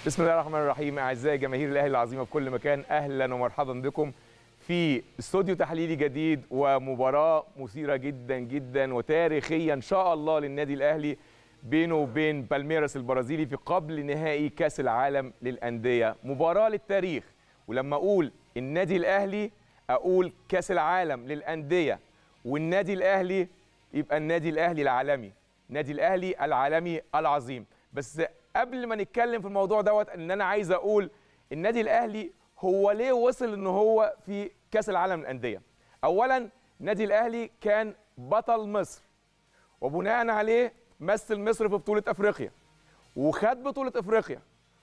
بسم الله الرحمن الرحيم اعزائي جماهير الاهلي العظيمه في كل مكان اهلا ومرحبا بكم في استوديو تحليلي جديد ومباراه مثيره جدا جدا وتاريخيه ان شاء الله للنادي الاهلي بينه وبين بالميراس البرازيلي في قبل نهائي كاس العالم للانديه مباراه للتاريخ ولما اقول النادي الاهلي اقول كاس العالم للانديه والنادي الاهلي يبقى النادي الاهلي العالمي النادي الاهلي العالمي العظيم بس قبل ما نتكلم في الموضوع دوت ان انا عايز اقول النادي الاهلي هو ليه وصل ان هو في كاس العالم للانديه اولا النادي الاهلي كان بطل مصر وبناء عليه مثل مصر في بطوله افريقيا وخد بطوله افريقيا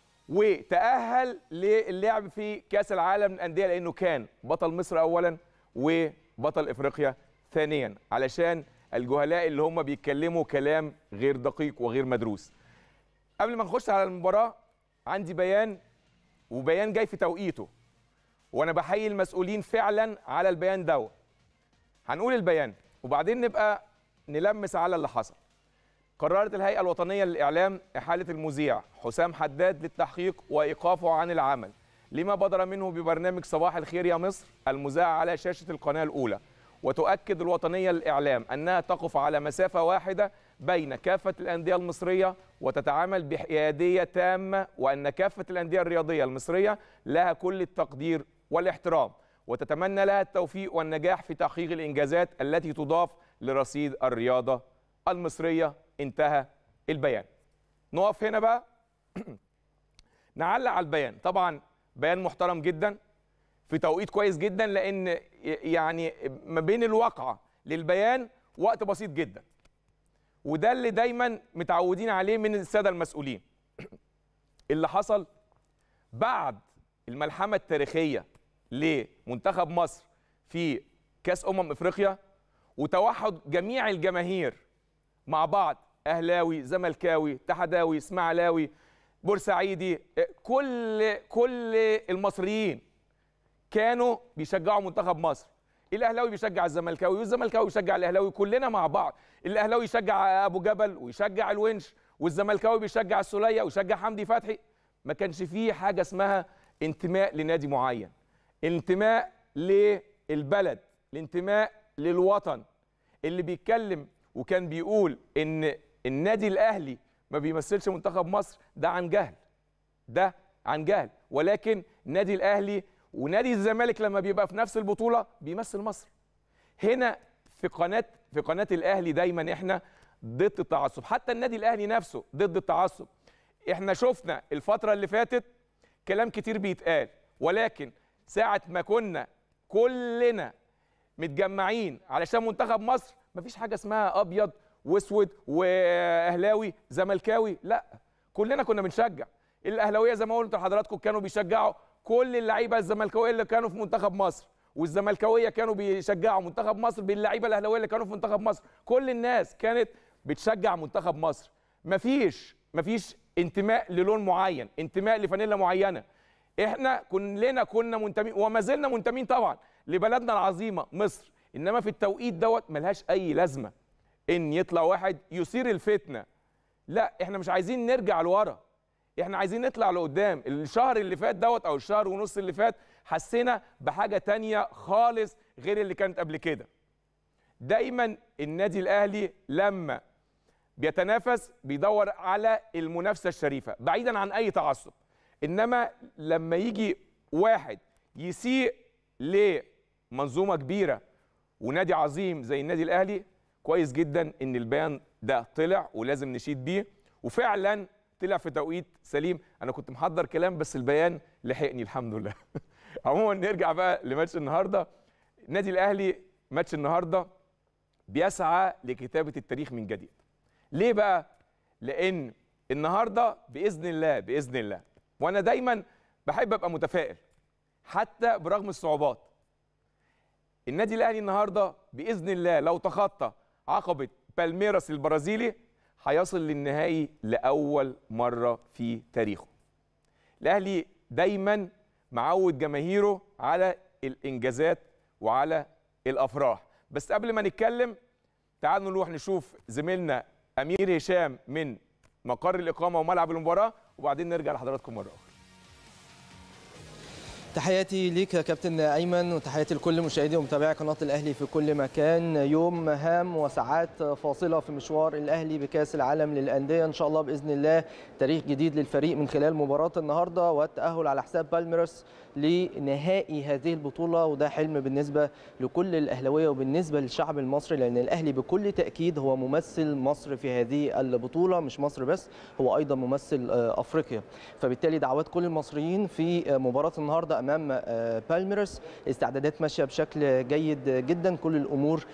وتاهل للعب في كاس العالم للانديه لانه كان بطل مصر اولا وبطل افريقيا ثانيا علشان الجهلاء اللي هم بيتكلموا كلام غير دقيق وغير مدروس قبل ما نخش على المباراه عندي بيان وبيان جاي في توقيته وانا بحيي المسؤولين فعلا على البيان دوت هنقول البيان وبعدين نبقى نلمس على اللي حصل قررت الهيئه الوطنيه للاعلام احاله المذيع حسام حداد للتحقيق وايقافه عن العمل لما بدر منه ببرنامج صباح الخير يا مصر المذاع على شاشه القناه الاولى وتؤكد الوطنيه للاعلام انها تقف على مسافه واحده بين كافه الانديه المصريه وتتعامل بحياديه تامه وان كافه الانديه الرياضيه المصريه لها كل التقدير والاحترام وتتمنى لها التوفيق والنجاح في تحقيق الانجازات التي تضاف لرصيد الرياضه المصريه انتهى البيان نقف هنا بقى نعلق على البيان طبعا بيان محترم جدا في توقيت كويس جدا لان يعني ما بين الواقعه للبيان وقت بسيط جدا وده اللي دايما متعودين عليه من الساده المسؤولين اللي حصل بعد الملحمه التاريخيه لمنتخب مصر في كاس امم افريقيا وتوحد جميع الجماهير مع بعض اهلاوي زملكاوي اتحداوي اسماعيلاوي بورسعيدي كل كل المصريين كانوا بيشجعوا منتخب مصر الاهلاوي بيشجع الزملكاوي والزملكاوي بيشجع الاهلاوي كلنا مع بعض الاهلاوي يشجع ابو جبل ويشجع الونش والزملكاوي بيشجع السوليه ويشجع حمدي فتحي ما كانش فيه حاجه اسمها انتماء لنادي معين انتماء للبلد الانتماء للوطن اللي بيتكلم وكان بيقول ان النادي الاهلي ما بيمثلش منتخب مصر ده عن جهل ده عن جهل ولكن النادي الاهلي ونادي الزمالك لما بيبقى في نفس البطوله بيمثل مصر هنا في قناه في قناه الاهلي دايما احنا ضد التعصب حتى النادي الاهلي نفسه ضد التعصب احنا شفنا الفتره اللي فاتت كلام كتير بيتقال ولكن ساعه ما كنا كلنا متجمعين علشان منتخب مصر مفيش حاجه اسمها ابيض واسود واهلاوي زملكاوي لا كلنا كنا بنشجع الاهلاويه زي ما قلت لحضراتكم كانوا بيشجعوا كل اللعيبه الزملكاويه اللي كانوا في منتخب مصر والزملكاويه كانوا بيشجعوا منتخب مصر باللعيبه الاهلاويه اللي كانوا في منتخب مصر كل الناس كانت بتشجع منتخب مصر مفيش مفيش انتماء للون معين انتماء لفانيلا معينه احنا كلنا كنا منتمين وما زلنا منتمين طبعا لبلدنا العظيمه مصر انما في التوقيت دوت ملهاش اي لازمه ان يطلع واحد يثير الفتنه لا احنا مش عايزين نرجع لورا احنا عايزين نطلع لقدام الشهر اللي فات دوت او الشهر ونص اللي فات حسينا بحاجه تانية خالص غير اللي كانت قبل كده دايما النادي الاهلي لما بيتنافس بيدور على المنافسه الشريفه بعيدا عن اي تعصب انما لما يجي واحد يسيء لمنظومه كبيره ونادي عظيم زي النادي الاهلي كويس جدا ان البيان ده طلع ولازم نشيد بيه وفعلا طلع في توقيت سليم انا كنت محضر كلام بس البيان لحقني الحمد لله عموما نرجع بقى لماتش النهارده النادي الاهلي ماتش النهارده بيسعى لكتابه التاريخ من جديد ليه بقى لان النهارده باذن الله باذن الله وانا دايما بحب ابقى متفائل حتى برغم الصعوبات النادي الاهلي النهارده باذن الله لو تخطى عقبه بالميراس البرازيلي هيصل للنهائي لاول مره في تاريخه الاهلي دايما معود جماهيره على الانجازات وعلى الافراح بس قبل ما نتكلم تعالوا نروح نشوف زميلنا امير هشام من مقر الاقامه وملعب المباراه وبعدين نرجع لحضراتكم مره اخرى تحياتي ليك يا كابتن ايمن وتحياتي لكل مشاهدي ومتابعي قناه الاهلي في كل مكان يوم هام وساعات فاصله في مشوار الاهلي بكاس العالم للانديه ان شاء الله باذن الله تاريخ جديد للفريق من خلال مباراه النهارده والتاهل على حساب بالميرس لنهائي هذه البطوله وده حلم بالنسبه لكل الاهلاويه وبالنسبه للشعب المصري لان الاهلي بكل تاكيد هو ممثل مصر في هذه البطوله مش مصر بس هو ايضا ممثل افريقيا فبالتالي دعوات كل المصريين في مباراه النهارده امام بالميرس استعدادات ماشيه بشكل جيد جدا كل الامور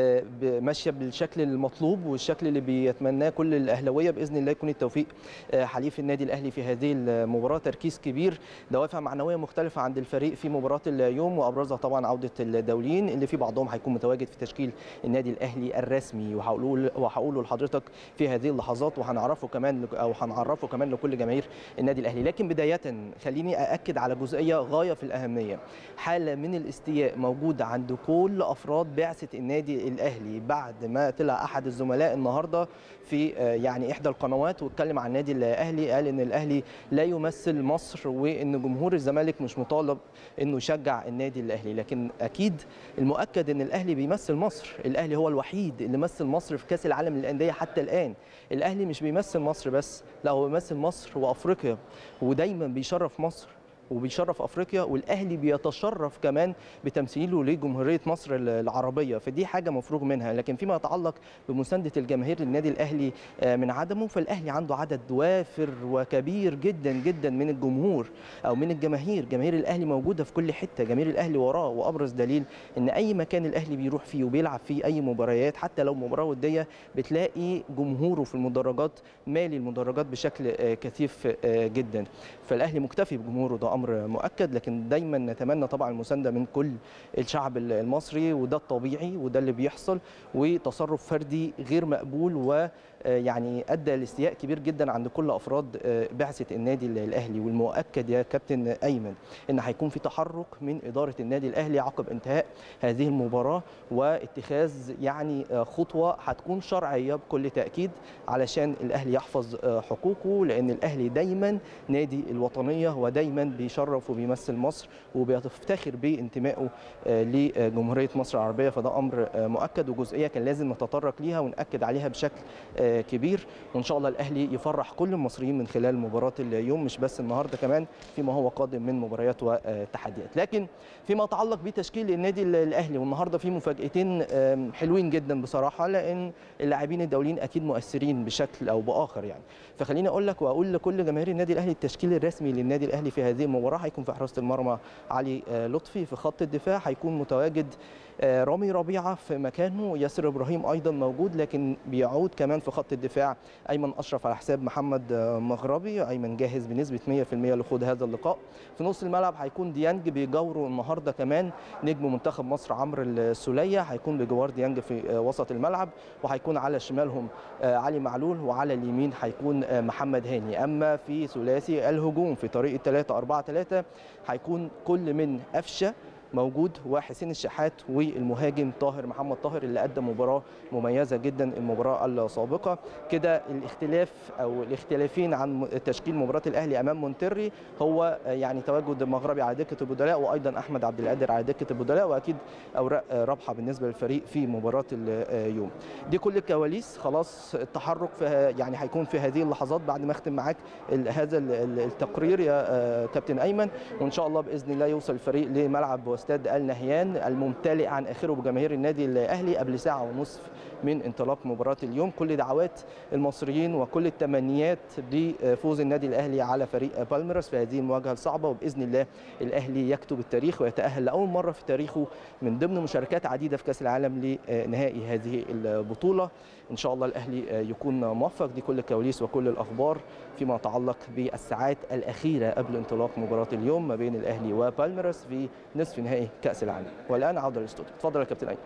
ماشيه بالشكل المطلوب والشكل اللي بيتمناه كل الاهلاويه باذن الله يكون التوفيق حليف النادي الاهلي في هذه المباراه تركيز كبير دوافع معنويه مختلفه عند الفريق في مباراه اليوم وابرزها طبعا عوده الدوليين اللي في بعضهم هيكون متواجد في تشكيل النادي الاهلي الرسمي وهقول وهقوله لحضرتك في هذه اللحظات وهنعرفه كمان او هنعرفه كمان لكل جماهير النادي الاهلي لكن بدايه خليني ااكد على جزئيه غايه في الأهمية حالة من الاستياء موجودة عند كل أفراد بعثة النادي الأهلي بعد ما طلع أحد الزملاء النهاردة في يعني إحدى القنوات واتكلم عن النادي الأهلي قال إن الأهلي لا يمثل مصر وإن جمهور الزمالك مش مطالب إنه يشجع النادي الأهلي لكن أكيد المؤكد إن الأهلي بيمثل مصر الأهلي هو الوحيد اللي مثل مصر في كأس العالم للأندية حتى الآن الأهلي مش بيمثل مصر بس لا هو بيمثل مصر وأفريقيا ودايما بيشرف مصر وبيشرف افريقيا والاهلي بيتشرف كمان بتمثيله لجمهوريه مصر العربيه فدي حاجه مفروغ منها لكن فيما يتعلق بمسانده الجماهير للنادي الاهلي من عدمه فالاهلي عنده عدد وافر وكبير جدا جدا من الجمهور او من الجماهير جماهير الاهلي موجوده في كل حته جماهير الاهلي وراه وابرز دليل ان اي مكان الاهلي بيروح فيه وبيلعب فيه اي مباريات حتى لو مباراه وديه بتلاقي جمهوره في المدرجات مالي المدرجات بشكل كثيف جدا فالاهلي مكتفي بجمهوره ده امر مؤكد لكن دايما نتمنى طبعا المسانده من كل الشعب المصري وده الطبيعي وده اللي بيحصل وتصرف فردي غير مقبول و يعني ادى لاستياء كبير جدا عند كل افراد بعثه النادي الاهلي والمؤكد يا كابتن ايمن ان هيكون في تحرك من اداره النادي الاهلي عقب انتهاء هذه المباراه واتخاذ يعني خطوه هتكون شرعيه بكل تاكيد علشان الاهلي يحفظ حقوقه لان الاهلي دايما نادي الوطنيه ودايما بيشرف وبيمثل مصر وبيفتخر بانتمائه لجمهوريه مصر العربيه فده امر مؤكد وجزئيه كان لازم نتطرق ليها وناكد عليها بشكل كبير وان شاء الله الاهلي يفرح كل المصريين من خلال مباراه اليوم مش بس النهارده كمان فيما هو قادم من مباريات وتحديات لكن فيما يتعلق بتشكيل النادي الاهلي والنهارده في مفاجاتين حلوين جدا بصراحه لان اللاعبين الدوليين اكيد مؤثرين بشكل او باخر يعني فخليني اقول لك واقول لكل جماهير النادي الاهلي التشكيل الرسمي للنادي الاهلي في هذه المباراه هيكون في حراسه المرمى علي لطفي في خط الدفاع هيكون متواجد رامي ربيعه في مكانه ياسر ابراهيم ايضا موجود لكن بيعود كمان في خط الدفاع ايمن اشرف على حساب محمد مغربي ايمن جاهز بنسبه 100% لخوض هذا اللقاء في نص الملعب هيكون ديانج بيجاوره النهارده كمان نجم منتخب مصر عمرو السوليه هيكون بجوار ديانج في وسط الملعب وهيكون على شمالهم علي معلول وعلى اليمين هيكون محمد هاني اما في ثلاثي الهجوم في طريقه 3 4 3 هيكون كل من قفشه موجود وحسين الشحات والمهاجم طاهر محمد طاهر اللي قدم مباراه مميزه جدا المباراه السابقه كده الاختلاف او الاختلافين عن تشكيل مباراه الاهلي امام مونتري هو يعني تواجد مغربي على دكه البدلاء وايضا احمد عبد القادر على دكه البدلاء واكيد اوراق رابحه بالنسبه للفريق في مباراه اليوم دي كل الكواليس خلاص التحرك في يعني هيكون في هذه اللحظات بعد ما اختم معاك هذا التقرير يا كابتن ايمن وان شاء الله باذن الله يوصل الفريق لملعب واستاد النهيان الممتلئ عن اخره بجماهير النادي الاهلي قبل ساعه ونصف من انطلاق مباراه اليوم كل دعوات المصريين وكل التمنيات بفوز النادي الاهلي على فريق بالميراس في هذه المواجهه الصعبه وباذن الله الاهلي يكتب التاريخ ويتاهل لاول مره في تاريخه من ضمن مشاركات عديده في كاس العالم لنهائي هذه البطوله ان شاء الله الاهلي يكون موفق دي كل الكواليس وكل الاخبار فيما يتعلق بالساعات الاخيره قبل انطلاق مباراه اليوم ما بين الاهلي وبالميراس في نصف نهائي كاس العالم والان عوده للاستوديو اتفضل يا كابتن ايمن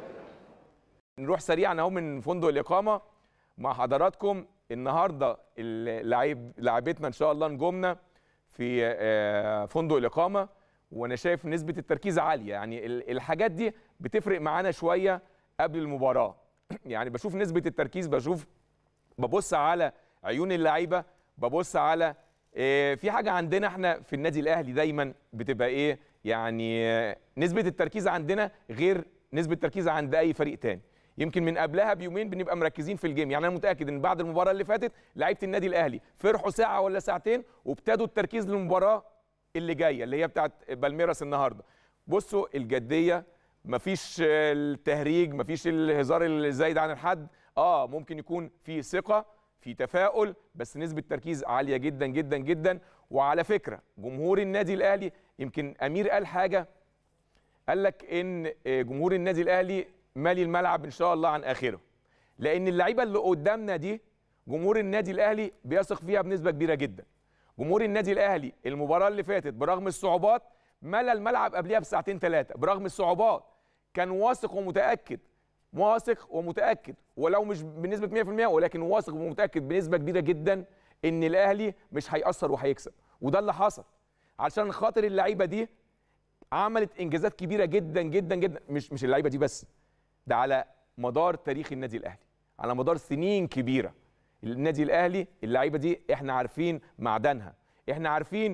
نروح سريعا اهو من فندق الاقامه مع حضراتكم النهارده اللعيب لاعبتنا ان شاء الله نجومنا في فندق الاقامه وانا شايف نسبه التركيز عاليه يعني الحاجات دي بتفرق معانا شويه قبل المباراه يعني بشوف نسبه التركيز بشوف ببص على عيون اللعيبه ببص على آه، في حاجه عندنا احنا في النادي الاهلي دايما بتبقى ايه يعني آه، نسبه التركيز عندنا غير نسبه التركيز عند اي فريق تاني يمكن من قبلها بيومين بنبقى مركزين في الجيم يعني انا متاكد ان بعد المباراه اللي فاتت لعيبه النادي الاهلي فرحوا ساعه ولا ساعتين وابتدوا التركيز للمباراه اللي جايه اللي هي بتاعت بالميراس النهارده بصوا الجديه مفيش التهريج مفيش الهزار الزايد عن الحد اه ممكن يكون في ثقه في تفاؤل بس نسبه تركيز عاليه جدا جدا جدا وعلى فكره جمهور النادي الاهلي يمكن امير قال حاجه قال لك ان جمهور النادي الاهلي مالي الملعب ان شاء الله عن اخره لان اللعيبه اللي قدامنا دي جمهور النادي الاهلي بيثق فيها بنسبه كبيره جدا جمهور النادي الاهلي المباراه اللي فاتت برغم الصعوبات ملى الملعب قبلها بساعتين ثلاثه برغم الصعوبات كان واثق ومتاكد واثق ومتاكد ولو مش بنسبه 100% ولكن واثق ومتاكد بنسبه كبيره جدا ان الاهلي مش هيأثر وهيكسب وده اللي حصل علشان خاطر اللعيبه دي عملت انجازات كبيره جدا جدا جدا مش مش اللعيبه دي بس ده على مدار تاريخ النادي الاهلي على مدار سنين كبيره النادي الاهلي اللعيبه دي احنا عارفين معدنها احنا عارفين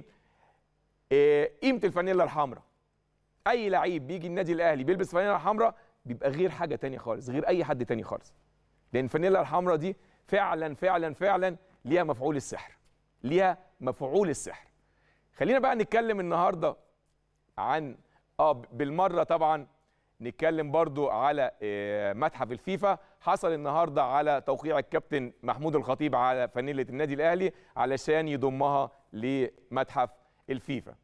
آه، قيمه الفانيلا الحمراء اي لعيب بيجي النادي الاهلي بيلبس فانيلا حمراء بيبقى غير حاجه تانية خالص غير اي حد تاني خالص لان الفانيلا الحمراء دي فعلا فعلا فعلا ليها مفعول السحر ليها مفعول السحر خلينا بقى نتكلم النهارده عن اه بالمره طبعا نتكلم برضو على آه، متحف الفيفا حصل النهارده على توقيع الكابتن محمود الخطيب على فانيله النادي الاهلي علشان يضمها لمتحف الفيفا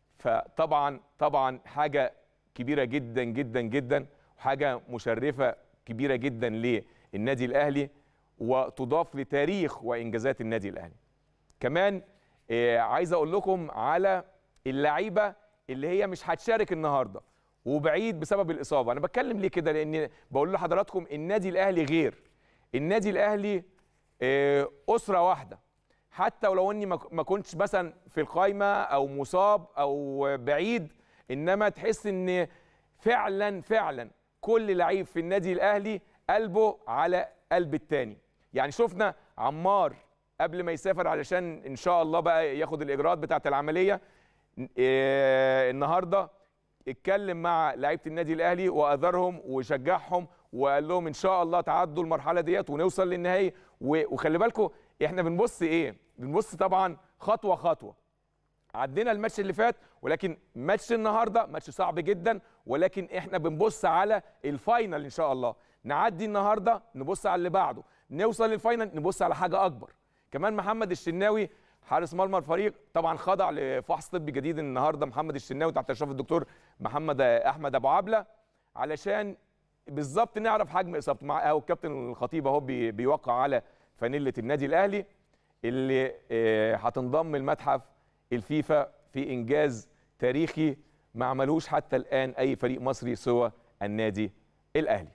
فطبعا طبعا حاجه كبيره جدا جدا جدا وحاجه مشرفه كبيره جدا للنادي الاهلي وتضاف لتاريخ وانجازات النادي الاهلي كمان آه، عايز اقول لكم على اللعيبه اللي هي مش هتشارك النهارده وبعيد بسبب الاصابه انا بتكلم ليه كده لان بقول لحضراتكم النادي الاهلي غير النادي الاهلي آه، اسره واحده حتى ولو اني ما ما كنتش مثلا في القايمه او مصاب او بعيد انما تحس ان فعلا فعلا كل لعيب في النادي الاهلي قلبه على قلب التاني يعني شفنا عمار قبل ما يسافر علشان ان شاء الله بقى ياخد الاجراءات بتاعه العمليه آه، النهارده اتكلم مع لعيبه النادي الاهلي واذرهم وشجعهم وقال لهم ان شاء الله تعدوا المرحله ديت ونوصل للنهائي و- وخلي بالكم احنا بنبص ايه بنبص طبعا خطوه خطوه عدينا الماتش اللي فات ولكن ماتش النهارده ماتش صعب جدا ولكن احنا بنبص على الفاينل ان شاء الله نعدي النهارده نبص على اللي بعده نوصل للفاينل نبص على حاجه اكبر كمان محمد الشناوي حارس مرمى الفريق طبعا خضع لفحص طبي جديد النهارده محمد الشناوي تحت اشراف الدكتور محمد احمد ابو عبله علشان بالظبط نعرف حجم اصابته مع اهو الكابتن الخطيب اهو بي- بيوقع على فانيله النادي الاهلي اللي آه، هتنضم المتحف الفيفا في انجاز تاريخي ما عملوش حتى الان اي فريق مصري سوى النادي الاهلي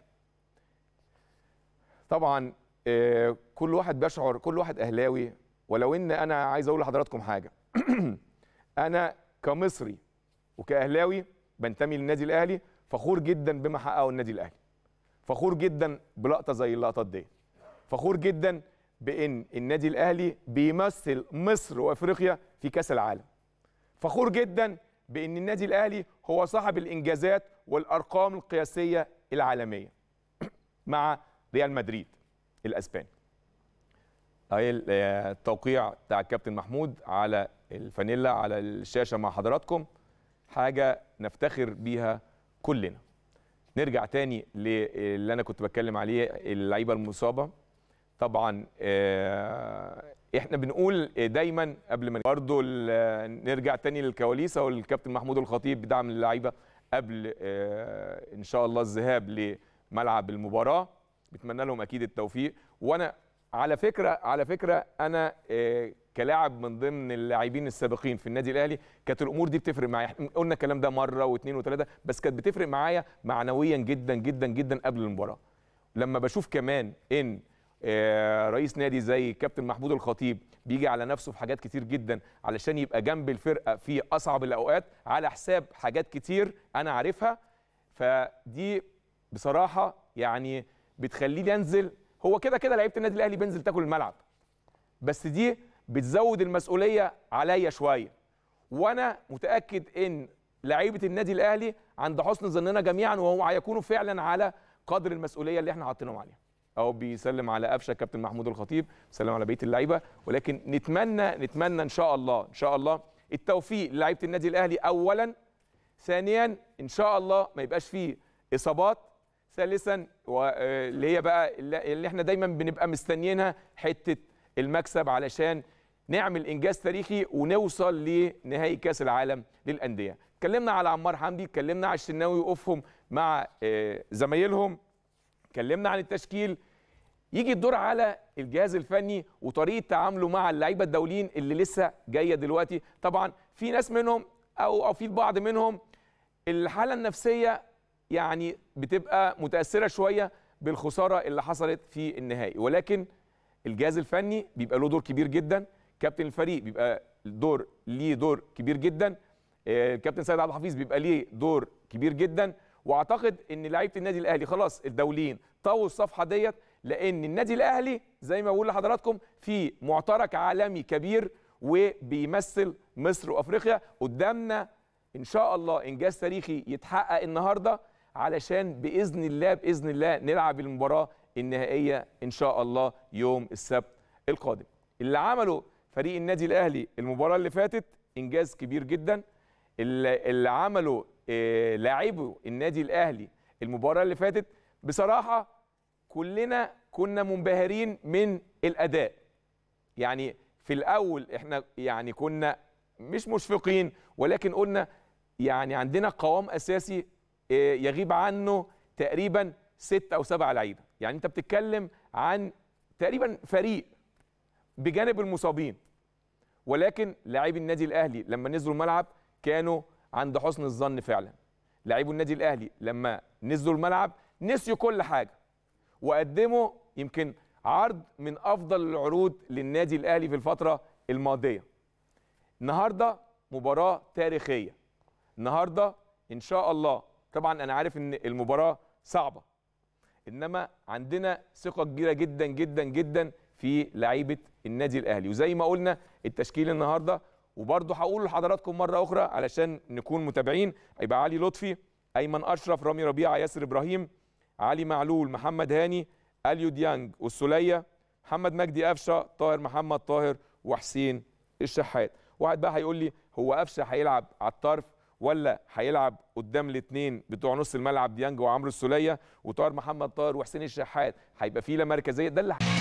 طبعا آه، كل واحد بيشعر كل واحد اهلاوي ولو ان انا عايز اقول لحضراتكم حاجه انا كمصري وكاهلاوي بنتمي للنادي الاهلي فخور جدا بما حققه النادي الاهلي فخور جدا بلقطه زي اللقطات دي فخور جدا بان النادي الاهلي بيمثل مصر وافريقيا في كاس العالم فخور جدا بان النادي الاهلي هو صاحب الانجازات والارقام القياسيه العالميه مع ريال مدريد الاسباني اهي ال- آه، التوقيع بتاع الكابتن محمود على الفانيلا على الشاشه مع حضراتكم حاجه نفتخر بيها كلنا نرجع تاني للي انا كنت بتكلم عليه اللعيبه المصابه طبعا آه، احنا بنقول دايما قبل ما برضه ال- نرجع تاني للكواليس او الكابتن محمود الخطيب بدعم اللعيبه قبل آه، ان شاء الله الذهاب لملعب المباراه بتمنى لهم اكيد التوفيق وانا على فكره على فكره انا آه، كلاعب من ضمن اللاعبين السابقين في النادي الاهلي كانت الامور دي بتفرق معايا إحنا قلنا الكلام ده مره واثنين وثلاثه بس كانت بتفرق معايا معنويا جدا جدا جدا قبل المباراه لما بشوف كمان ان آه، رئيس نادي زي كابتن محمود الخطيب بيجي على نفسه في حاجات كتير جدا علشان يبقى جنب الفرقه في اصعب الاوقات على حساب حاجات كتير انا عارفها فدي بصراحه يعني بتخليني انزل هو كده كده لعيبه النادي الاهلي بينزل تاكل الملعب بس دي بتزود المسؤوليه عليا شويه وانا متاكد ان لعيبه النادي الاهلي عند حسن ظننا جميعا وهم هيكونوا فعلا على قدر المسؤوليه اللي احنا حاطينهم عليها اهو بيسلم على قفشه كابتن محمود الخطيب بيسلم على بقيه اللعيبه ولكن نتمنى نتمنى ان شاء الله ان شاء الله التوفيق للعيبه النادي الاهلي اولا ثانيا ان شاء الله ما يبقاش فيه اصابات ثالثا اللي هي بقى اللي احنا دايما بنبقى مستنيينها حته المكسب علشان نعمل انجاز تاريخي ونوصل لنهائي كاس العالم للانديه اتكلمنا على عمار حمدي اتكلمنا على الشناوي وقوفهم مع زمايلهم اتكلمنا عن التشكيل يجي الدور على الجهاز الفني وطريقه تعامله مع اللعيبه الدوليين اللي لسه جايه دلوقتي طبعا في ناس منهم او او في البعض منهم الحاله النفسيه يعني بتبقى متاثره شويه بالخساره اللي حصلت في النهائي ولكن الجهاز الفني بيبقى له دور كبير جدا كابتن الفريق بيبقى الدور ليه دور كبير جدا الكابتن سيد عبد الحفيظ بيبقى ليه دور كبير جدا واعتقد ان لعيبه النادي الاهلي خلاص الدوليين طووا الصفحه ديت لان النادي الاهلي زي ما بقول لحضراتكم في معترك عالمي كبير وبيمثل مصر وافريقيا قدامنا ان شاء الله انجاز تاريخي يتحقق النهارده علشان باذن الله باذن الله نلعب المباراه النهائيه ان شاء الله يوم السبت القادم اللي عمله فريق النادي الاهلي المباراه اللي فاتت انجاز كبير جدا اللي عمله لاعبو النادي الاهلي المباراه اللي فاتت بصراحه كلنا كنا منبهرين من الاداء يعني في الاول احنا يعني كنا مش مشفقين ولكن قلنا يعني عندنا قوام اساسي يغيب عنه تقريبا ست او سبع لعيبه يعني انت بتتكلم عن تقريبا فريق بجانب المصابين ولكن لاعبي النادي الاهلي لما نزلوا الملعب كانوا عند حسن الظن فعلا لاعبو النادي الاهلي لما نزلوا الملعب نسيوا كل حاجه وقدموا يمكن عرض من افضل العروض للنادي الاهلي في الفتره الماضيه النهارده مباراه تاريخيه النهارده ان شاء الله طبعا انا عارف ان المباراه صعبه انما عندنا ثقه كبيره جدا جدا جدا في لعيبه النادي الاهلي وزي ما قلنا التشكيل النهارده وبرضه هقول لحضراتكم مره اخرى علشان نكون متابعين هيبقى علي لطفي ايمن اشرف رامي ربيعه ياسر ابراهيم علي معلول محمد هاني اليو ديانج والسوليه محمد مجدي قفشه طاهر محمد طاهر وحسين الشحات واحد بقى هيقول لي هو قفشه هيلعب على الطرف ولا هيلعب قدام الاثنين بتوع نص الملعب ديانج وعمرو السوليه وطاهر محمد طاهر وحسين الشحات هيبقى فيه لا مركزيه ده اللي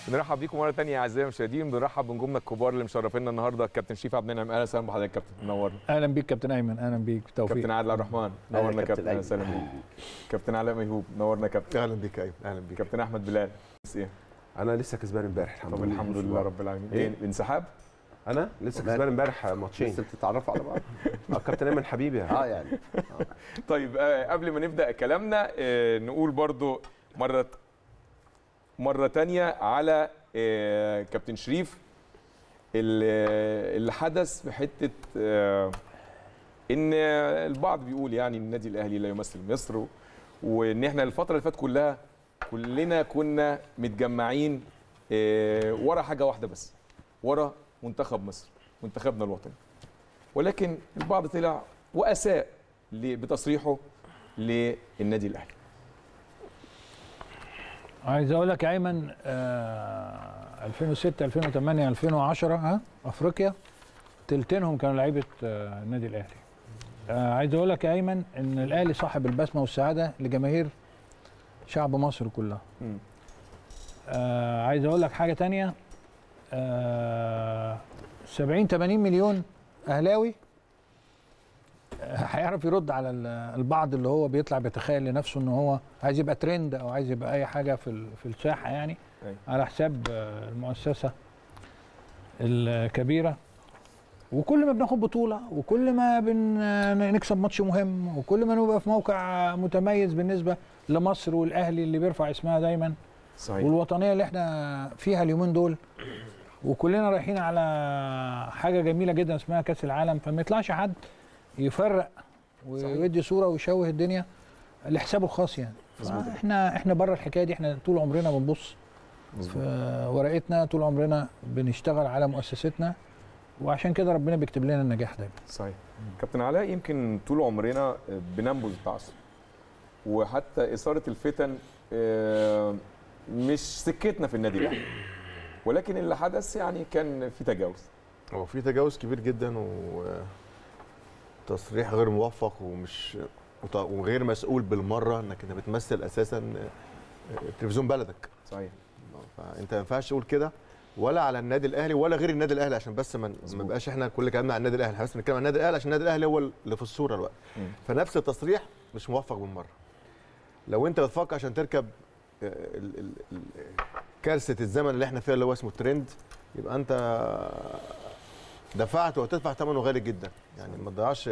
بنرحب بيكم مره ثانيه اعزائي المشاهدين بنرحب بنجومنا الكبار اللي مشرفينا النهارده الكابتن شريف عبد المنعم اهلا وسهلا بحضرتك يا كابتن منورنا اهلا بيك كابتن ايمن اهلا بيك توفيق كابتن عادل عبد الرحمن نورنا كابتن اهلا وسهلا بيك كابتن علاء ميهوب نورنا كابتن اهلا بيك ايمن اهلا بيك كابتن احمد بلال بس ايه انا لسه كسبان امبارح الحمد طب لله الحمد لله رب العالمين إيه؟ ايه الانسحاب انا لسه ومال؟ كسبان امبارح ماتشين لسه بتتعرفوا على بعض اه كابتن ايمن حبيبي يعني. اه يعني طيب آه قبل ما نبدا كلامنا آه نقول برضو مره مره تانية على آه كابتن شريف اللي اللي حدث في حته آه ان البعض بيقول يعني النادي الاهلي لا يمثل مصر و- وان احنا الفتره اللي فاتت كلها كلنا كنا متجمعين آه ورا حاجه واحده بس ورا منتخب مصر منتخبنا الوطني ولكن البعض طلع واساء ل- بتصريحه للنادي الاهلي عايز اقول لك يا ايمن آه 2006 2008 2010 ها افريقيا تلتينهم كانوا لعيبه آه النادي الاهلي آه عايز اقول لك يا ايمن ان الاهلي صاحب البسمه والسعاده لجماهير شعب مصر كلها مم. آه عايز اقول لك حاجه تانية آه 70 80 مليون اهلاوي آه، هيعرف يرد على ال- البعض اللي هو بيطلع بيتخيل لنفسه ان هو عايز يبقى ترند او عايز يبقى اي حاجه في ال- في الساحه يعني أيوة. على حساب آه، المؤسسه الكبيره وكل ما بناخد بطوله وكل ما بنكسب ماتش مهم وكل ما نبقى في موقع متميز بالنسبه لمصر والاهلي اللي بيرفع اسمها دايما صحيح والوطنيه اللي احنا فيها اليومين دول وكلنا رايحين على حاجه جميله جدا اسمها كاس العالم فما يطلعش حد يفرق ويدي صوره ويشوه الدنيا لحسابه الخاص يعني مظبوط. احنا احنا بره الحكايه دي احنا طول عمرنا بنبص مظبوط. في ورقتنا طول عمرنا بنشتغل على مؤسستنا وعشان كده ربنا بيكتب لنا النجاح دايما صحيح كابتن علاء يمكن طول عمرنا بننبذ التعصب وحتى اثاره الفتن آه، مش سكتنا في النادي الاهلي ولكن اللي حدث يعني كان في تجاوز هو في تجاوز كبير جدا وتصريح غير موفق ومش وط- وغير مسؤول بالمره انك انت بتمثل اساسا تلفزيون بلدك صحيح فانت ما ينفعش تقول كده ولا على النادي الاهلي ولا غير النادي الاهلي عشان بس ما ما مظبوط. يبقاش احنا كل كلامنا عن النادي الاهلي احنا بس بنتكلم عن النادي الاهلي عشان النادي الاهلي هو اللي في الصوره الوقت مم. فنفس التصريح مش موفق بالمره لو انت بتفكر عشان تركب آه، ال- ال- ال- كارثه الزمن اللي احنا فيها اللي هو اسمه الترند يبقى انت دفعت وهتدفع ثمنه غالي جدا يعني ما تضيعش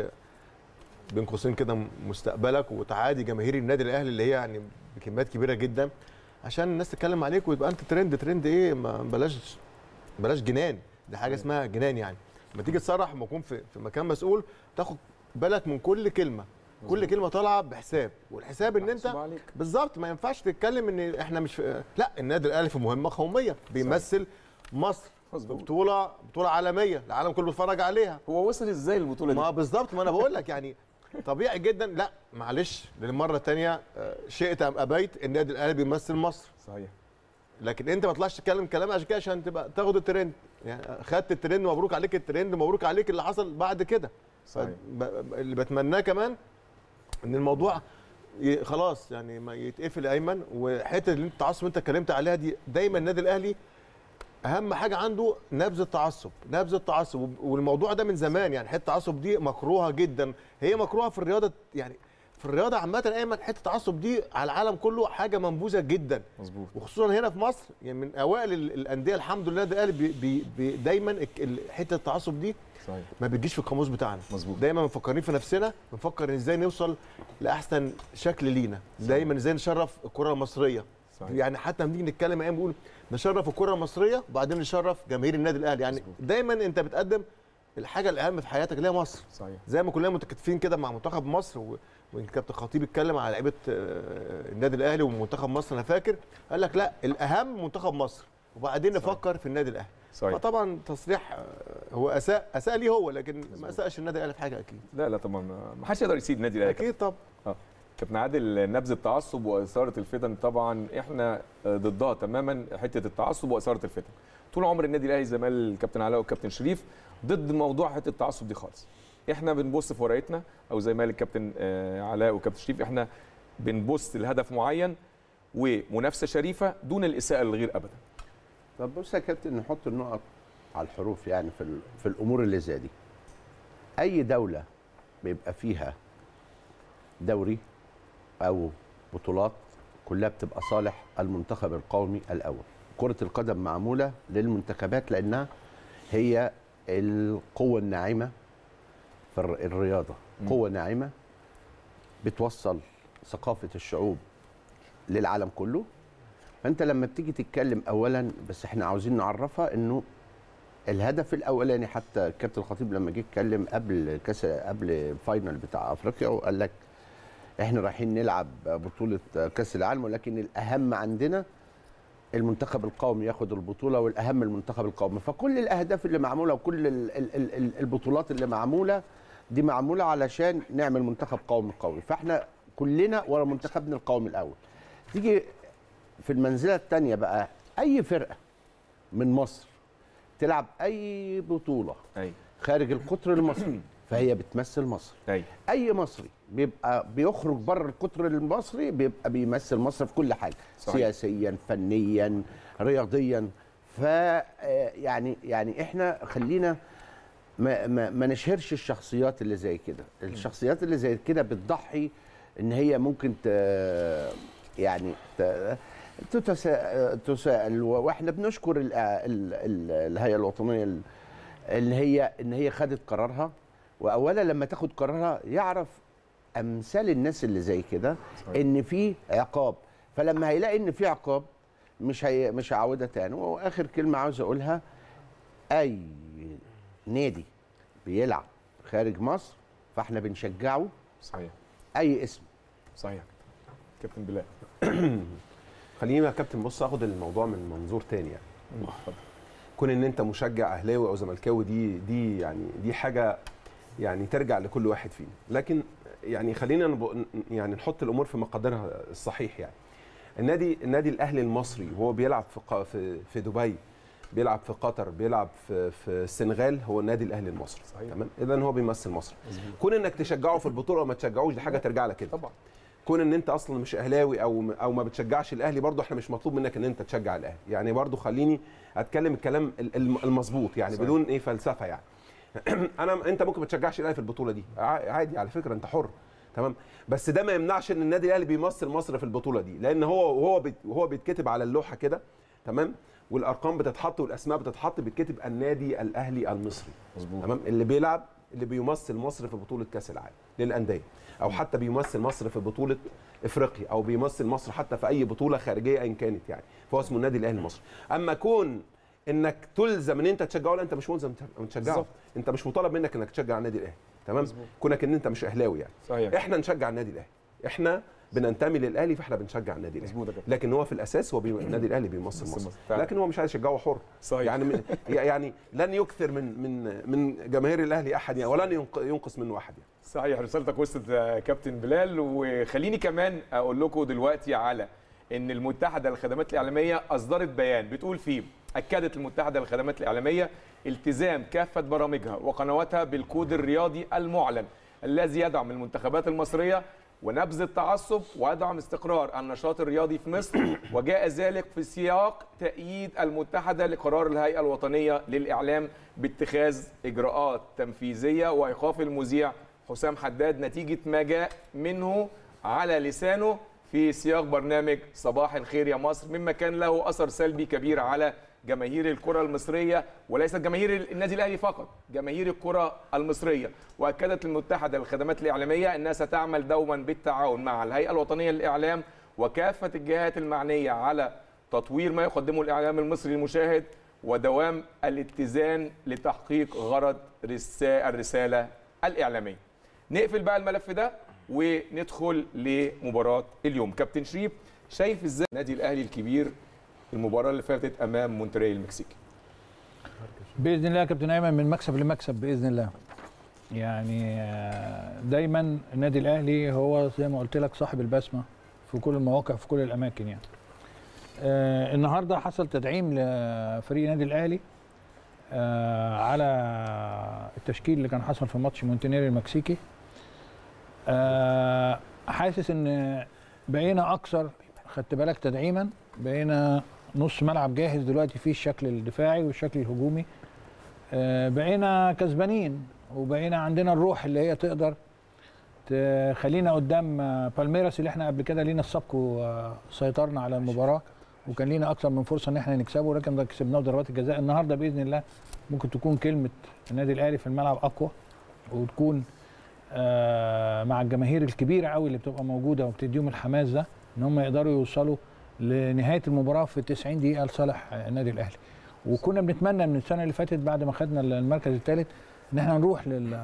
بين قوسين كده مستقبلك وتعادي جماهير النادي الاهلي اللي هي يعني بكميات كبيره جدا عشان الناس تتكلم عليك ويبقى انت ترند ترند ايه ما بلاش بلاش جنان دي حاجه اسمها جنان يعني لما تيجي تصرح لما تكون في في مكان مسؤول تاخد بالك من كل كلمه كل كلمه طالعه بحساب والحساب ان انت محسوب عليك. بالظبط ما ينفعش تتكلم ان احنا مش في لا النادي الاهلي في مهمه قوميه بيمثل مصر في مظبوط. بطوله بطوله عالميه العالم كله بيتفرج عليها هو وصل ازاي البطوله ما دي بالظبط ما انا بقول لك يعني طبيعي جدا لا معلش للمره الثانيه شئت ام ابيت النادي الاهلي بيمثل مصر صحيح لكن انت ما تطلعش تتكلم كلام عشان كده عشان تبقى تاخد الترند يعني خدت الترند مبروك عليك الترند مبروك عليك اللي حصل بعد كده صحيح. ب- ب- اللي بتمناه كمان ان الموضوع ي- خلاص يعني ما يتقفل ايمن وحته اللي انت التعصب انت اتكلمت عليها دي دايما النادي الاهلي اهم حاجه عنده نبذ التعصب نبذ التعصب وب- والموضوع ده من زمان يعني حته التعصب دي مكروهه جدا هي مكروهه في الرياضه يعني في الرياضه عامه ايمن حته التعصب دي على العالم كله حاجه منبوذه جدا مظبوط وخصوصا هنا في مصر يعني من اوائل ال- الانديه الحمد لله ده بي بي بي دايما الك- ال- حته التعصب دي صحيح ما بتجيش في القاموس بتاعنا مظبوط. دايما مفكرين في نفسنا بنفكر ازاي نوصل لاحسن شكل لينا دايما ازاي نشرف الكره المصريه صحيح. يعني حتى لما نيجي نتكلم ايام بنقول نشرف الكره المصريه وبعدين نشرف جماهير النادي الاهلي يعني مظبوط. دايما انت بتقدم الحاجه الاهم في حياتك اللي هي مصر صحيح زي ما كلنا متكاتفين كده مع منتخب مصر و... وكابتن خطيب اتكلم على لعيبه آه، النادي الاهلي ومنتخب مصر انا فاكر قال لك لا الاهم منتخب مصر وبعدين صحيح. نفكر في النادي الاهلي صحيح فطبعا تصريح آه، هو اساء اساء ليه هو لكن ما اساش النادي الاهلي في حاجه اكيد لا لا طبعا ما حدش يقدر يسيب النادي الاهلي اكيد طب كابتن عادل نبذ التعصب واثاره الفتن طبعا احنا آه، ضدها تماما حته التعصب واثاره الفتن طول عمر النادي الاهلي زي ما قال الكابتن علاء والكابتن شريف ضد موضوع حته التعصب دي خالص احنا بنبص في ورقتنا او زي ما قال الكابتن آه، علاء والكابتن شريف احنا بنبص لهدف معين ومنافسه شريفه دون الاساءه للغير ابدا طب بص يا كابتن نحط النقط على الحروف يعني في ال- في الامور اللي زي دي اي دوله بيبقى فيها دوري او بطولات كلها بتبقى صالح المنتخب القومي الاول كره القدم معموله للمنتخبات لانها هي القوه الناعمه في الر- الرياضه قوه ناعمه بتوصل ثقافه الشعوب للعالم كله فانت لما بتيجي تتكلم اولا بس احنا عاوزين نعرفها انه الهدف الاولاني حتى الكابتن الخطيب لما جه اتكلم قبل كاس قبل الفاينل بتاع افريقيا وقال لك احنا رايحين نلعب بطوله كاس العالم ولكن الاهم عندنا المنتخب القومي ياخد البطوله والاهم المنتخب القومي فكل الاهداف اللي معموله وكل ال- ال- ال- ال- البطولات اللي معموله دي معموله علشان نعمل منتخب قومي قوي فاحنا كلنا ورا منتخبنا القومي الاول تيجي في المنزله الثانيه بقى اي فرقه من مصر تلعب اي بطوله ايوه خارج القطر المصري فهي بتمثل مصر ايوه اي مصري بيبقى بيخرج بره القطر المصري بيبقى بيمثل مصر في كل حاجه صحيح. سياسيا فنيا رياضيا ف آه، يعني يعني احنا خلينا ما, ما, ما نشهرش الشخصيات اللي زي كده الشخصيات اللي زي كده بتضحي ان هي ممكن ت يعني ت تتسا- تساءل واحنا بنشكر ال- ال- ال- الهيئه الوطنيه ال- اللي هي ان هي خدت قرارها واولا لما تاخد قرارها يعرف امثال الناس اللي زي كده صحيح. ان في عقاب فلما هيلاقي ان في عقاب مش هي مش هيعودها تاني واخر كلمه عاوز اقولها اي نادي بيلعب خارج مصر فاحنا بنشجعه صحيح اي اسم صحيح كابتن بلال خليني يا كابتن بص اخد الموضوع من منظور تاني يعني كون ان انت مشجع اهلاوي او زملكاوي دي دي يعني دي حاجه يعني ترجع لكل واحد فينا لكن يعني خلينا نب... يعني نحط الامور في مقدارها الصحيح يعني النادي النادي الاهلي المصري وهو بيلعب في ق... في في دبي بيلعب في قطر بيلعب في في السنغال هو النادي الاهلي المصري صحيح. تمام اذا هو بيمثل مصر كون انك تشجعه في البطوله وما تشجعوش دي حاجه ترجع لك انت طبعا كون ان انت اصلا مش اهلاوي او او ما بتشجعش الاهلي برضه احنا مش مطلوب منك ان انت تشجع الاهلي يعني برضه خليني اتكلم الكلام ال- الم- المظبوط يعني صحيح. بدون ايه فلسفه يعني انا انت ممكن ما تشجعش الاهلي في البطوله دي ع- عادي على فكره انت حر تمام بس ده ما يمنعش ان النادي الاهلي بيمثل مصر في البطوله دي لان هو وهو بيت- وهو بيتكتب على اللوحه كده تمام والارقام بتتحط والاسماء بتتحط بيتكتب النادي الاهلي المصري مظبوط تمام اللي بيلعب اللي بيمثل مصر في بطوله كاس العالم للانديه او حتى بيمثل مصر في بطوله افريقيا او بيمثل مصر حتى في اي بطوله خارجيه ايا كانت يعني فهو اسمه النادي الاهلي المصري اما كون انك تلزم ان انت تشجعه لا انت مش ملزم تشجعه بالظبط. انت مش مطالب منك انك تشجع النادي الاهلي تمام مظبوط. كونك ان انت مش اهلاوي يعني صحيح احنا نشجع النادي الاهلي احنا بننتمي للاهلي فاحنا بنشجع النادي الاهلي مظبوط يا كابتن لكن هو في الاساس هو بي... النادي الاهلي بيمثل بيمثل مصر مصر، فعلا. لكن هو مش عايز يشجعه حر صحيح يعني من يعني لن يكثر من من من جماهير الاهلي احد يعني ولن ينق- ينقص منه احد يعني. صحيح رسالتك وصلت يا كابتن بلال وخليني كمان اقول لكم دلوقتي على ان المتحده للخدمات الاعلاميه اصدرت بيان بتقول فيه اكدت المتحده للخدمات الاعلاميه التزام كافه برامجها وقنواتها بالكود الرياضي المعلن الذي يدعم المنتخبات المصريه ونبذ التعصب ويدعم استقرار النشاط الرياضي في مصر وجاء ذلك في سياق تأييد المتحدة لقرار الهيئة الوطنية للإعلام باتخاذ إجراءات تنفيذية وإيقاف المذيع حسام حداد نتيجة ما جاء منه على لسانه في سياق برنامج صباح الخير يا مصر مما كان له أثر سلبي كبير على جماهير الكرة المصرية وليست جماهير النادي الأهلي فقط جماهير الكرة المصرية وأكدت المتحدة للخدمات الإعلامية أنها ستعمل دوما بالتعاون مع الهيئة الوطنية للإعلام وكافة الجهات المعنية على تطوير ما يقدمه الإعلام المصري للمشاهد ودوام الاتزان لتحقيق غرض رسا- الرسالة الإعلامية نقفل بقى الملف ده وندخل لمباراة اليوم كابتن شريف شايف ازاي النادي الأهلي الكبير المباراة اللي فاتت أمام مونتري المكسيكي باذن الله يا كابتن ايمن من مكسب لمكسب باذن الله يعني آه، دايما النادي الاهلي هو زي ما قلت لك صاحب البسمه في كل المواقع في كل الاماكن يعني آه النهارده حصل تدعيم لفريق النادي الاهلي آه على التشكيل اللي كان حصل في ماتش مونتينيري المكسيكي آه حاسس ان بقينا اكثر خدت بالك تدعيما بقينا نص ملعب جاهز دلوقتي فيه الشكل الدفاعي والشكل الهجومي آه، بقينا كسبانين وبقينا عندنا الروح اللي هي تقدر تخلينا قدام آه، بالميراس اللي احنا قبل كده لينا السبق وسيطرنا على المباراه وكان لينا اكتر من فرصه ان احنا نكسبه لكن ده كسبناه بضربات الجزاء النهارده باذن الله ممكن تكون كلمه النادي الاهلي في الملعب اقوى وتكون آه، مع الجماهير الكبيره قوي اللي بتبقى موجوده وبتديهم الحماس ده ان هم يقدروا يوصلوا لنهايه المباراه في 90 دقيقه لصالح النادي الاهلي وكنا بنتمنى من السنه اللي فاتت بعد ما خدنا المركز الثالث ان احنا نروح لل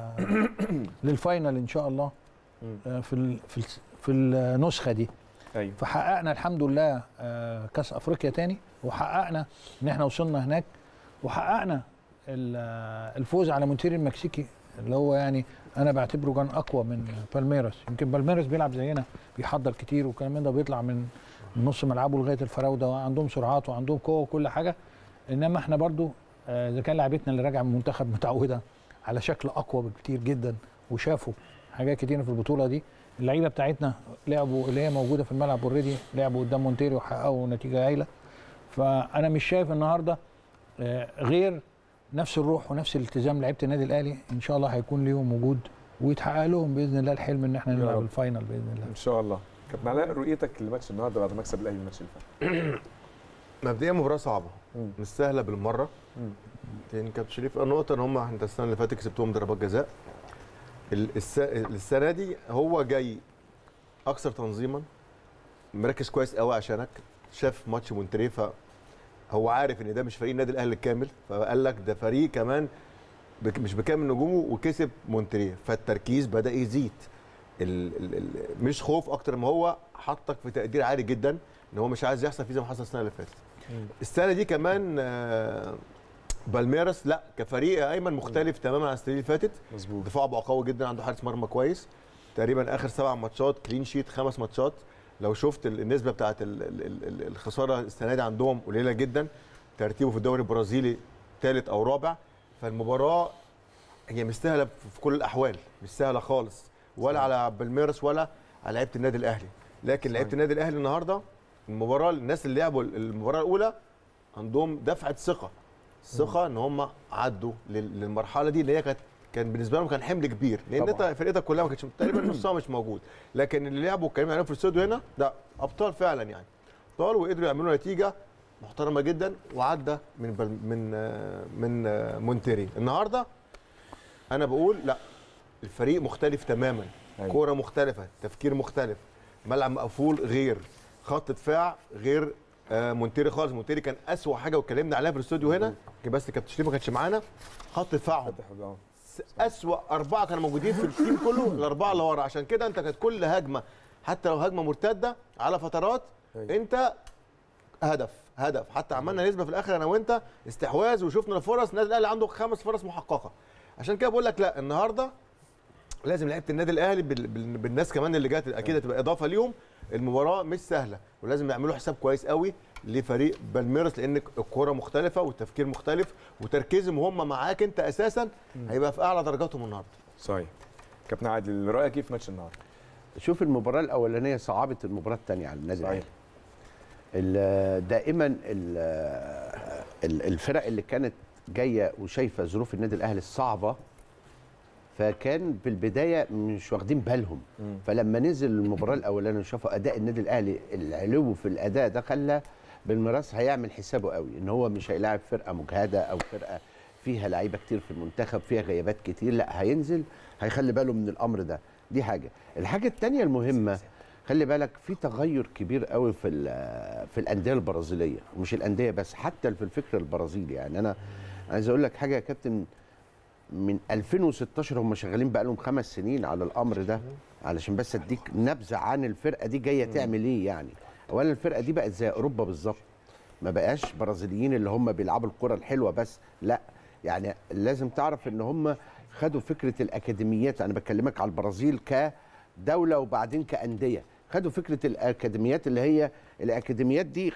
للفاينل ان شاء الله آه، في ال- في ال- في النسخه دي ايوه فحققنا الحمد لله آه، كاس افريقيا تاني وحققنا ان احنا وصلنا هناك وحققنا ال- آه، الفوز على مونتيري المكسيكي اللي هو يعني انا بعتبره كان اقوى من بالميراس يمكن بالميراس بيلعب زينا بيحضر كتير والكلام من ده بيطلع من من نص ملعبه لغايه الفراوده وعندهم سرعات وعندهم قوه وكل حاجه انما احنا برضو آه، اذا كان لعيبتنا اللي راجعه من المنتخب متعوده على شكل اقوى بكتير جدا وشافوا حاجات كتير في البطوله دي اللعيبه بتاعتنا لعبوا اللي هي موجوده في الملعب اوريدي لعبوا قدام مونتيري وحققوا نتيجه هايله فانا مش شايف النهارده آه، غير نفس الروح ونفس الالتزام لعيبه النادي الاهلي ان شاء الله هيكون ليهم وجود ويتحقق لهم باذن الله الحلم ان احنا يا نلعب رب. الفاينل باذن الله ان شاء الله كابتن علاء رؤيتك لماتش النهارده بعد مكسب الاهلي الماتش اللي فات مبدئيا مباراه صعبه مم. مش سهله بالمره مم. يعني كابتن شريف النقطه ان هم انت السنه اللي فاتت كسبتهم ضربات جزاء ال- الس- السنه دي هو جاي اكثر تنظيما مركز كويس قوي عشانك شاف ماتش مونتريه فهو عارف ان ده مش فريق النادي الاهلي الكامل فقال لك ده فريق كمان بك مش بكامل نجومه وكسب مونتريه فالتركيز بدا يزيد ال ال ال مش خوف اكتر ما هو حطك في تقدير عالي جدا ان هو مش عايز يحصل فيه زي ما حصل السنه اللي فاتت السنه دي كمان آه، بالميراس لا كفريق ايمن مختلف تماما عن السنه اللي فاتت مظبوط دفاعه بقى قوي جدا عنده حارس مرمى كويس تقريبا اخر سبع ماتشات كلين شيت خمس ماتشات لو شفت ال- النسبه بتاعت ال- ال- ال- ال- الخساره السنه دي عندهم قليله جدا ترتيبه في الدوري البرازيلي ثالث او رابع فالمباراه هي مش سهله في كل الاحوال مش سهله خالص ولا على بالميرس ولا على لعيبه النادي الاهلي لكن لعيبه النادي الاهلي النهارده المباراه الناس اللي لعبوا المباراه الاولى عندهم دفعه ثقه ثقه ان هم عدوا لل- للمرحله دي اللي هي كانت كان بالنسبه لهم كان حمل كبير لان انت طبعاً. فرقتك كلها ما كانتش تقريبا نصها مش موجود لكن اللي لعبوا اتكلمنا عليهم في الاستوديو هنا ده ابطال فعلا يعني ابطال وقدروا يعملوا نتيجه محترمه جدا وعدى من بل من آه، من آه، مونتيري النهارده انا بقول لا الفريق مختلف تماما أيوة. كوره مختلفه تفكير مختلف ملعب مقفول غير خط دفاع غير آه، مونتيري خالص مونتيري كان اسوأ حاجه واتكلمنا عليها في الاستوديو هنا كان بس كابتن شريف ما كانش معانا خط دفاعهم آه. اسوأ اربعه كانوا موجودين في التيم كله الاربعه اللي ورا عشان كده انت كانت كل هجمه حتى لو هجمه مرتده على فترات أيوة. انت هدف هدف حتى عملنا نسبه في الاخر انا وانت استحواذ وشفنا الفرص النادي الاهلي عنده خمس فرص محققه عشان كده بقول لك لا النهارده لازم لعيبه النادي الاهلي بال... بال... بالناس كمان اللي جت اكيد هتبقى اضافه ليهم المباراه مش سهله ولازم يعملوا حساب كويس قوي لفريق بالميرس لان الكوره مختلفه والتفكير مختلف وتركيزهم هم معاك انت اساسا هيبقى في اعلى درجاتهم النهارده صحيح كابتن عادل رايك ايه في ماتش النهارده شوف المباراه الاولانيه صعبت المباراه الثانيه على النادي صحيح. الاهلي ال- دائما ال- ال- الفرق اللي كانت جايه وشايفه ظروف النادي الاهلي الصعبه فكان في البدايه مش واخدين بالهم مم. فلما نزل المباراه الاولانيه وشافوا اداء النادي الاهلي العلو في الاداء ده خلى بالميراث هيعمل حسابه قوي ان هو مش هيلاعب فرقه مجهده او فرقه فيها لعيبه كتير في المنتخب فيها غيابات كتير لا هينزل هيخلي باله من الامر ده دي حاجه الحاجه الثانيه المهمه خلي بالك في تغير كبير قوي في ال- في الانديه البرازيليه ومش الانديه بس حتى في الفكر البرازيلي يعني انا عايز اقول لك حاجه يا كابتن من 2016 هم شغالين بقى لهم خمس سنين على الامر ده علشان بس اديك نبذه عن الفرقه دي جايه تعمل ايه يعني اولا الفرقه دي بقت زي اوروبا بالظبط ما بقاش برازيليين اللي هم بيلعبوا الكره الحلوه بس لا يعني لازم تعرف ان هم خدوا فكره الاكاديميات انا بكلمك على البرازيل كدوله وبعدين كانديه خدوا فكره الاكاديميات اللي هي الاكاديميات دي 65%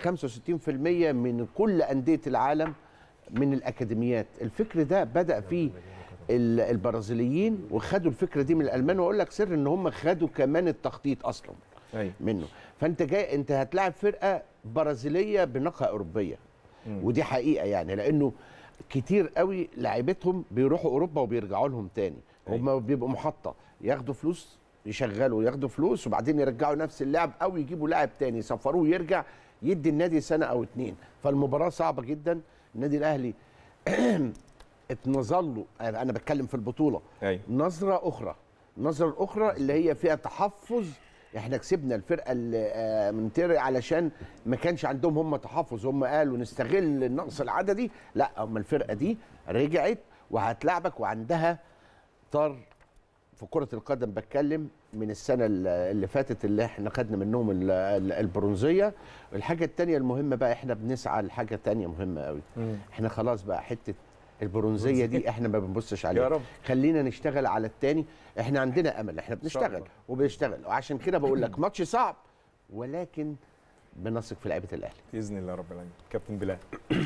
من كل انديه العالم من الاكاديميات الفكر ده بدا فيه ال- البرازيليين وخدوا الفكره دي من الالمان واقول لك سر ان هم خدوا كمان التخطيط اصلا ايوه منه فانت جاي انت هتلاعب فرقه برازيليه بنقله اوروبيه ودي حقيقه يعني لانه كتير قوي لعيبتهم بيروحوا اوروبا وبيرجعوا لهم تاني هم بيبقوا محطه ياخدوا فلوس يشغلوا ياخدوا فلوس وبعدين يرجعوا نفس اللاعب او يجيبوا لاعب تاني يسفروه ويرجع يدي النادي سنه او اتنين فالمباراه صعبه جدا النادي الاهلي اتنظر له انا بتكلم في البطوله ايوه نظره اخرى النظره الاخرى اللي هي فيها تحفظ احنا كسبنا الفرقه اللي آه، من تيري علشان ما كانش عندهم هم تحفظ هم قالوا نستغل النقص العددي لا هم الفرقه دي رجعت وهتلعبك وعندها طار في كرة القدم بتكلم من السنة ال- اللي فاتت اللي احنا خدنا منهم ال- ال- البرونزية الحاجة التانية المهمة بقى احنا بنسعى لحاجة تانية مهمة قوي احنا خلاص بقى حتة البرونزية دي احنا ما بنبصش عليها يا رب. خلينا نشتغل على التاني احنا عندنا امل احنا بنشتغل الله. وبنشتغل وعشان كده بقول لك ماتش صعب ولكن بنثق في لعيبة الاهلي باذن الله رب العالمين كابتن بلال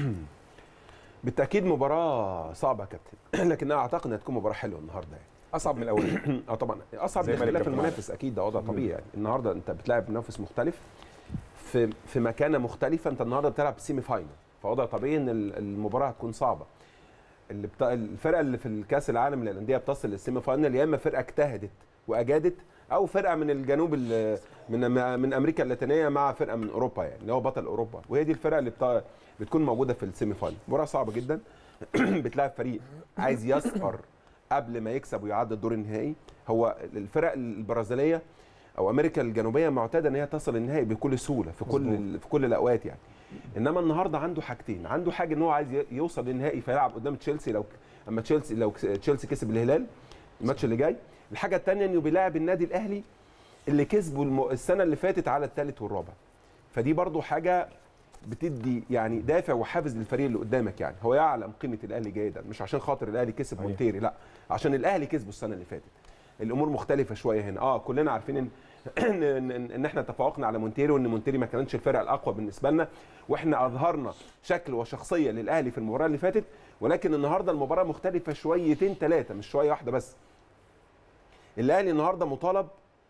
بالتاكيد مباراه صعبه يا كابتن لكن انا اعتقد انها تكون مباراه حلوه النهارده يعني اصعب من الاول اه طبعا اصعب زي ما باختلاف الكابتن المنافس اكيد ده وضع طبيعي يعني النهارده انت بتلاعب منافس مختلف في في مكانه مختلفه انت النهارده بتلعب سيمي فاينل فوضع طبيعي ان ال- المباراه هتكون صعبه اللي بتا... الفرقه اللي في الكاس العالم للانديه بتصل للسيمي فاينل يا اما فرقه اجتهدت واجادت او فرقه من الجنوب ال- من من امريكا اللاتينيه مع فرقه من اوروبا يعني اللي هو بطل اوروبا وهي دي الفرقه اللي بتا... بتكون موجوده في السيمي فاينل مباراه صعبه جدا بتلعب فريق عايز يسقر قبل ما يكسب ويعدي الدور النهائي هو الفرق البرازيليه او امريكا الجنوبيه معتاده ان هي تصل النهائي بكل سهوله في كل في كل الاوقات يعني انما النهارده عنده حاجتين عنده حاجه ان هو عايز ي- يوصل للنهائي فيلعب قدام تشيلسي لو اما تشيلسي لو كس- تشيلسي كسب الهلال الماتش اللي جاي الحاجه الثانيه انه بيلاعب النادي الاهلي اللي كسبه الم- السنه اللي فاتت على الثالث والرابع فدي برضو حاجه بتدي يعني دافع وحافز للفريق اللي قدامك يعني هو يعلم قيمه الاهلي جيدا مش عشان خاطر الاهلي كسب صحيح. مونتيري لا عشان الاهلي كسبه السنه اللي فاتت الامور مختلفه شويه هنا اه كلنا عارفين ان ان, إن, إن احنا تفوقنا على مونتيري وان مونتيري ما كانتش الفرقه الاقوى بالنسبه لنا واحنا اظهرنا شكل وشخصيه للاهلي في المباراه اللي فاتت ولكن النهارده المباراه مختلفه شويتين ثلاثه مش شويه واحده بس الاهلي النهارده مطالب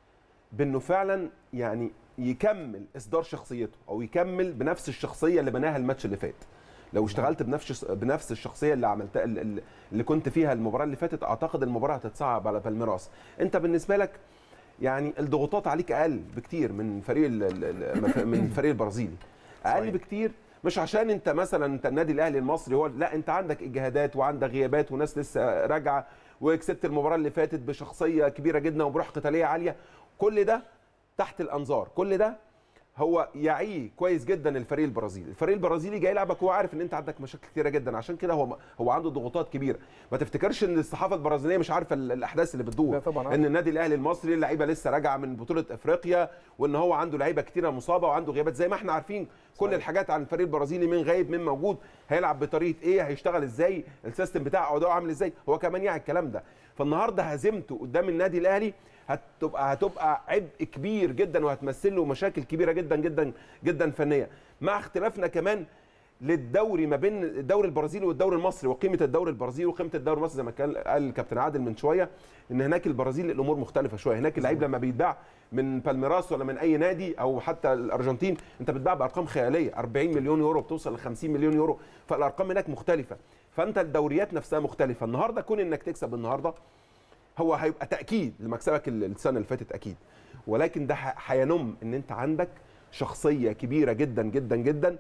بانه فعلا يعني يكمل اصدار شخصيته او يكمل بنفس الشخصيه اللي بناها الماتش اللي فات لو اشتغلت بنفس بنفس الشخصيه اللي عملتها اللي اللي كنت فيها المباراه اللي فاتت اعتقد المباراه هتتصعب على بالميراس انت بالنسبه لك يعني الضغوطات عليك اقل بكتير من فريق ال- ال- ال- من الفريق البرازيلي اقل صحيح. بكتير مش عشان انت مثلا انت النادي الاهلي المصري هو لا انت عندك اجهادات وعندك غيابات وناس لسه راجعه وكسبت المباراه اللي فاتت بشخصيه كبيره جدا وبروح قتاليه عاليه كل ده تحت الانظار كل ده هو يعيه كويس جدا الفريق البرازيلي الفريق البرازيلي جاي يلعبك وهو عارف ان انت عندك مشاكل كتيره جدا عشان كده هو هو عنده ضغوطات كبيره ما تفتكرش ان الصحافه البرازيليه مش عارفه ال- الاحداث اللي بتدور لا طبعاً عارف. ان النادي الاهلي المصري اللعيبه لسه راجعه من بطوله افريقيا وان هو عنده لعيبه كتيره مصابه وعنده غيابات زي ما احنا عارفين كل الحاجات عن الفريق البرازيلي مين غايب مين موجود هيلعب بطريقه ايه هيشتغل ازاي السيستم بتاعه اداؤه عامل ازاي هو كمان يعني الكلام ده فالنهارده هزيمته قدام النادي الاهلي هتبقى هتبقى عبء كبير جدا وهتمثل له مشاكل كبيره جدا جدا جدا فنيه مع اختلافنا كمان للدوري ما بين الدوري البرازيلي والدوري المصري وقيمه الدوري البرازيلي وقيمه الدوري المصري زي ما كان قال الكابتن عادل من شويه ان هناك البرازيل الامور مختلفه شويه هناك اللعيب لما بيتباع من بالميراس ولا من اي نادي او حتى الارجنتين انت بتباع بارقام خياليه 40 مليون يورو بتوصل ل 50 مليون يورو فالارقام هناك مختلفه فانت الدوريات نفسها مختلفه النهارده كون انك تكسب النهارده هو هيبقى تاكيد لمكسبك ال- السنه اللي فاتت اكيد ولكن ده ح- هينم ان انت عندك شخصيه كبيره جدا جدا جدا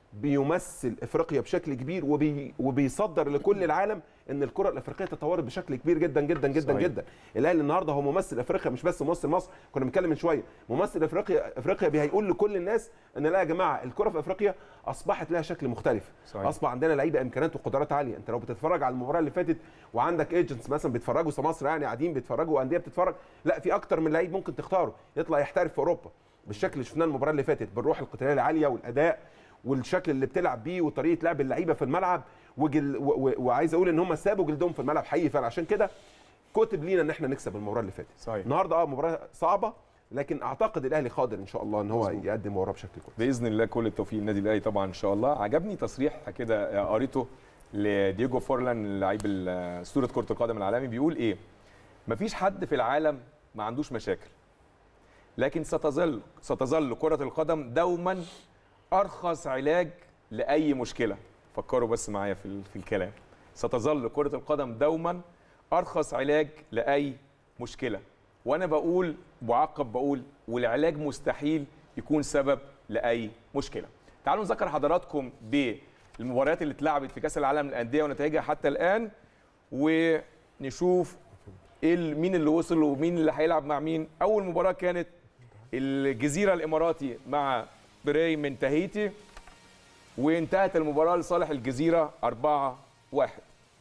بيمثل افريقيا بشكل كبير وبي وبيصدر لكل العالم ان الكره الافريقيه تطورت بشكل كبير جدا جدا جدا صحيح. جدا الاهلي النهارده هو ممثل افريقيا مش بس ممثل مصر كنا بنتكلم من شويه ممثل افريقيا افريقيا بيقول لكل الناس ان لا يا جماعه الكره في افريقيا اصبحت لها شكل مختلف صحيح. اصبح عندنا لعيبه امكانيات وقدرات عاليه انت لو بتتفرج على المباراه اللي فاتت وعندك ايجنتس مثلا بيتفرجوا في مصر يعني قاعدين بيتفرجوا وانديه بتتفرج لا في اكتر من لعيب ممكن تختاره يطلع يحترف في اوروبا بالشكل اللي شفناه المباراه اللي فاتت بالروح القتاليه العاليه والاداء والشكل اللي بتلعب بيه وطريقه لعب اللعيبه في الملعب وجل و و وعايز اقول ان هم سابوا جلدهم في الملعب حقيقي فعلا عشان كده كتب لينا ان احنا نكسب المباراه اللي فاتت صحيح. النهارده اه مباراه صعبه لكن اعتقد الاهلي قادر ان شاء الله ان هو مظبوط. يقدم مباراه بشكل كويس باذن الله كل التوفيق للنادي الاهلي طبعا ان شاء الله عجبني تصريح كده قريته لدييجو فورلان لعيب ال- اسطوره كره القدم العالمي بيقول ايه مفيش حد في العالم ما عندوش مشاكل لكن ستظل ستظل كره القدم دوما ارخص علاج لاي مشكله فكروا بس معايا في ال- في الكلام ستظل كره القدم دوما ارخص علاج لاي مشكله وانا بقول بعقب بقول والعلاج مستحيل يكون سبب لاي مشكله تعالوا نذكر حضراتكم بالمباريات اللي اتلعبت في كاس العالم للانديه ونتائجها حتى الان ونشوف ايه ال- مين اللي وصل ومين اللي هيلعب مع مين اول مباراه كانت الجزيره الاماراتي مع براي من تاهيتي وانتهت المباراه لصالح الجزيره 4 1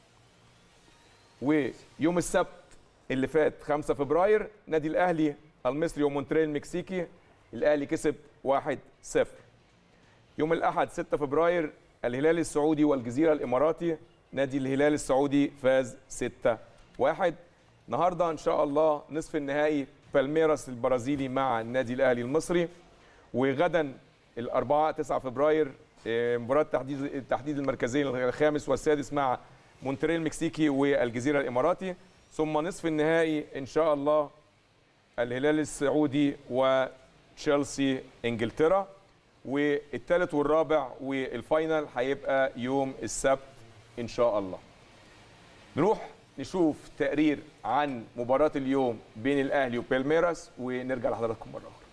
ويوم السبت اللي فات 5 فبراير نادي الاهلي المصري ومونتريال المكسيكي الاهلي كسب 1 0 يوم الاحد 6 فبراير الهلال السعودي والجزيره الاماراتي نادي الهلال السعودي فاز 6 1 النهارده ان شاء الله نصف النهائي بالميراس البرازيلي مع النادي الاهلي المصري وغدا الاربعاء 9 فبراير آه، مباراه تحديد تحديد المركزين الخامس والسادس مع مونتريال المكسيكي والجزيره الاماراتي ثم نصف النهائي ان شاء الله الهلال السعودي وتشيلسي انجلترا والثالث والرابع والفاينل هيبقى يوم السبت ان شاء الله نروح نشوف تقرير عن مباراة اليوم بين الأهلي وبالميراس ونرجع لحضراتكم مرة أخرى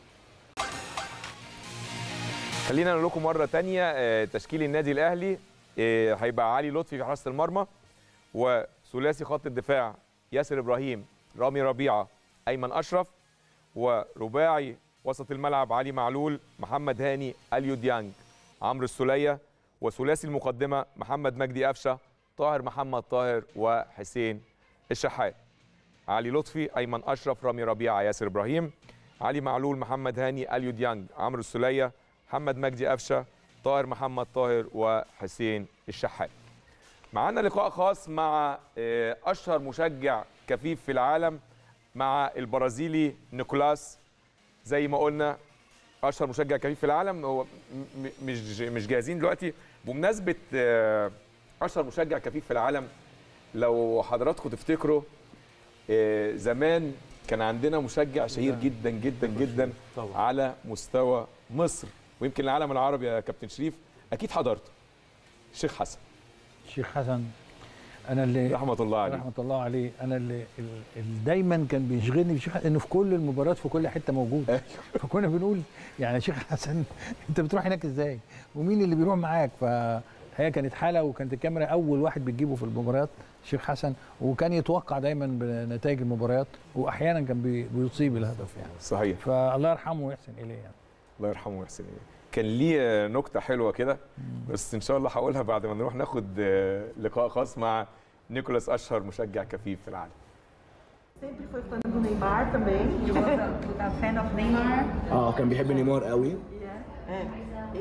خلينا نقول لكم مرة تانية آه، تشكيل النادي الأهلي آه، هيبقى علي لطفي في حراسة المرمى وثلاثي خط الدفاع ياسر إبراهيم رامي ربيعة أيمن أشرف ورباعي وسط الملعب علي معلول محمد هاني اليو ديانج عمرو السولية وثلاثي المقدمة محمد مجدي قفشة طاهر محمد طاهر وحسين الشحات علي لطفي ايمن اشرف رامي ربيعه ياسر ابراهيم علي معلول محمد هاني اليو ديانج عمرو السوليه محمد مجدي قفشه طاهر محمد طاهر وحسين الشحات معانا لقاء خاص مع آه، اشهر مشجع كفيف في العالم مع البرازيلي نيكولاس زي ما قلنا اشهر مشجع كفيف في العالم هو م- م- مش مش جاهزين دلوقتي بمناسبه آه، اشهر مشجع كفيف في العالم لو حضراتكم تفتكروا آه، زمان كان عندنا مشجع شهير جدا جدا جدا طبعا. على مستوى مصر ويمكن العالم العربي يا كابتن شريف اكيد حضرته الشيخ حسن الشيخ حسن انا اللي رحمه الله عليه رحمه الله عليه انا اللي, اللي دايما كان بيشغلني بالشيخ حسن انه في كل المباريات في كل حته موجود أيوه. فكنا بنقول يعني يا شيخ حسن انت بتروح هناك ازاي ومين اللي بيروح معاك فهي كانت حاله وكانت الكاميرا اول واحد بتجيبه في المباريات الشيخ حسن وكان يتوقع دايما بنتائج المباريات واحيانا كان بي- بيصيب الهدف يعني صحيح فالله يرحمه ويحسن اليه يعني الله يرحمه ويحسن اليه كان ليه نكته حلوه كده بس ان شاء الله هقولها بعد ما نروح ناخد آه، لقاء خاص مع نيكولاس اشهر مشجع كفيف في العالم Sempre foi fã do Neymar também. You was a, a fan of Neymar. اه كان بيحب نيمار قوي É. E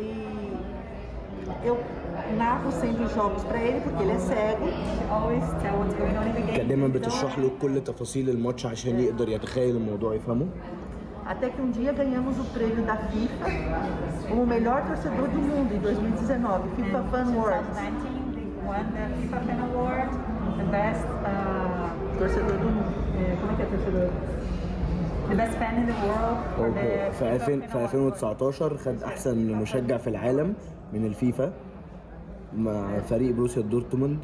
eu narro sempre os jogos para ele porque ele é cego. She always tell what's going on in the كانت game. دايما بتشرح له كل تفاصيل الماتش عشان يقدر يتخيل الموضوع يفهمه Até que um dia ganhamos o prêmio da FIFA como o melhor torcedor do mundo em 2019, FIFA Fan Awards. 2019, they won the FIFA Fan Award, the best, uh, Torcedor do mundo. uh, como é que é torcedor? The best fan in the world for the أوكي. في FIFA 2000 Fan في Award. 2019 خد احسن مشجع في العالم من الفيفا مع فريق بروسيا دورتموند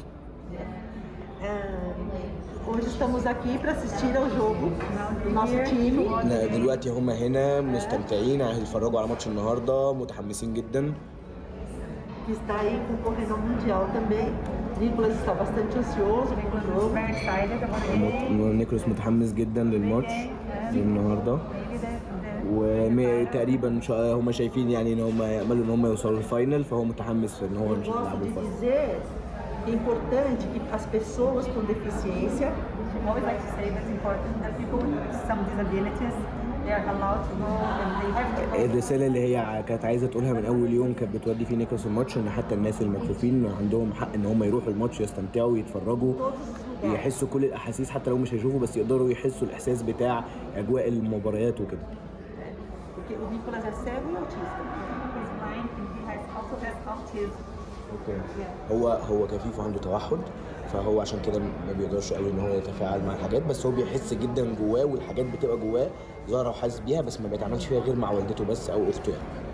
É, hoje estamos aqui para assistir ao jogo do nosso time. لا، دلوقتي هم هنا مستمتعين هيتفرجوا على ماتش النهارده متحمسين جدا que está aí concorrendo ao Mundial também. Nicolas está bastante ansioso com o We're jogo. very excited about the game. مت- نيكولاس متحمس جدا للماتش النهارده Maybe the, the وتقريبا ان شاء الله هم شايفين يعني ان هم ياملوا ان هم يوصلوا الفاينل فهو متحمس ان هو Eu ان شاء الله gosto يلعبوا de الفاينل dizer que é importante que as pessoas com deficiência I always like to say that it's important that people with some disabilities they are allowed to go and they have to go. الرساله اللي هي كانت عايزه تقولها من اول يوم كانت بتودي فيه نيكلاس الماتش ان حتى الناس المكفوفين عندهم حق ان هم يروحوا الماتش يستمتعوا يتفرجوا todos os lugares. يحسوا كل الاحاسيس حتى لو مش هيشوفوا بس يقدروا يحسوا الاحساس بتاع اجواء المباريات وكده Porque o Nicolas é cego e autista. He's blind and he has also has autism. هو هو كفيف وعنده توحد فهو عشان كده ما بيقدرش قوي ان هو يتفاعل مع الحاجات بس هو بيحس جدا جواه والحاجات بتبقى جواه ظاهره وحاسس بيها بس ما بيتعاملش فيها غير مع والدته بس او اخته يعني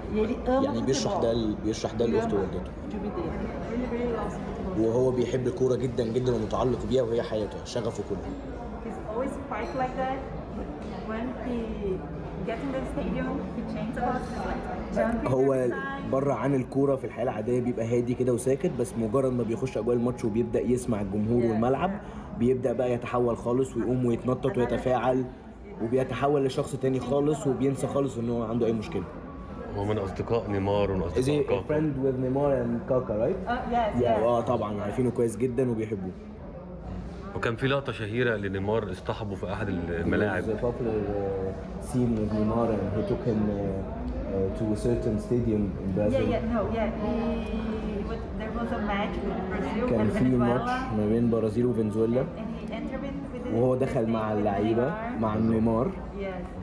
E ele ama يعني بيشرح ده futebol. بيشرح ده Ele لاخته ama ووالدته o time dele. Really, really loves football. وهو بيحب الكوره جدا جدا ومتعلق بيها وهي حياته شغفه كله He's always quiet like that. When he gets in the stadium, he changes a lot. He's like jumping هو every time. بره عن الكوره في الحياه العاديه بيبقى هادي كده وساكت بس مجرد ما بيخش اجواء الماتش وبيبدا يسمع الجمهور والملعب بيبدا بقى يتحول خالص ويقوم ويتنطط ويتفاعل وبيتحول لشخص تاني خالص وبينسى خالص ان هو عنده اي مشكله هو من اصدقاء نيمار ومن Is اصدقاء he a كاكا friend with Neymar and Kaka, right? Uh, yes, Yeah, yes. اه طبعا عارفينه كويس جدا وبيحبوه. وكان في لقطه شهيره لنيمار اصطحبه في احد الملاعب There's a popular uh, scene with Neymar and he took him uh, uh, to a certain stadium in Yeah, Brazil. yeah, no, yeah. He, was, there was a match with Brazil كان and في ماتش Venezuela. ما بين برازيل وفنزويلا And he entered in with the وهو with دخل the- مع with اللعيبه Neymar. مع نيمار Yes.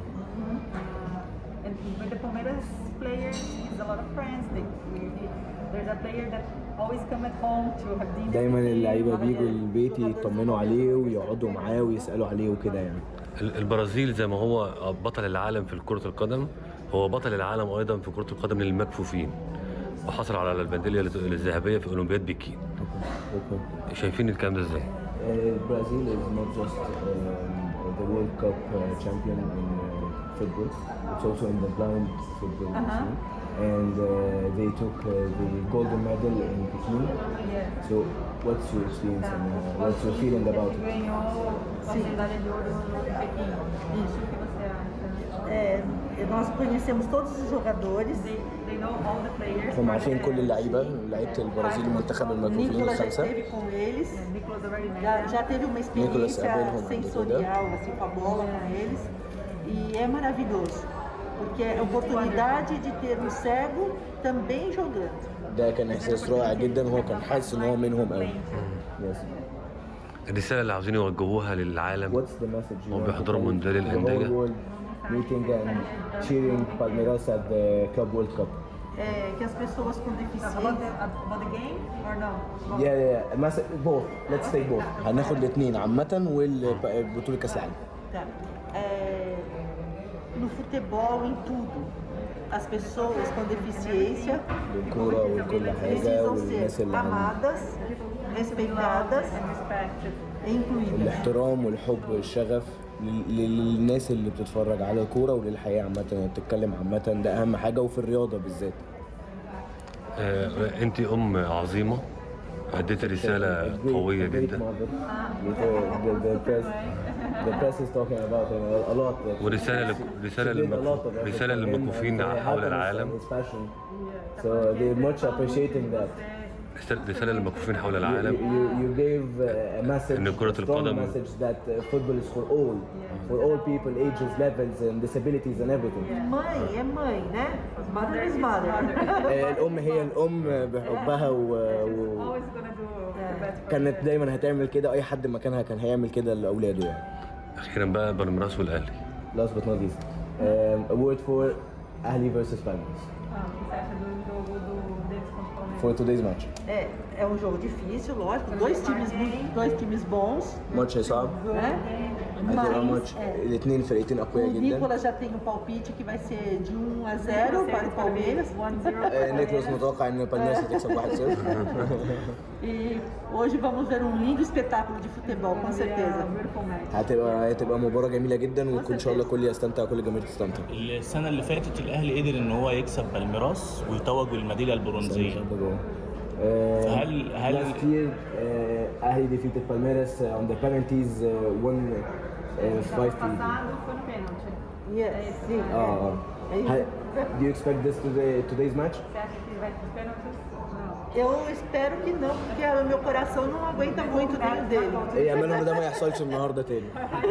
And with the Palmeiras players, he's a lot of friends. They, he, there's a player that always come at home to have dinner. دايما with him. اللعيبه Yeah. بيجوا البيت يطمنوا عليه ويقعدوا معاه ويسالوا عليه وكده يعني. ال- البرازيل زي ما هو بطل العالم في كرة القدم هو بطل العالم أيضا في كرة القدم للمكفوفين وحصل على البندلية الذهبية في أولمبياد بكين Okay. شايفين الكلام ده ازاي؟ Uh, Brazil is not just um, the World Cup uh, champion in uh, football, it's also in the blind football Uh-huh. team. And uh, they took uh, the golden medal in Peking. Yeah. So, what's your experience and uh, what's your feeling about it? Ganhou a medalha de ouro no Pequim. Isso. O que você acha? É, nós conhecemos todos os jogadores. They, they know all the players. هم عارفين كل اللعيبه لعيبه البرازيل المنتخب المكفوفين Nicolas já الخمسه esteve com eles. Nicolas already met Já, them. já teve uma Nicolas experiência Abelham, sensorial assim, com a bola com eles. E é maravilhoso. Porque é a oportunidade de ter um cego também jogando. ده كان احساس رائع جدا وهو كان حاسس ان هو منهم قوي Yes. الرسالة اللي عاوزين يوجهوها للعالم What's the message you هم want to بيحضروا tell مونديال the whole الأندية world meeting and cheering Palmeiras at the Club World Cup? É, que as pessoas com About deficiência. the, about the game or no? About Yeah, yeah, yeah. Mas- both. Let's take both. هناخد الاثنين عامة والبطولة كأس العالم. Tá. É, no futebol, em tudo. As pessoas com deficiência بالكورة وكل حاجة precisam والناس ser اللي عندهم amadas, respeitadas and respected. e incluídas. الاحترام والحب والشغف لل- للناس اللي بتتفرج على الكورة وللحياة عامة وبتتكلم عامة ده أهم حاجة وفي الرياضة بالذات. آه، انت ام عظيمة اديت رسالة A great- قوية a great جدا mother. With, uh, the, the press, the press is talking about her a lot. that ورسالة she- لك- رسالة she did a للمكفو- lot of effort رسالة for him للمكفوفين and for حول happiness العالم. and his passion. So they're much appreciating that. رسالة رسالة للمكفوفين حول You, العالم you, you gave uh, a message, إن كرة a strong القدم- message that uh, football is for all, for all people, ages, levels, and disabilities and everything. Mãe é mãe, né? Mother is mother. آه، الأم هي الأم بحبها و... و... Always gonna do the best for كانت دايما هتعمل كده أي حد مكانها كان هيعمل كده لأولاده يعني. اخيرا بقى بالميراس والاهلي Last but not least, um, a word for Ahli versus Palmeiras Ah, o que você acha do jogo do deles contra o Palmeiras? for today's match. É, é um jogo difícil, lógico. Dois times, muito- dois times bons, ماتش صعب né? هتبقى Mas ماتش é, الاثنين فرقتين أقوياء o جدا. Nicolas já tem um palpite que vai ser de 1 a 0 para o Palmeiras. 1-0 آه، نيكلاس متوقع ان بالميراس هتكسب 1-0 E hoje vamos ver um lindo espetáculo de futebol, com certeza. beautiful match. هتبقى هتبقى مباراة جميلة جدا وان شاء الله كل يستمتع كل الجماهير تستمتع. السنة اللي فاتت الأهلي قدر إن هو يكسب بالميراس ويتوج بالميدالية البرونزية هل- هل- last year uh, Ahli defeated Palmeiras uh, on the penalties uh, one uh, five to Passado foi no pênalti. Yes, sim. اه اه هل- do you expect this to the today's match? Você acha que vai pros pênaltis? Não. Eu espero que não, porque o meu coração não aguenta muito nem o dele. ايه املهم ده ما يحصلش النهارده تاني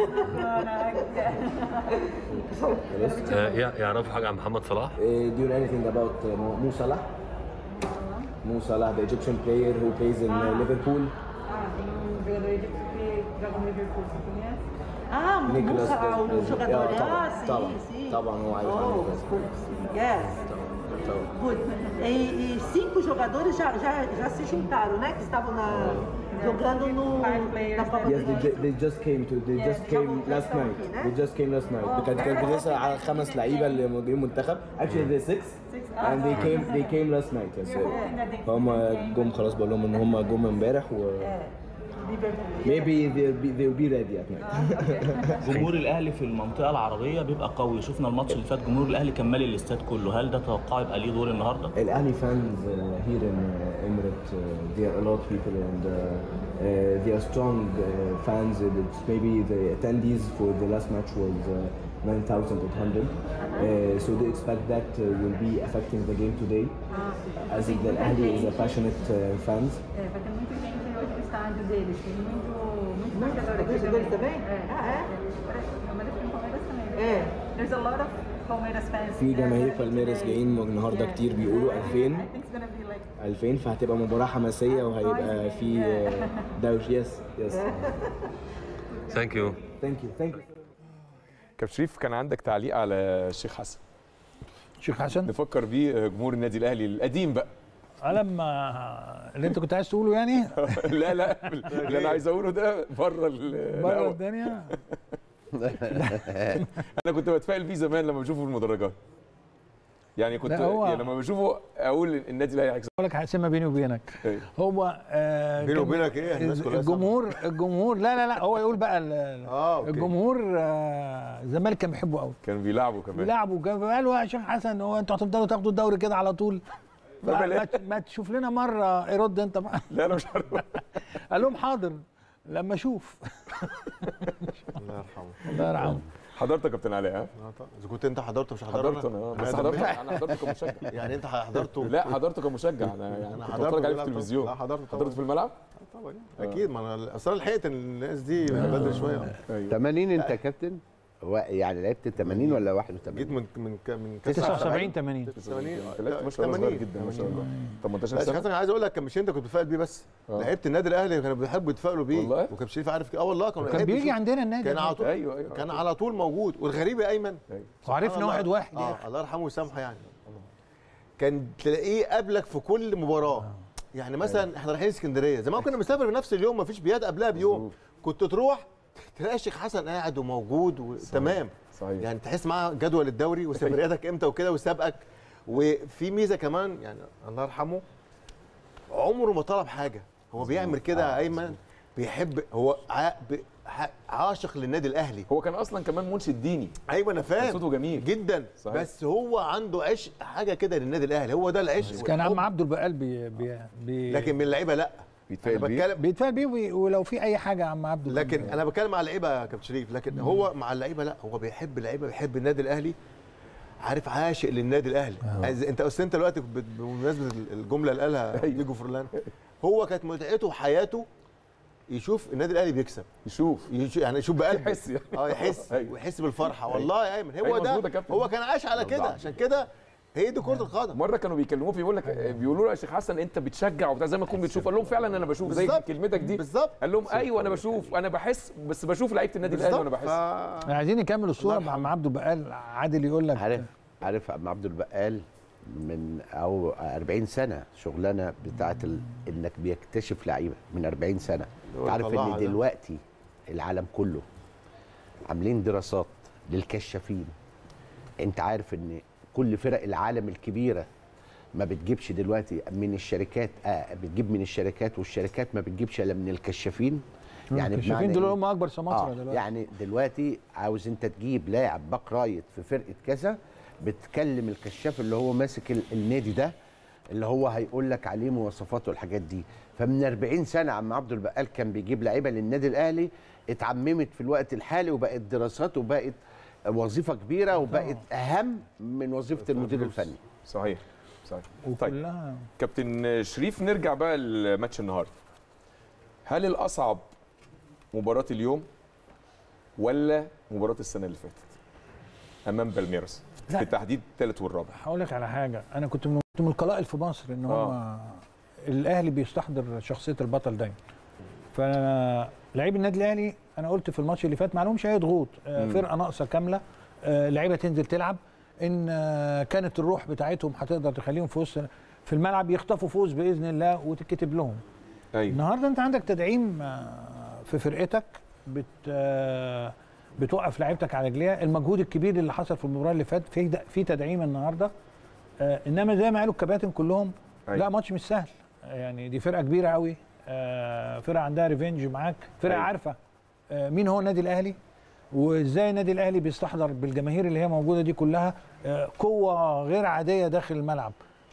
خلاص آه، يع- يعرفوا حاجة عن محمد صلاح Uh, do you know anything about uh, Mo Mo Salah? Mo Salah, the Egyptian player who plays in uh, Liverpool. Ah, tem um jogador egípcio que joga no Liverpool, você conhece? Ah, Nicolas Musa, ah, o Bez- jogador. آه، طبعا Ah, sim, طبعا sim. طبعا هو عارف Oh, عنه كويس. yes. طبعا Good. E, e cinco jogadores já, já, já se juntaram, né? Que estavam na, Jogando no, na Copa Yes, do they, ju- they just came to they Yeah, just came jogam- last jogam night. aqui, né? They just came last night. كانت كانت بتسأل على خمس لعيبة اللي موجودين المنتخب. Actually they're six. And they came they came last night. Yes. هم جم خلاص بقول لهم ان هم جم امبارح و maybe they'll be they'll be ready at night. جمهور الاهلي في المنطقه العربيه بيبقى قوي شفنا الماتش اللي فات جمهور الاهلي كان مالي الاستاد كله هل ده توقع يبقى ليه دور النهارده الاهلي fans uh, here in uh, Emirates uh, there are a lot of people and uh, uh, they are strong uh, fans it's maybe the attendees for the last match was uh, 9800 uh, so they expect that uh, will be affecting the game today as if the Ahli is a passionate uh, fans É, vai ter muita gente hoje no estádio deles. Tem muito, muito Muito torcedor aqui torcedores também? É. Ah, é? Palmeiras tem Palmeiras também. É. There's a lot of Palmeiras fans. في there جماهير today. بالميراس جايين النهارده كتير بيقولوا 2000 I think it's gonna be like 2000 فهتبقى مباراة حماسية وهيبقى في uh, دوش يس يس ثانك يو ثانك يو ثانك يو كابتن شريف كان عندك تعليق على الشيخ حسن شيخ حسن نفكر بيه جمهور النادي الاهلي القديم بقى لما اللي انت كنت عايز تقوله يعني لا لا اللي انا عايز اقوله ده بره ال- بره الهوا. الدنيا انا كنت بتفائل بيه زمان لما بشوفه في المدرجات يعني كنت لا، هو- يعني لما بشوفه اقول النادي الاهلي هيكسب اقول لك هقسمها بيني وبينك أيوة. هو آه بيني كان- وبينك إيه؟ الناس كلها الجمهور الجمهور لا لا لا هو يقول بقى ال- اه اوكي الجمهور آه، الزمالك كان بيحبه قوي كان بيلعبوا كمان بيلعبوا كان قالوا يا شيخ حسن هو انتوا هتفضلوا تاخدوا الدوري كده على طول ما, ما- ما تشوف لنا مره يرد انت بقى لا انا مش عارف قال لهم حاضر لما اشوف الله يرحمه الله يرحمه حضرتك يا كابتن علاء ها آه طبعا. اذا كنت انت حضرته مش حضرته حضرت انا آه، بس أنا حضرت دماغي. انا حضرته كمشجع يعني انت حضرته لا حضرته كمشجع انا يعني انا كنت حضرته بتفرج عليه في لا، التلفزيون لا حضرته طبعا حضرته في الملعب آه، طبعا اكيد ما انا اصل أنا لحقت الناس دي من بدري شويه ايوه 80 انت يا كابتن و- يعني لعبت 80 ولا جيت 81 من من ك- من كاس 79 80 80 لعبت ما شاء الله صغير جدا ما شاء الله 18 بس سنه حسن عايز اقول لك كان مش انت كنت بتفائل بيه بس آه. لعيبه النادي الاهلي كانوا بيحبوا يتفائلوا بيه والله؟ وكابتن شريف عارف كده اه والله كانوا كان يحبوا بيجي يشوفوا. عندنا النادي كان على طول ايوه ايوه كان على طول موجود والغريب يا ايمن وعرفنا سبحان واحد الله. واحد يا اه أخي. الله يرحمه ويسامحه يعني كان تلاقيه قبلك في كل مباراه يعني مثلا احنا رايحين اسكندريه زمان كنا بنسافر في نفس اليوم مفيش بيات قبلها بيوم كنت تروح تلاقي الشيخ حسن قاعد وموجود وتمام صحيح يعني تحس معاه جدول الدوري وسفرياتك امتى وكده وسابقك وفي ميزه كمان يعني الله يرحمه عمره ما طلب حاجه هو بيعمل كده يا ايمن بيحب هو ع- ب- ح- عاشق للنادي الاهلي هو كان اصلا كمان منشد ديني ايوه انا فاهم صوته جميل جدا صحيح. بس هو عنده عشق حاجه كده للنادي الاهلي هو ده العشق كان عم والحب. عبد البقال بي بي بي لكن من اللعيبه لا بيتفائل انا بيه بتكلم بيتفائل بيه وي- ولو في اي حاجه يا عم عبد لكن انا بتكلم على اللعيبه يا كابتن شريف لكن هو مع اللعيبه لا هو بيحب اللعيبه بيحب النادي الاهلي عارف عاشق للنادي الاهلي عايز انت اصل انت دلوقتي ب- بمناسبه الجمله اللي قالها ديجو فرلان هو كانت متعته وحياته يشوف النادي الاهلي بيكسب يشوف يشوف يعني يشوف بقلبه يحس يعني. اه يحس أيوة. ويحس بالفرحه والله يا ايمن هو أيوة ده مظبوط يا كابتن. هو كان عايش على كده عشان كده هي دي كره القدم مره كانوا بيكلموه بيقول لك بيقولوا له يا شيخ حسن انت بتشجع وبتاع زي ما تكون بتشوف قال لهم فعلا انا بشوف زي بالظبط. كلمتك دي بالظبط قال لهم ايوه انا بشوف انا بحس بس بشوف لعيبه النادي الاهلي وانا بالظبط بحس ف... عايزين نكمل الصوره الله مع عم عبد البقال عادل يقول لك عارف عارف عم عبد البقال من او 40 سنه شغلانه بتاعت ال... انك بيكتشف لعيبه من 40 سنه هو عارف طلعها ان ده. دلوقتي العالم كله عاملين دراسات للكشافين انت عارف ان كل فرق العالم الكبيره ما بتجيبش دلوقتي من الشركات آه بتجيب من الشركات والشركات ما بتجيبش الا من الكشافين يعني الكشافين بمعنى دول إيه؟ هم اكبر سماسره آه دلوقتي يعني دلوقتي عاوز انت تجيب لاعب باك رايت في فرقه كذا بتكلم الكشاف اللي هو ماسك ال- النادي ده اللي هو هيقول لك عليه مواصفاته والحاجات دي فمن 40 سنه عم عبد البقال كان بيجيب لعيبه للنادي الاهلي اتعممت في الوقت الحالي وبقت دراسات وبقت وظيفه كبيره وبقت اهم من وظيفه المدير الفني صحيح صحيح طيب وكلها كابتن شريف نرجع بقى لماتش النهارده هل الاصعب مباراه اليوم ولا مباراه السنه اللي فاتت امام بالميراس لا. في تحديد الثالث والرابع هقول لك على حاجه انا كنت من كنت من القلائل في مصر ان هم آه. الاهلي بيستحضر شخصيه البطل دايما فلاعيب النادي الاهلي انا قلت في الماتش اللي فات ما لهمش اي ضغوط آه، مم. فرقه ناقصه كامله آه، لعيبه تنزل تلعب ان آه، كانت الروح بتاعتهم هتقدر تخليهم في وسط في الملعب يخطفوا فوز باذن الله وتتكتب لهم أيوة. النهارده انت عندك تدعيم آه، في فرقتك بت آه، بتوقف لعيبتك على رجليها المجهود الكبير اللي حصل في المباراه اللي فاتت في د- في تدعيم النهارده آه، انما زي ما قالوا الكباتن كلهم أيوة. لا ماتش مش سهل يعني دي فرقه كبيره قوي آه، فرقه عندها ريفنج معاك فرقه أيوة. عارفه آه، مين هو النادي الاهلي وازاي النادي الاهلي بيستحضر بالجماهير اللي هي موجوده دي كلها آه، قوه غير عاديه داخل الملعب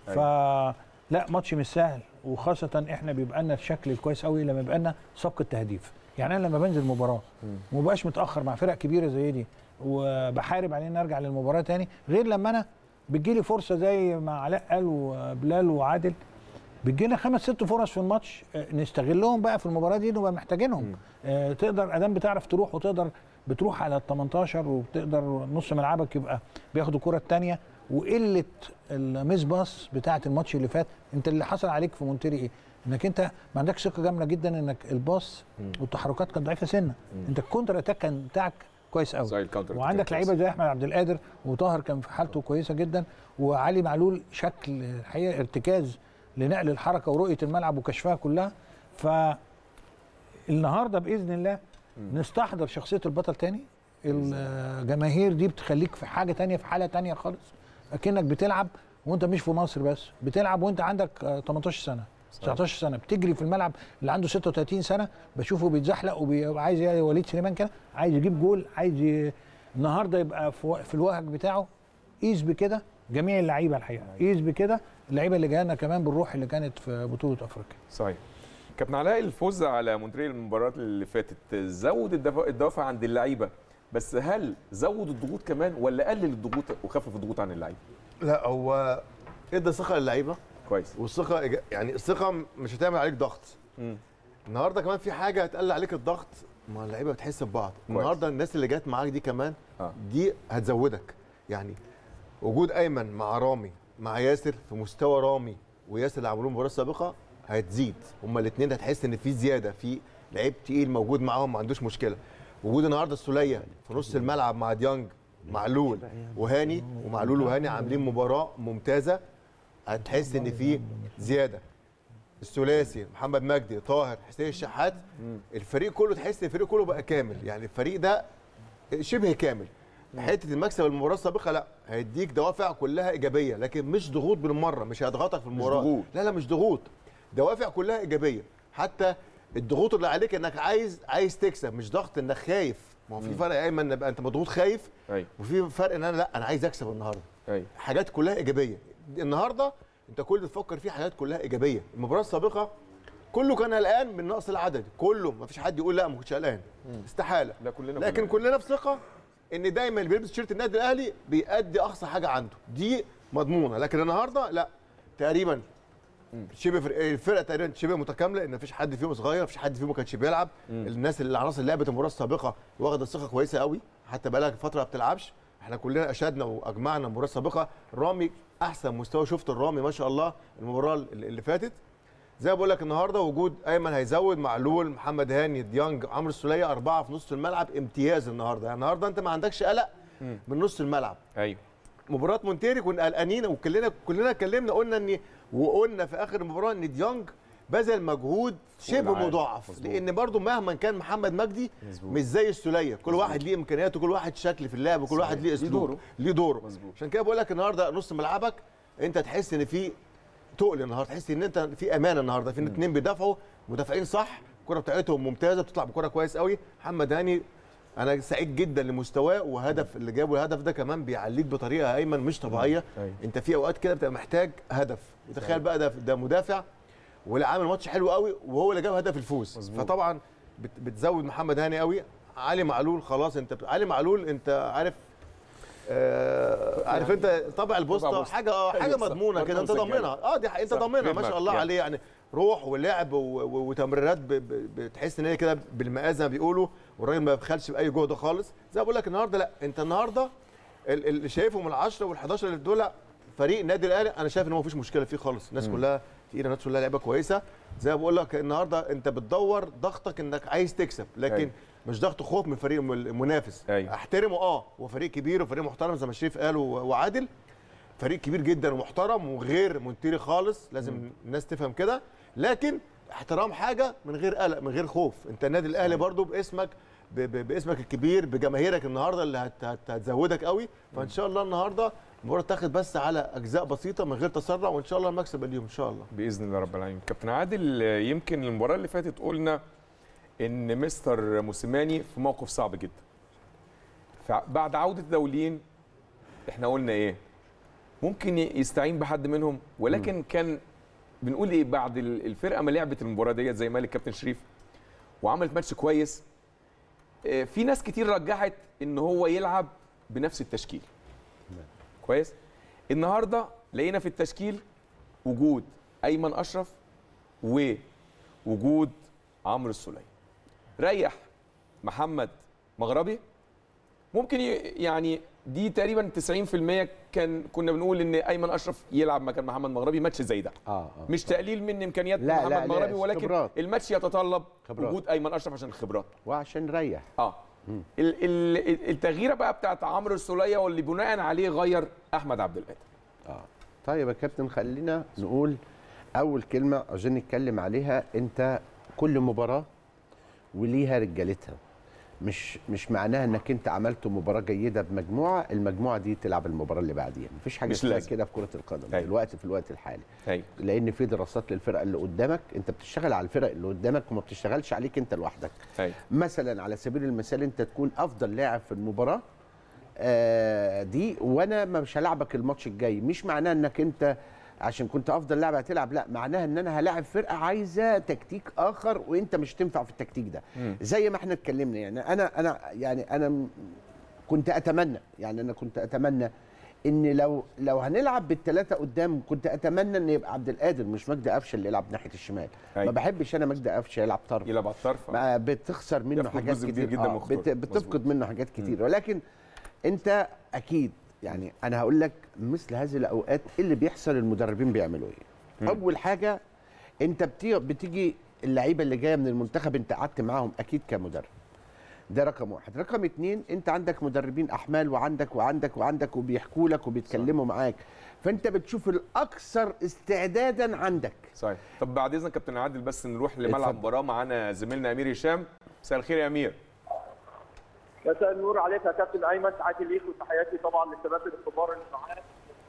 فلا ماتش مش سهل وخاصه احنا بيبقى لنا الشكل الكويس قوي لما يبقى لنا سبق التهديف يعني انا لما بنزل مباراه وما بقاش متاخر مع فرق كبيره زي دي وبحارب عليه ان ارجع للمباراه تاني غير لما انا بتجيلي فرصه زي ما علاء قال وبلال وعادل بتجينا خمس ست فرص في الماتش آه، نستغلهم بقى في المباراه دي نبقى محتاجينهم آه، تقدر ادام بتعرف تروح وتقدر بتروح على ال 18 وبتقدر نص ملعبك يبقى بياخد الكره الثانيه وقله الميس باص بتاعه الماتش اللي فات انت اللي حصل عليك في مونتيري ايه؟ انك انت ما عندكش ثقه جامده جدا انك الباص والتحركات كانت ضعيفه سنه انت الكونتر اتاك كان بتاعك كويس قوي زي الكاونتر وعندك كان كويس. لعيبه زي احمد عبد القادر وطاهر كان في حالته كويسه جدا وعلي معلول شكل الحقيقه ارتكاز لنقل الحركه ورؤيه الملعب وكشفها كلها فالنهارده باذن الله نستحضر شخصيه البطل تاني الجماهير دي بتخليك في حاجه تانية في حاله تانية خالص اكنك بتلعب وانت مش في مصر بس بتلعب وانت عندك آه، 18 سنه 19 سنه بتجري في الملعب اللي عنده 36 سنه بشوفه بيتزحلق وبيبقى عايز زي وليد سليمان كده عايز يجيب جول عايز ي... النهارده يبقى في, و... في الوهج بتاعه قيس بكده جميع اللعيبه الحقيقه قيس بكده اللعيبه اللي جانا كمان بالروح اللي كانت في بطوله افريقيا صحيح كابتن علاء الفوز على مونتريال المباراه اللي فاتت زود الدفع الدوافع عند اللعيبه بس هل زود الضغوط كمان ولا قلل الضغوط وخفف الضغوط عن اللعيبه لا هو ادى ثقه للعيبه كويس والثقه إيجا- يعني الثقه مش هتعمل عليك ضغط مم. النهارده كمان في حاجه هتقلل عليك الضغط ما اللعيبه بتحس ببعض النهارده الناس اللي جت معاك دي كمان آه. دي هتزودك يعني وجود ايمن مع رامي مع ياسر في مستوى رامي وياسر اللي عملوه المباراه السابقه هتزيد هما الاثنين هتحس ان في زياده في لعيب تقيل موجود معاهم ما عندوش مشكله وجود النهارده السوليه في نص الملعب مع ديانج معلول وهاني ومعلول وهاني عاملين مباراه ممتازه هتحس ان في زياده الثلاثي محمد مجدي طاهر حسين الشحات الفريق كله تحس ان الفريق كله بقى كامل يعني الفريق ده شبه كامل حته المكسب المباراه السابقه لا هيديك دوافع كلها ايجابيه لكن مش ضغوط بالمره مش هيضغطك في المباراه ضغوط. لا لا مش ضغوط دوافع كلها ايجابيه حتى الضغوط اللي عليك انك عايز عايز تكسب مش ضغط انك خايف ما هو في فرق يا ايمن نبقى انت مضغوط خايف ايوه وفي فرق ان انا لا انا عايز اكسب النهارده ايوه حاجات كلها ايجابيه النهارده انت كل اللي تفكر فيه حاجات كلها ايجابيه المباراه السابقه كله كان قلقان من نقص العدد كله ما فيش حد يقول لا ما كنتش قلقان استحاله لا كلنا لكن كنا- كلنا في ثقه ان دايما اللي بيلبس تيشيرت النادي الاهلي بيأدي اقصى حاجه عنده دي مضمونه لكن النهارده لا تقريبا شبه فرق- الفرقه تقريبا شبه متكامله ان مفيش حد فيهم صغير مفيش حد فيهم ما كانش بيلعب الناس اللي العناصر اللي لعبت المباراه السابقه واخده ثقه كويسه قوي حتى بقى لها فتره ما بتلعبش احنا كلنا اشدنا واجمعنا المباراه السابقه رامي احسن مستوى شفت الرامي ما شاء الله المباراه اللي اللي فاتت زي ما بقول لك النهارده وجود ايمن هيزود معلول محمد هاني ديانج عمرو السوليه اربعه في نص الملعب امتياز النهارده يعني النهارده انت ما عندكش قلق من نص الملعب ايوه مباراه مونتيري كنا قلقانين وكلنا كلنا اتكلمنا قلنا ان وقلنا في اخر المباراه ان ديانج بذل مجهود شبه العادة. مضاعف مظبوط. لان برضو مهما كان محمد مجدي مظبوط. مش زي السوليه كل واحد ليه امكانياته كل واحد شكل في اللعب وكل واحد ليه ليه اسلوب دوره. ليه دوره مظبوط. عشان كده بقول لك النهارده نص ملعبك انت تحس ان في تقل النهارده تحس ان انت في امان النهارده في اثنين بيدافعوا مدافعين صح الكره بتاعتهم ممتازه بتطلع بكره كويس قوي محمد هاني انا سعيد جدا لمستواه وهدف اللي جابه الهدف ده كمان بيعليك بطريقه ايمن مش طبيعيه أيوة. انت في اوقات كده بتبقى محتاج هدف وتخيل بقى ده ده مدافع واللي عامل ماتش حلو قوي وهو اللي جاب هدف الفوز مظبوط. فطبعا بت- بتزود محمد هاني قوي علي معلول خلاص انت بت- علي معلول انت عارف آه عارف انت طبع البوسطه بوسطة. حاجه اه حاجه أيوة صح. مضمونه كده انت برضه مسجلة. ضامنها اه دي ح- انت صح. ضامنها غير ما شاء معاك. الله يعني. عليه يعني روح ولعب و- و- وتمريرات ب- ب- بتحس ان هي كده بالمقاس زي ما بيقولوا والراجل ما بيبخلش باي جهد خالص زي ما بقول لك النهارده لا انت النهارده ال- اللي شايفه من العشرة وال11 اللي دول فريق النادي الاهلي انا شايف ان هو مفيش مشكله فيه خالص الناس كلها تقيله الناس كلها لعيبه كويسه زي ما بقول لك النهارده انت بتدور ضغطك انك عايز تكسب لكن أيوة. مش ضغط خوف من فريق المنافس أيوة. احترمه اه هو فريق كبير وفريق محترم زي ما الشريف قال و- وعادل فريق كبير جدا ومحترم وغير منتري خالص لازم الناس تفهم كده لكن احترام حاجه من غير قلق من غير خوف انت النادي الاهلي برضو باسمك ب- ب- باسمك الكبير بجماهيرك النهارده اللي هت- هت- هتزودك قوي فان شاء الله النهارده المباراه تاخد بس على اجزاء بسيطه من غير تسرع وان شاء الله المكسب اليوم ان شاء الله باذن الله رب العالمين كابتن عادل آه، يمكن المباراه اللي فاتت قلنا ان مستر موسيماني في موقف صعب جدا فبعد عوده دولين احنا قلنا ايه ممكن ي- يستعين بحد منهم ولكن كان بنقول ايه بعد ال- الفرقه ما لعبت المباراه ديت زي ما قال الكابتن شريف وعملت ماتش كويس آه، في ناس كتير رجحت ان هو يلعب بنفس التشكيل كويس النهارده لقينا في التشكيل وجود ايمن اشرف ووجود عمرو السوليه ريح محمد مغربي ممكن ي- يعني دي تقريبا 90% كان كنا بنقول ان ايمن اشرف يلعب مكان محمد مغربي ماتش زي ده اه اه مش تقليل من امكانيات لا، محمد لا، لا، مغربي ولكن خبرات. الماتش يتطلب خبرات. وجود ايمن اشرف عشان الخبرات وعشان نريح اه ال- ال- التغييره بقى بتاعت عمرو السوليه واللي بناء عليه غير احمد عبد القادر اه طيب يا كابتن خلينا نقول اول كلمه عاوزين نتكلم عليها انت كل مباراه وليها رجالتها مش مش معناها انك انت عملت مباراه جيده بمجموعه المجموعه دي تلعب المباراه اللي بعديها مفيش حاجه مش اسمها لازم. كده في كره القدم أيوة. دلوقتي في الوقت الحالي ايوه لان في دراسات للفرقه اللي قدامك انت بتشتغل على الفرق اللي قدامك وما بتشتغلش عليك انت لوحدك ايوه مثلا على سبيل المثال انت تكون افضل لاعب في المباراه آه دي وانا ما مش هلاعبك الماتش الجاي مش معناه انك انت عشان كنت افضل لاعب هتلعب لا معناها ان انا هلاعب فرقه عايزه تكتيك اخر وانت مش تنفع في التكتيك ده مم. زي ما احنا اتكلمنا يعني انا انا يعني انا م- كنت اتمنى يعني انا كنت اتمنى ان لو لو هنلعب بالثلاثه قدام كنت اتمنى ان يبقى عبد القادر مش مجدي قفشه اللي يلعب ناحيه الشمال أيوة. ما بحبش انا مجدي قفشه يلعب طرف يلعب على الطرف ما بتخسر منه يفقد حاجات جزء كتير كبير جدا من آه خطورته. بت بتفقد منه حاجات كتير ولكن انت اكيد يعني انا هقول لك مثل هذه الاوقات إيه اللي بيحصل المدربين بيعملوا ايه اول حاجه انت بتيجي, بتيجي اللعيبه اللي جايه من المنتخب انت قعدت معاهم اكيد كمدرب ده رقم واحد رقم اتنين انت عندك مدربين احمال وعندك وعندك وعندك وبيحكوا لك وبيتكلموا معاك فانت بتشوف الاكثر استعدادا عندك صحيح طب بعد اذنك كابتن عادل بس نروح لملعب اتفضل. مباراه معانا زميلنا امير هشام مساء الخير يا امير مساء النور عليك يا كابتن ايمن تحياتي ليك وتحياتي طبعا للشباب الكبار اللي معاك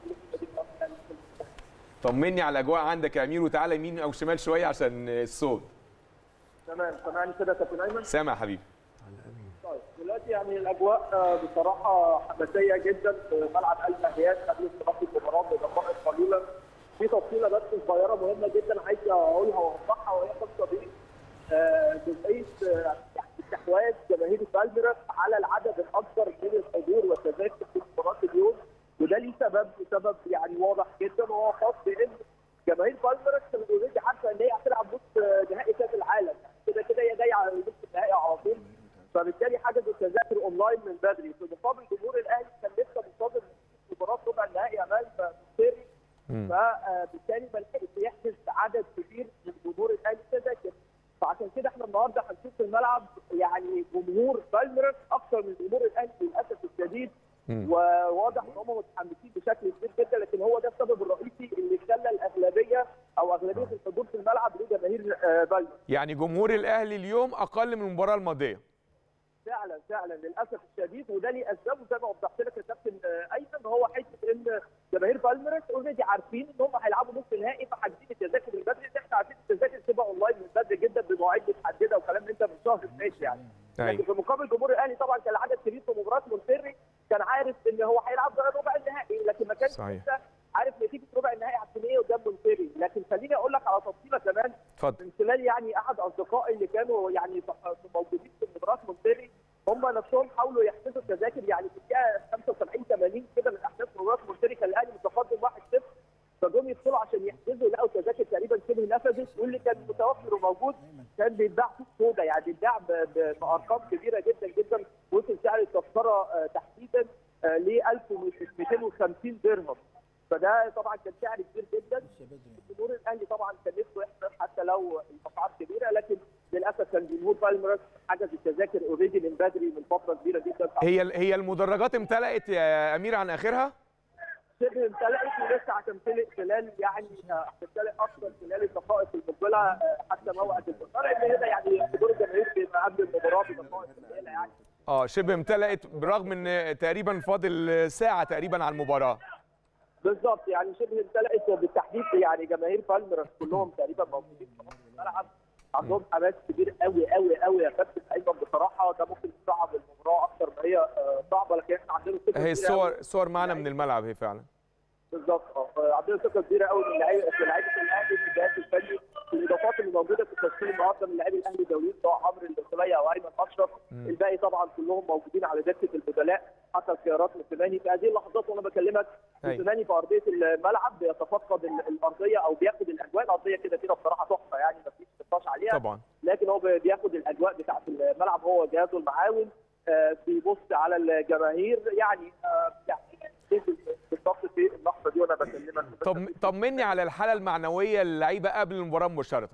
طمني على الاجواء عندك يا امير وتعالى يمين او شمال شويه عشان الصوت تمام سامعني كده يا كابتن ايمن سامع يا حبيبي طيب دلوقتي يعني الاجواء آه، بصراحه حماسيه جدا في ملعب المهيات قبل انطلاق المباراه بدقائق قليله في تفصيله بس صغيره مهمه جدا عايز اقولها واوضحها وهي خاصه ب آه، جزئيه آه، يعني استحواذ جماهير بالميراس على العدد الاكبر من الحضور والتذاكر في مباراه اليوم وده ليه سبب سبب يعني واضح جدا وهو خاص بان جماهير بالميراس كانت اوريدي عارفه ان هي هتلعب نص نهائي كاس العالم كده كده هي جايه على نص النهائي على طول فبالتالي حجزوا التذاكر اونلاين من بدري في مقابل جمهور الاهلي كان لسه منتظر مباراه ربع النهائي امام مصيري فبالتالي ما لحقش يحجز عدد كبير من جمهور الاهلي تذاكر فعشان كده احنا النهارده هنشوف في الملعب يعني جمهور بالميراس اكثر من جمهور الاهلي للاسف الشديد وواضح ان هم متحمسين بشكل كبير جدا لكن هو ده السبب الرئيسي اللي خلى الاغلبيه او اغلبيه الحضور في الملعب لجماهير آه، بالميراس يعني جمهور الاهلي اليوم اقل من المباراه الماضيه فعلا فعلا للاسف الشديد وده ليه اسبابه زي ما وضحت لك يا كابتن آه، ايمن هو حته ان جماهير بالميراس اوريدي عارفين ان هم هيلعبوا نص نهائي فحاجزين التذاكر من بدري احنا عارفين التذاكر تبقى اونلاين من بدري جدا بمواعيد متحدده وكلام من انت من شهر فات يعني لكن في مقابل جمهور الاهلي طبعا كان العدد كبير في مباراه مونتيري كان عارف ان هو هيلعب ربع النهائي لكن ما كانش صحيح. لسه عارف نتيجه ربع النهائي هتكون ايه قدام مونتيري لكن خليني اقول لك على تفصيله كمان اتفضل من خلال يعني احد اصدقائي اللي كانوا يعني موجودين في مباراه مونتيري هم نفسهم حاولوا يحجزوا التذاكر يعني في الدقيقه 75 80 كده من احداث مباراه مونتيري كان الاهلي متقدم 1-0 فجم يدخلوا عشان يحجزوا لقوا التذاكر تقريبا شبه نفذت واللي كان متوفر وموجود كان بيتباع سوق سودا يعني بيتباع ب- ب- بارقام كبيره جدا جدا وصل سعر التذكره آه، تحديدا ل 1250 درهم فده طبعا كان سعر كبير جدا جمهور الاهلي طبعا كان نفسه يحضر حتى لو الاسعار كبيره لكن للاسف كان جمهور بالميراس حجز التذاكر اوريدي من بدري من فتره كبيره جدا هي هي المدرجات امتلأت يا امير عن اخرها شبه امتلأت ولسه هتمتلئ خلال يعني آه، هتمتلئ اكثر خلال الدقائق المقبله آه، حتى موعد المباراه لان هنا يعني حضور الجماهير بيبقى قبل المباراه بدقائق قليله يعني اه شبه امتلأت برغم ان تقريبا فاضل ساعه تقريبا على المباراه بالظبط يعني شبه امتلأت وبالتحديد يعني جماهير بالميراس كلهم تقريبا موجودين في نص الملعب عندهم حماس كبير قوي قوي قوي يا كابتن ايمن بصراحه ده ممكن يصعب المباراه اكتر ما هي آه، صعبه لكن احنا عندنا ثقه هي كبيرة الصور قوي. صور معنا من الملعب هي فعلا بالظبط اه عندنا ثقه كبيره قوي من لعيبه في لعيبه الاهلي في الجهاز الفني في الاضافات اللي موجوده في التشكيل النهارده من لاعبي الاهلي دوليين سواء عمرو الدخليه او ايمن اشرف مم. الباقي طبعا كلهم موجودين على دكه البدلاء حتى الخيارات موسيماني في هذه اللحظات وانا بكلمك أيوة. موسيماني في ارضيه الملعب بيتفقد ال- الارضيه او بياخد الاجواء الارضيه كده كده بصراحه تحفه يعني مفيش نقاش عليها طبعا لكن هو بياخد الاجواء بتاعت الملعب هو جهازه المعاون آه، بيبص على الجماهير يعني آه، يعني بالضبط في اللحظه دي وانا بكلمك طب طمني على الحاله المعنويه للعيبه قبل المباراه مباشره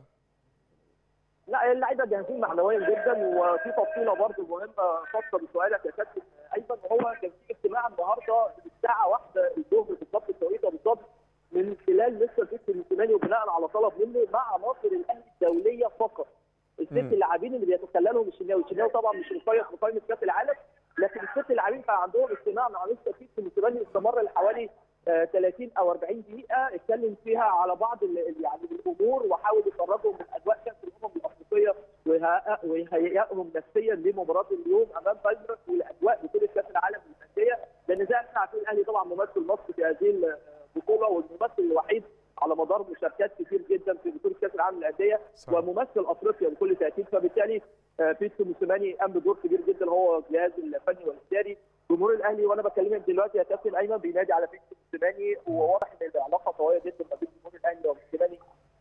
لا اللعيبه جاهزين معنويا جدا وفي تفصيله برضه مهمه خاصه بسؤالك يا كابتن ايمن وهو كان في اجتماع النهارده الساعه 1 الظهر بالظبط التوقيت بالظبط من خلال مستر فيكتور موسيماني وبناء على طلب منه مع عناصر الاهلي الدوليه فقط الست مم. اللاعبين اللي بيتخللهم الشناوي الشناوي طبعا مش مقيد في قائمه كاس العالم لكن الست اللاعبين كان عندهم اجتماع مع مستر فيكتور موسيماني استمر لحوالي آه، 30 او 40 دقيقه اتكلم فيها على بعض ال- ال- يعني الامور وحاول يخرجهم من اجواء كاس الامم الافريقيه ويهيئ- ويهيئهم نفسيا لمباراه اليوم امام بالميراس والاجواء بطوله كاس العالم للانديه لان زي ما احنا عارفين الاهلي طبعا ممثل مصر في هذه البطوله والممثل الوحيد على مدار مشاركات كتير جدا في بطوله كاس العالم للانديه صح. وممثل افريقيا بكل تاكيد فبالتالي آه، بيتسو موسيماني قام بدور كبير جدا هو الجهاز الفني والاداري جمهور الاهلي وانا بكلمك دلوقتي يا كابتن ايمن بينادي على بيتسو موسيماني وواضح ان العلاقه قويه جدا ما بين جمهور الاهلي وموسيماني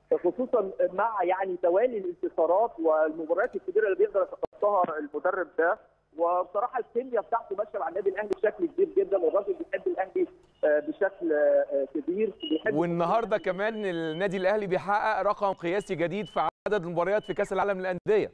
خصوصا مع يعني توالي الانتصارات والمباريات الكبيره اللي بيقدر يتخطاها المدرب ده وبصراحه الكيمياء بتاعته ماشيه مع النادي الاهلي بشكل كبير جدا والراجل بيحب الاهلي آه، بشكل آه، كبير بيحب والنهارده كمان النادي الاهلي بيحقق رقم قياسي جديد في عدد المباريات في كاس العالم للانديه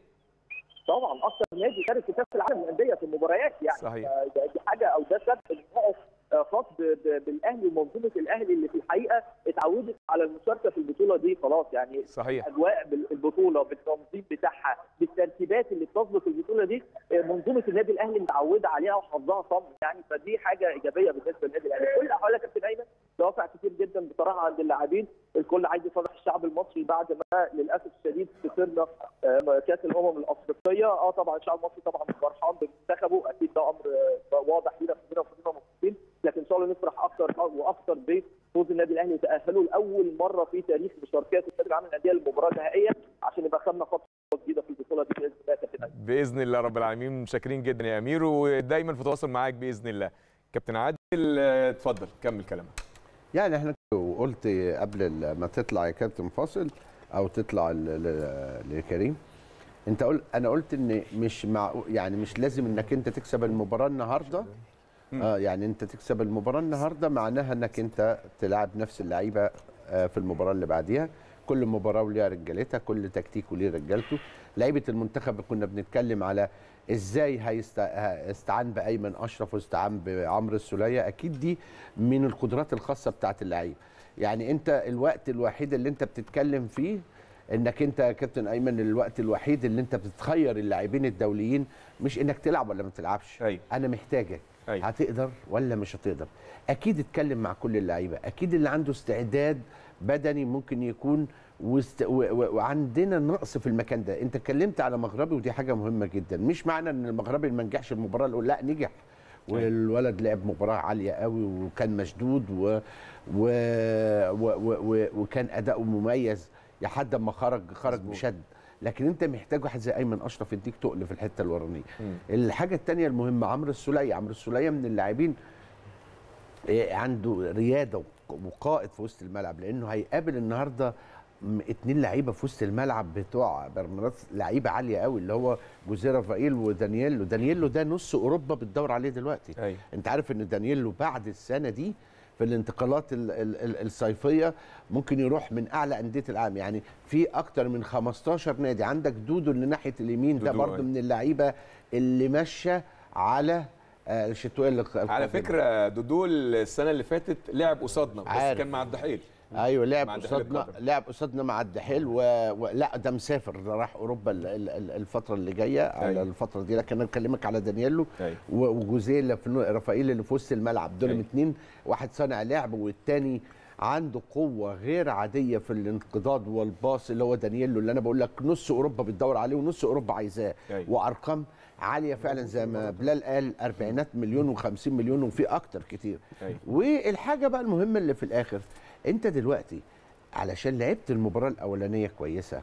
طبعا اكثر نادي شارك في كاس العالم للانديه في المباريات يعني صحيح. آه، ده- دي حاجه او ده سبب انه آه، خاص ب- ب- بالاهلي ومنظومه الاهلي اللي في الحقيقه اتعودت على المشاركه في البطوله دي خلاص يعني صحيح اجواء بال- البطوله بالتنظيم بتاعها بالترتيبات اللي بتسبق البطوله دي آه، منظومه النادي الاهلي متعوده عليها وحظها صم يعني فدي حاجه ايجابيه بالنسبه للنادي الاهلي كل الاحوال يا كابتن ايمن دوافع كتير جدا بصراحه عند اللاعبين الكل عايز يفرح الشعب المصري بعد ما للاسف الشديد خسرنا آه، كاس الامم الافريقيه اه طبعا الشعب المصري طبعا فرحان بمنتخبه اكيد ده امر آه، واضح لينا كلنا وكلنا مبسوطين لكن ان شاء الله نفرح اكثر واكثر بفوز النادي الاهلي وتاهله لاول مره في تاريخ مشاركات النادي العام للانديه للمباراه النهائيه عشان يبقى خدنا خطوه جديده في البطوله دي باذن الله يا كابتن أيمن. باذن الله رب العالمين متشكرين جدا يا امير ودايما في تواصل معاك باذن الله كابتن عادل آه، اتفضل كمل كلامك يعني احنا قلت قبل ال- ما تطلع يا كابتن فاصل او تطلع ل- ل- لكريم انت قلت انا قلت ان مش مع يعني مش لازم انك انت تكسب المباراه النهارده اه يعني انت تكسب المباراه النهارده معناها انك انت تلعب نفس اللعيبه آه في المباراه اللي بعديها كل مباراه وليها رجالتها كل تكتيك وليه رجالته لعيبه المنتخب كنا بنتكلم على ازاي هيستعان بايمن اشرف واستعان بعمرو السوليه اكيد دي من القدرات الخاصه بتاعت اللعيب يعني انت الوقت الوحيد اللي انت بتتكلم فيه انك انت يا كابتن ايمن الوقت الوحيد اللي انت بتتخير اللاعبين الدوليين مش انك تلعب ولا ما تلعبش أيوة. انا محتاجك أيوة. هتقدر ولا مش هتقدر اكيد اتكلم مع كل اللعيبه اكيد اللي عنده استعداد بدني ممكن يكون وست... و... و... وعندنا نقص في المكان ده انت اتكلمت على مغربي ودي حاجه مهمه جدا مش معنى ان المغربي ما نجحش المباراه الاولى لا نجح والولد لعب مباراه عاليه قوي وكان مشدود و... و... و... و... و... وكان اداؤه مميز لحد ما خرج خرج بشد لكن انت محتاج واحد زي ايمن اشرف يديك تقل في الحته الورانيه الحاجه الثانيه المهمه عمرو السوليه عمرو السوليه من اللاعبين إيه، عنده رياده وقائد في وسط الملعب لانه هيقابل النهارده م- اتنين لعيبه في وسط الملعب بتوع برمناس لعيبه عاليه قوي اللي هو جوزيه رافائيل ودانييلو دانييلو ده نص اوروبا بتدور عليه دلوقتي أيوة. انت عارف ان دانييلو بعد السنه دي في الانتقالات ال- ال- ال- الصيفيه ممكن يروح من اعلى انديه العالم يعني في اكتر من 15 نادي عندك دودو اللي ناحيه اليمين ده دودو، برضه أيوة. من اللعيبه اللي ماشيه على آه، الشتويه اللي على فكره دودو السنه اللي فاتت لعب قصادنا بس عارف. كان مع الدحيل ايوه لعب مع الدحيل قصادنا القادم. لعب قصادنا مع الدحيل و... و... لا ده مسافر ده راح اوروبا ال- ال- ال- الفتره اللي جايه على أيوة. الفتره دي لكن انا بكلمك على دانييلو أيوة. و- وجوزيه اللي في النو- رافائيل اللي في وسط الملعب دول أيوة. اتنين واحد صانع لعب والتاني عنده قوة غير عادية في الانقضاض والباص اللي هو دانييلو اللي أنا بقول لك نص أوروبا بتدور عليه ونص أوروبا عايزاه أيوة. وأرقام عالية فعلا زي ما بلال قال أربعينات مليون و50 مليون وفي أكتر كتير أيوة. والحاجة بقى المهمة اللي في الآخر أنت دلوقتي علشان لعبت المباراة الأولانية كويسة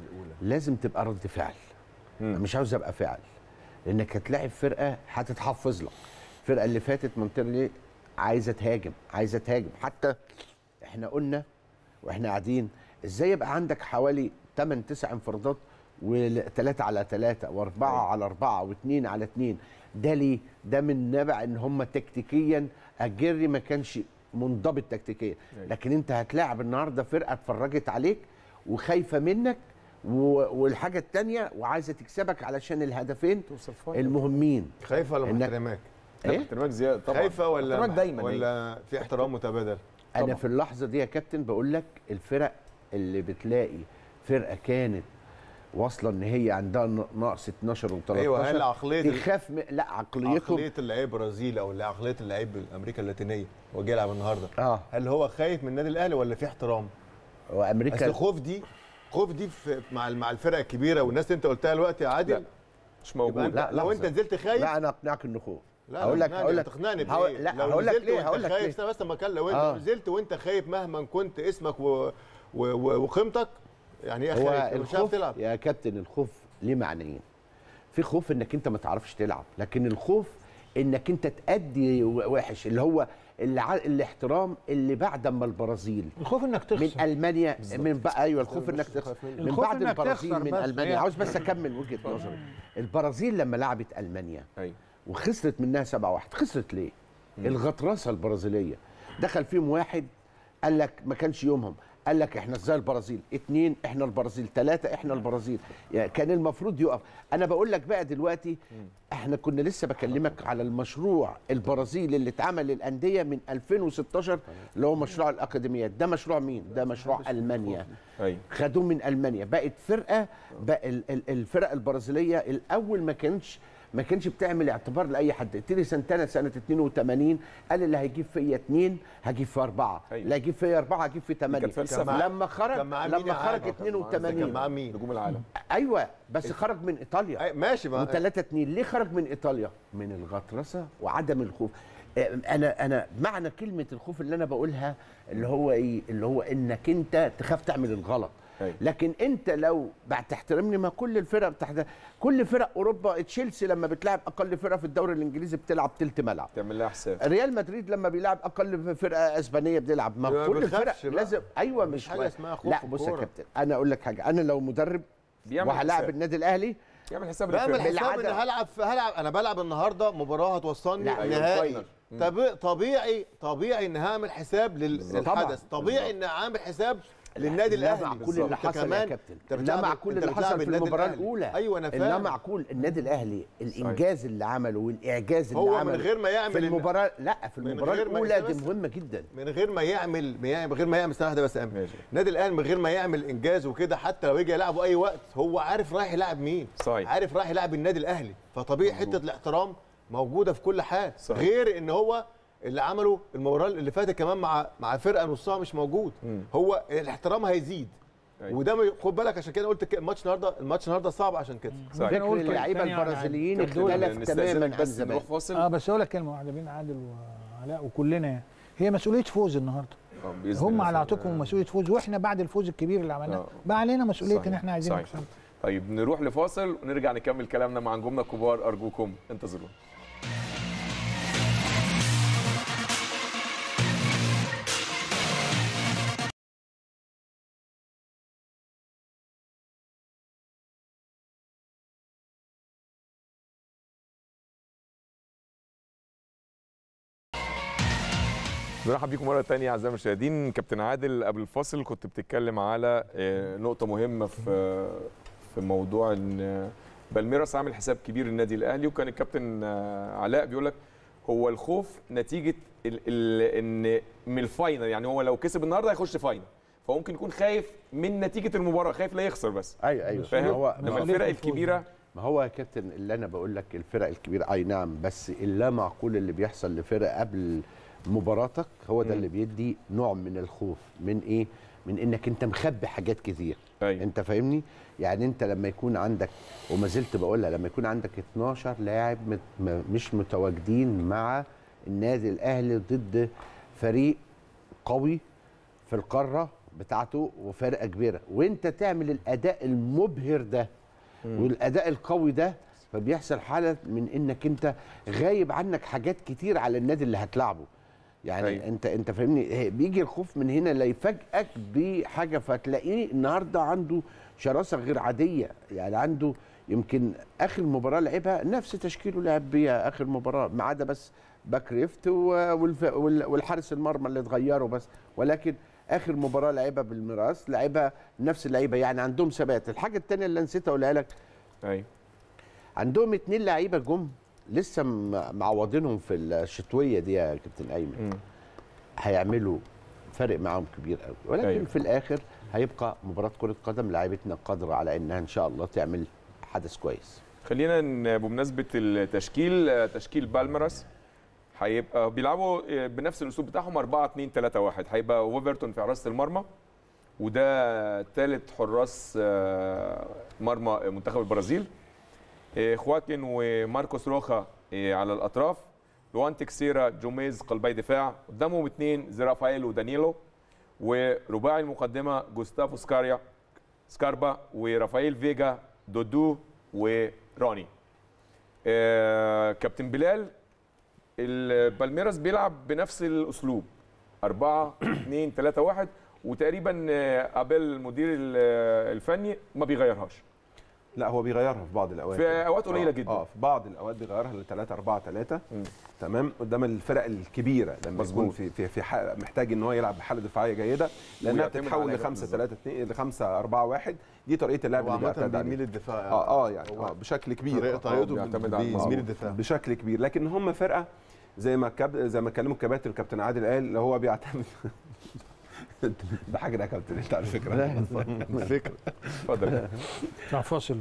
لازم تبقى رد فعل أنا مش عاوز ابقى فعل لانك هتلاعب فرقه هتتحفظ لك الفرقه اللي فاتت مونترلي عايزه تهاجم عايزه تهاجم حتى احنا قلنا واحنا قاعدين ازاي يبقى عندك حوالي 8 9 انفرادات وثلاثة على ثلاثة واربعة على أربعة واثنين على اثنين ده ليه؟ ده من نبع ان هم تكتيكيا الجري ما كانش منضبط تكتيكيا لكن انت هتلاعب النهارده فرقة اتفرجت عليك وخايفة منك و- والحاجة التانية وعايزة تكسبك علشان الهدفين المهمين خايفه ولا إنك- محترماك؟ ايه؟ احترامك زياده طبعا خايفه ولا احترامك دايما ولا في احترام متبادل؟ انا في اللحظه دي يا كابتن بقول لك الفرق اللي بتلاقي فرقه كانت واصله ان هي عندها ن- نقص 12 و13 ايوه هل عقليه ال- تخاف م... لا عقليتهم عقليه اللعيب البرازيلي او اللي عقليه اللعيب امريكا اللاتينيه هو جاي يلعب النهارده اه هل هو خايف من النادي الاهلي ولا في احترام؟ وامريكا اصل الخوف دي خوف دي في مع مع الفرق الكبيره والناس اللي انت قلتها دلوقتي يا عادل مش يبقى موجود انت لا، لو لحظة. انت نزلت خايف لا انا اقنعك انه خوف لا هقول لك تقنعني- هقول لك تقنعني هقول- بإيه؟ لا لو هقول لك نزلت ليه وانت هقول لك خايف ليه استنى بس لما كان لو انت آه. نزلت وانت خايف مهما كنت اسمك و... و... و... وقيمتك يعني ايه هو خايف مش عارف الخوف تلعب يا كابتن الخوف ليه معنيين في خوف انك انت ما تعرفش تلعب لكن الخوف انك انت تأدي وحش اللي هو اللي ع... الاحترام اللي بعد ما البرازيل الخوف انك تخسر من المانيا من بقى ايوه الخوف انك تخسر من الخوف بعد إنك البرازيل تخسر من بس. المانيا هي- عاوز بس اكمل وجهه نظري البرازيل لما لعبت المانيا ايوه وخسرت منها 7-1 خسرت ليه؟ الغطرسه البرازيليه دخل فيهم واحد قال لك ما كانش يومهم قال لك احنا ازاي البرازيل اتنين احنا البرازيل ثلاثة احنا البرازيل يعني كان المفروض يقف انا بقول لك بقى دلوقتي احنا كنا لسه بكلمك على المشروع البرازيلي اللي اتعمل للانديه من 2016 اللي هو مشروع الاكاديميات ده مشروع مين ده مشروع المانيا ايوه خدوه من المانيا بقت فرقه بقى ال- ال- الفرق البرازيليه الاول ما كانش ما كانش بتعمل اعتبار لاي حد تيري سانتانا سنه 82 قال اللي هيجيب فيا اثنين هجيب فيا اربعه أيوة. اللي هيجيب فيا اربعه هجيب فيا ثمانيه كانت فلسفة. لما خرج كان معاه مين لما يا خرج عادل؟ كان 82 معاه مين؟ نجوم العالم ايوه بس خرج من ايطاليا أي- ماشي ما و3 2 ليه خرج من ايطاليا من الغطرسه وعدم الخوف آه، انا انا معنى كلمه الخوف اللي انا بقولها اللي هو ايه اللي هو انك انت تخاف تعمل الغلط أيوة. لكن انت لو بعد تحترمني ما كل الفرق بتحت كل فرق اوروبا تشيلسي لما بتلعب اقل فرقه في الدوري الانجليزي بتلعب تلت ملعب تعمل لها حساب ريال مدريد لما بيلعب اقل فرقه اسبانيه بتلعب ما ما كل بنخافش الفرق بقى. لازم ايوه مفيش مش حاجة اسمها خوف لا في بص يا الكورة. كابتن انا اقول لك حاجه انا لو مدرب بيعمل وهلاعب حساب. النادي الاهلي يعمل حساب بعمل للفرقة. حساب ان بالعادة. هلعب هلعب انا بلعب النهارده مباراه هتوصلني لا، أيوة، نهائي الفاينل. طب طبيعي طبيعي ان هعمل حساب لل- طبعا. للحدث طبيعي ان اعمل حساب للنادي لا الاهلي معقول اللي أنت حصل يا كمان- كابتن أنت لا بتلعب- معقول أنت اللي بتلعب حصل في النادي المباراه الأهلي. الاولى ايوه انا لا فاهم معقول النادي الاهلي الانجاز اللي عمله والاعجاز اللي هو من عمله غير ما يعمل في ال- المباراه لا في من المباراه غير ما الاولى يسيب دي بس. مهمه جدا من غير ما يعمل من غير ما يعمل سنه واحده بس يا أمل. ماشي. النادي الاهلي من غير ما يعمل انجاز وكده حتى لو يجي يلعبه اي وقت هو عارف رايح يلعب مين صحيح. عارف رايح يلعب النادي الاهلي فطبيعي حته الاحترام موجوده في كل حال صحيح. غير ان هو اللي عمله المباراه اللي فاتت كمان مع مع فرقه نصها مش موجود مم. هو الاحترام هيزيد أيوة. وده ما- خد بالك عشان كده قلت ك- الماتش النهارده الماتش النهارده صعب عشان كده صحيح. فكر أقول كلمة اللعيبه تانية عن البرازيليين عبد الدول. اختلف نستأذنك تماما عن بس زمان نروح فاصل اه بس اقول لك كلمه واحده بين عادل وعلاء وكلنا يعني. هي مسؤوليه فوز النهارده آه، بإذن هم الله. على عاتقهم مسؤوليه فوز واحنا بعد الفوز الكبير اللي عملناه آه. بقى علينا مسؤوليه صحيح. ان احنا عايزين صحيح. نكسب طيب نروح لفاصل ونرجع نكمل كلامنا مع نجومنا الكبار ارجوكم انتظرونا برحب بيكم مره تانية اعزائي المشاهدين كابتن عادل قبل الفاصل كنت بتتكلم على آه، نقطه مهمه في في موضوع ان بالميراس عامل حساب كبير للنادي الاهلي وكان الكابتن آه، علاء بيقول لك هو الخوف نتيجه ال ال ان من الفاينل يعني هو لو كسب النهارده هيخش فاينل فممكن يكون خايف من نتيجه المباراه خايف لا يخسر بس ايوه ايوه فاهم هو لما الفرق الكبيره ما هو يا كابتن اللي انا بقول لك الفرق الكبيره اي نعم بس اللا معقول اللي بيحصل لفرق قبل مباراتك هو ده مم. اللي بيدي نوع من الخوف من ايه من انك انت مخبي حاجات كتير أيوة. انت فاهمني يعني انت لما يكون عندك وما زلت بقولها لما يكون عندك 12 لاعب مت م- مش متواجدين مع النادي الاهلي ضد فريق قوي في القاره بتاعته وفرقه كبيره وانت تعمل الاداء المبهر ده والاداء القوي ده فبيحصل حاله من انك انت غايب عنك حاجات كتير على النادي اللي هتلعبه يعني أيوة. انت انت فاهمني هي- بيجي الخوف من هنا لا يفاجئك بحاجه فتلاقيه النهارده عنده شراسه غير عاديه يعني عنده يمكن اخر مباراه لعبها نفس تشكيله لعب بيها اخر مباراه ما عدا بس باك ليفت و- والف- وال- والحارس المرمى اللي اتغيروا بس ولكن اخر مباراه لعبها بالميراث لعبها نفس اللعيبه يعني عندهم ثبات الحاجه الثانيه اللي نسيت اقولها لك ايوه عندهم اتنين لعيبه جم لسه م- معوضينهم في الشتويه دي يا كابتن ايمن هيعملوا فرق معاهم كبير قوي ولكن أيوة. أيوه. في الاخر هيبقى مباراه كره قدم لعيبتنا قادره على انها ان شاء الله تعمل حدث كويس خلينا ن- بمناسبه التشكيل آه، تشكيل بالميراس هيبقى بيلعبوا آه، بنفس الاسلوب بتاعهم 4 2 3 1 هيبقى ويفرتون في حراسه المرمى وده ثالث حراس آه، مرمى منتخب البرازيل آه، خواكين وماركوس روخا آه، على الاطراف لوان تكسيرا جوميز قلبي دفاع قدامهم اثنين زرافايل ودانيلو ورباعي المقدمه جوستافو سكاريا سكاربا ورافائيل فيجا دودو وروني آه، كابتن بلال البالميراس بيلعب بنفس الاسلوب 4 2 3 1 وتقريبا آه، ابيل المدير ال- الفني ما بيغيرهاش لا هو بيغيرها في بعض الاوقات في أوقات قليلة آه، جدا. اه في بعض الاوقات بيغيرها ل 3 4 3 تمام قدام الفرق الكبيره لما يكون مظبوط. في في في حالة محتاج ان هو يلعب بحاله دفاعيه جيده لانها ويعتمد بتتحول على ل 5 بالظبط. 3 2 ل 5 4 1 دي طريقه اللعب هو اللي عامة بيعتمد عليها بيميل الدفاع اه اه يعني هو اه بشكل كبير طريقة- آه، طريقته بيعتمد على بيزميل آه، الدفاع بشكل كبير لكن هم فرقه زي ما كاب زي ما اتكلموا الكباتن الكابتن عادل قال اللي هو بيعتمد ده حاجه يا كابتن انت على فكره فكره اتفضل بتاع فاصل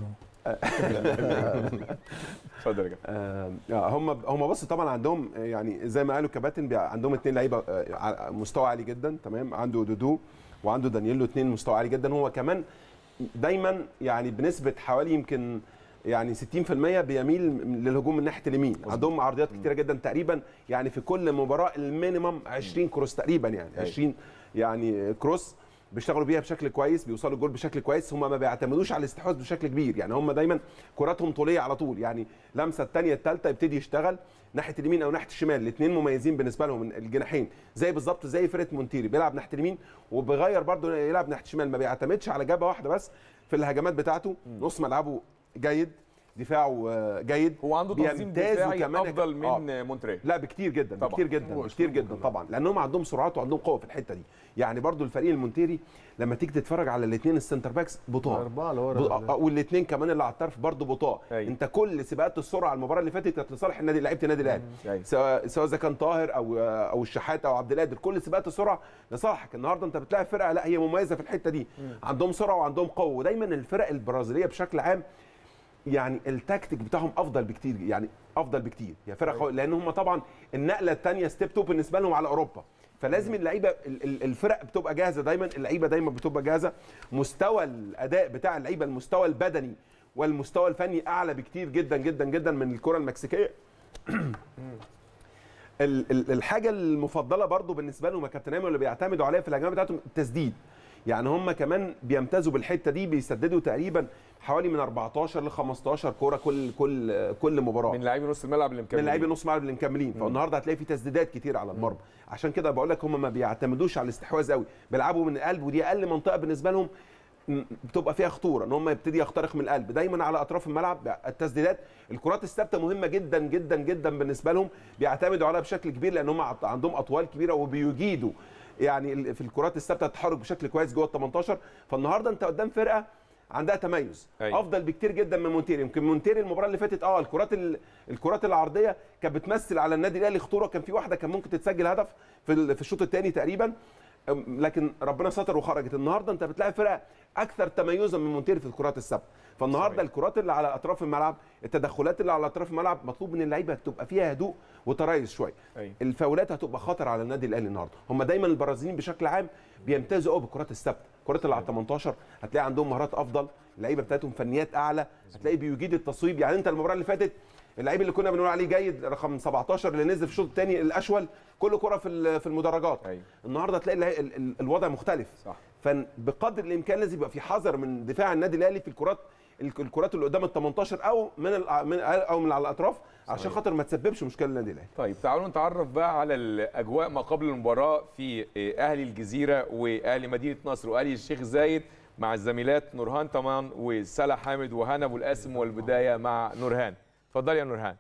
اتفضل يا كابتن آه، آه، هم هم بص طبعا عندهم آه، يعني زي ما قالوا الكباتن بيع- عندهم اثنين لعيبه آه، ع- مستوى عالي جدا تمام عنده دودو وعنده دانييلو اثنين مستوى عالي جدا هو كمان دايما يعني بنسبه حوالي يمكن يعني 60% بيميل للهجوم من ناحيه اليمين عندهم عرضيات كتيره جدا تقريبا يعني في كل مباراه المينيمم 20 كروس تقريبا يعني 20 يعني كروس بيشتغلوا بيها بشكل كويس بيوصلوا الجول بشكل كويس هم ما بيعتمدوش على الاستحواذ بشكل كبير يعني هم دايما كراتهم طوليه على طول يعني لمسه الثانيه الثالثه يبتدي يشتغل ناحيه اليمين او ناحيه الشمال الاثنين مميزين بالنسبه لهم من الجناحين زي بالظبط زي فرقه مونتيري بيلعب ناحيه اليمين وبيغير برده يلعب ناحيه الشمال ما بيعتمدش على جبهه واحده بس في الهجمات بتاعته نص ملعبه جيد دفاعه آه، جيد هو عنده تنظيم بيمتازوا دفاعي كمان- افضل من آه. مونتريال لا بكتير جدا طبعاً. بكتير جدا هو بكتير أسلوبه جدا كده. طبعا لانهم عندهم سرعات وعندهم قوه في الحته دي يعني برضو الفريق المونتيري لما تيجي تتفرج على الاثنين السنتر باكس بطاء أربعة لورا. والاثنين كمان اللي على الطرف برضو بطاء أيوة. انت كل سباقات السرعه المباراه اللي فاتت كانت لصالح النادي لعيبه النادي الاهلي أيوة. سواء سواء اذا كان طاهر او او الشحات او عبد القادر كل سباقات السرعه لصالحك النهارده انت بتلاعب فرقه لا هي مميزه في الحته دي عندهم سرعه وعندهم قوه ودايما الفرق البرازيليه بشكل عام يعني التكتيك بتاعهم افضل بكتير يعني افضل بكتير هي فرق قوية لان هم طبعا النقله الثانيه ستيب 2 بالنسبه لهم على اوروبا فلازم اللعيبه ال- ال- الفرق بتبقى جاهزه دايما اللعيبه دايما بتبقى جاهزه مستوى الاداء بتاع اللعيبه المستوى البدني والمستوى الفني اعلى بكتير جدا جدا جدا من الكره المكسيكيه ال- ال- الحاجه المفضله برضو بالنسبه لهم يا كابتن ايمن اللي بيعتمدوا عليها في الهجمات بتاعتهم التسديد يعني هم كمان بيمتازوا بالحته دي بيسددوا تقريبا حوالي من 14 ل 15 كوره كل كل كل مباراه من لاعبي نص الملعب اللي مكملين من لاعبي نص ملعب اللي مكملين فالنهارده هتلاقي في تسديدات كتير على المرمى عشان كده بقول لك هم ما بيعتمدوش على الاستحواذ قوي بيلعبوا من القلب ودي اقل منطقه بالنسبه لهم م- بتبقى فيها خطوره ان هم يبتدي يخترق من القلب دايما على اطراف الملعب التسديدات الكرات الثابته مهمه جدا جدا جدا بالنسبه لهم بيعتمدوا عليها بشكل كبير لان هم عط- عندهم اطوال كبيره وبيجيدوا يعني ال- في الكرات الثابته التحرك بشكل كويس جوه ال 18 فالنهارده انت قدام فرقه عندها تميز أيوة. افضل بكتير جدا من مونتيري يمكن مونتيري المباراه اللي فاتت اه الكرات ال- الكرات العرضيه كانت بتمثل على النادي الاهلي خطوره كان في واحده كان ممكن تتسجل هدف في ال- في الشوط الثاني تقريبا أم، لكن ربنا ستر وخرجت النهارده انت بتلاقي فرقه اكثر تميزا من مونتيري في الكرات الثابته فالنهارده صحيح. الكرات اللي على اطراف الملعب التدخلات اللي على اطراف الملعب مطلوب من اللعيبه تبقى فيها هدوء وتريث شويه أيوة. الفاولات هتبقى خطر على النادي الاهلي النهارده هم دايما البرازيليين بشكل عام بيمتازوا قوي بالكرات الثابته الكرات اللي على 18 هتلاقي عندهم مهارات افضل اللعيبه بتاعتهم فنيات اعلى هتلاقي بيجيد التصويب يعني انت المباراه اللي فاتت اللعيب اللي كنا بنقول عليه جيد رقم 17 اللي نزل في الشوط الثاني الاشول كل كره في ال- في المدرجات أيوة. النهارده تلاقي اللعي- ال- ال- الوضع مختلف صح. فبقدر الامكان لازم يبقى في حذر من دفاع النادي الاهلي في الكرات الك- الكرات اللي قدام ال 18 او من ال- من او من على الاطراف عشان صحيح. خاطر ما تسببش مشكله للنادي الاهلي طيب تعالوا نتعرف بقى على الاجواء ما قبل المباراه في اهلي الجزيره واهلي مدينه نصر واهلي الشيخ زايد مع الزميلات نورهان طمان وسلا حامد وهنا ابو القاسم والبدايه مع نورهان اتفضلي يا نورهان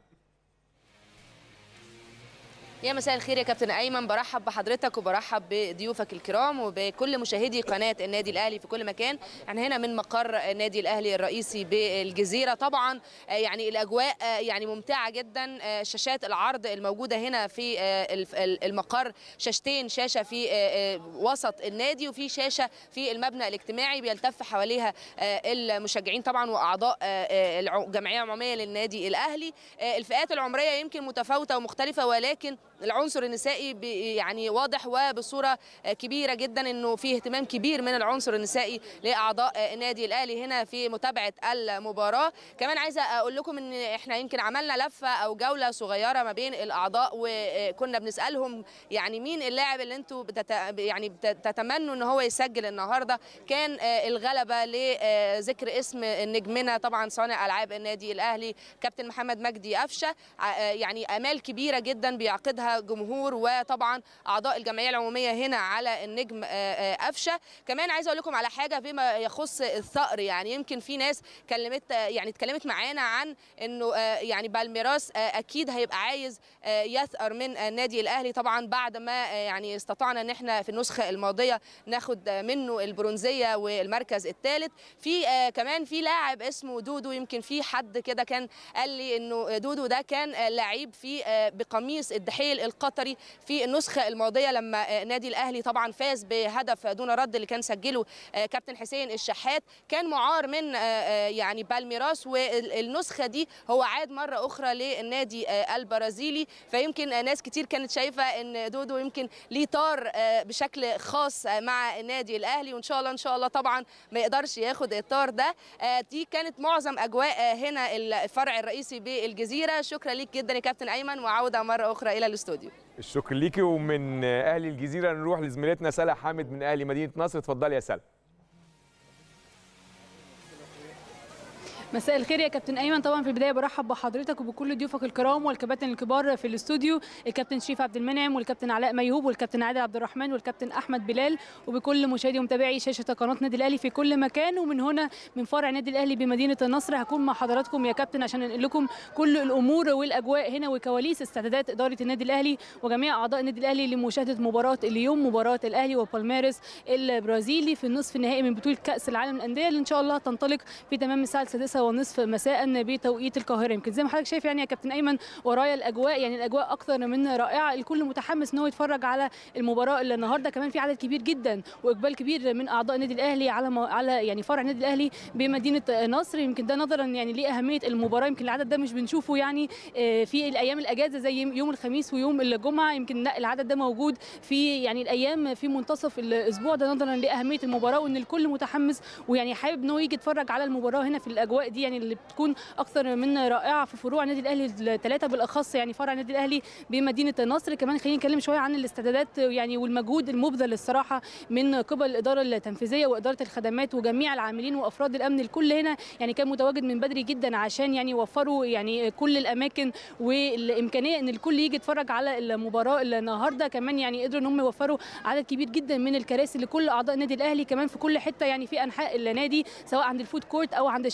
يا مساء الخير يا كابتن ايمن برحب بحضرتك وبرحب بضيوفك الكرام وبكل مشاهدي قناه النادي الاهلي في كل مكان يعني هنا من مقر النادي الاهلي الرئيسي بالجزيره طبعا آه، يعني الاجواء آه، يعني ممتعه جدا آه، شاشات العرض الموجوده هنا في آه، الف- ال- المقر شاشتين شاشه في آه، آه، وسط النادي وفي شاشه في المبنى الاجتماعي بيلتف حواليها آه، المشجعين طبعا واعضاء آه، آه، الع- الجمعيه العموميه للنادي الاهلي آه، الفئات العمريه يمكن متفاوته ومختلفه ولكن العنصر النسائي ب- يعني واضح وبصوره آه، كبيره جدا انه في اهتمام كبير من العنصر النسائي لاعضاء آه، النادي الاهلي هنا في متابعه المباراه كمان عايزه اقول لكم ان احنا يمكن عملنا لفه او جوله صغيره ما بين الاعضاء وكنا بنسالهم يعني مين اللاعب اللي انتوا بتت... يعني بتتمنوا ان هو يسجل النهارده كان آه، الغلبه لذكر اسم نجمنا طبعا صانع العاب النادي الاهلي كابتن محمد مجدي قفشه ع- آه، يعني امال كبيره جدا بيعقدها جمهور وطبعا اعضاء الجمعيه العموميه هنا على النجم آه، آه، قفشه كمان عايزه اقول لكم على حاجه فيما يخص الثأر يعني يمكن في ناس كلمت آه، يعني اتكلمت معانا عن انه آه، يعني بالميراس آه، اكيد هيبقى عايز آه، يثأر من النادي الاهلي طبعا بعد ما آه، يعني استطعنا ان احنا في النسخه الماضيه ناخد آه، منه البرونزيه والمركز الثالث في آه، كمان في لاعب اسمه دودو يمكن في حد كده كان قال لي انه دودو ده كان آه، لعيب في آه، بقميص الدحيل القطري في النسخه الماضيه لما آه، النادي الاهلي طبعا فاز بهدف دون رد اللي كان سجله آه، كابتن حسين الشحات كان معار من آه، آه، يعني بالميراس والنسخه دي هو عاد مره اخرى للنادي آه، البرازيلي فيمكن آه، ناس كتير كانت شايفه ان دودو يمكن ليه طار آه، بشكل خاص آه، مع النادي الاهلي وان شاء الله ان شاء الله طبعا ما يقدرش ياخد الطار ده آه، دي كانت معظم اجواء آه، هنا الفرع الرئيسي بالجزيره شكرا ليك جدا يا كابتن ايمن وعوده مره اخرى الى الاستوديو الشكر ليكي ومن اهلي الجزيره نروح لزميلتنا سلا حامد من اهلي مدينه نصر اتفضلي يا سلا مساء الخير يا كابتن ايمن طبعا في البدايه برحب بحضرتك وبكل ضيوفك الكرام والكباتن الكبار في الاستوديو الكابتن شريف عبد المنعم والكابتن علاء ميهوب والكابتن عادل عبد الرحمن والكابتن احمد بلال وبكل مشاهدي ومتابعي شاشه قناه نادي الاهلي في كل مكان ومن هنا من فرع نادي الاهلي بمدينه النصر هكون مع حضراتكم يا كابتن عشان انقل لكم كل الامور والاجواء هنا وكواليس استعدادات اداره النادي الاهلي وجميع اعضاء النادي الاهلي لمشاهده مباراه اليوم مباراه الاهلي وبالميرس البرازيلي في النصف النهائي من بطوله كاس العالم للانديه اللي ان شاء الله تنطلق في تمام الساعه السادسة والنصف مساء بتوقيت القاهره يمكن زي ما حضرتك شايف يعني يا كابتن ايمن ورايا الاجواء يعني الاجواء اكثر من رائعه الكل متحمس ان هو يتفرج على المباراه اللي النهارده كمان في عدد كبير جدا واقبال كبير من اعضاء النادي الاهلي على مو... على يعني فرع النادي الاهلي بمدينه نصر يمكن ده نظرا يعني لاهميه المباراه يمكن العدد ده مش بنشوفه يعني آه، في الايام الاجازه زي يوم الخميس ويوم الجمعه يمكن لا العدد ده موجود في يعني الايام في منتصف الاسبوع ده نظرا لاهميه المباراه وان الكل متحمس ويعني حابب ان هو يجي يتفرج على المباراه هنا في الاجواء دي يعني اللي بتكون اكثر من رائعه في فروع النادي الاهلي الثلاثه بالاخص يعني فرع النادي الاهلي بمدينه نصر كمان خلينا نتكلم شويه عن الاستعدادات يعني والمجهود المبذل الصراحه من قبل الاداره التنفيذيه واداره الخدمات وجميع العاملين وافراد الامن الكل هنا يعني كان متواجد من بدري جدا عشان يعني يوفروا يعني كل الاماكن والامكانيه ان الكل يجي يتفرج على المباراه النهارده كمان يعني قدروا ان هم يوفروا عدد كبير جدا من الكراسي لكل اعضاء النادي الاهلي كمان في كل حته يعني في انحاء النادي سواء عند الفود كورت او عند الشاشه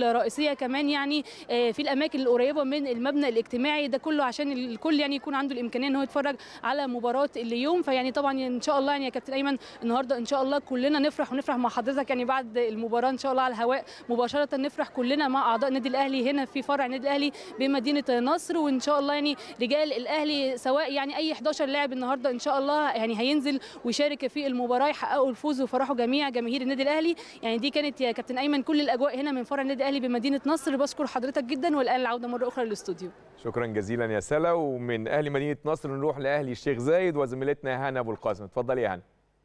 الرئيسيه كمان يعني آه، في الاماكن القريبه من المبنى الاجتماعي ده كله عشان الكل يعني يكون عنده الامكانيه ان هو يتفرج على مباراه اليوم فيعني طبعا ان شاء الله يعني يا كابتن ايمن النهارده ان شاء الله كلنا نفرح ونفرح مع حضرتك يعني بعد المباراه ان شاء الله على الهواء مباشره نفرح كلنا مع اعضاء النادي الاهلي هنا في فرع النادي الاهلي بمدينه نصر وان شاء الله يعني رجال الاهلي سواء يعني اي 11 لاعب النهارده ان شاء الله يعني هينزل ويشارك في المباراه يحققوا الفوز ويفرحوا جميع جماهير النادي الاهلي يعني دي كانت يا كابتن ايمن كل الاجواء هنا من فرع النادي الاهلي بمدينه نصر بشكر حضرتك جدا والان العوده مره اخرى للاستوديو شكرا جزيلا يا سلا ومن اهلي مدينه نصر نروح لاهلي الشيخ زايد وزميلتنا هنا ابو القاسم اتفضلي يا هنا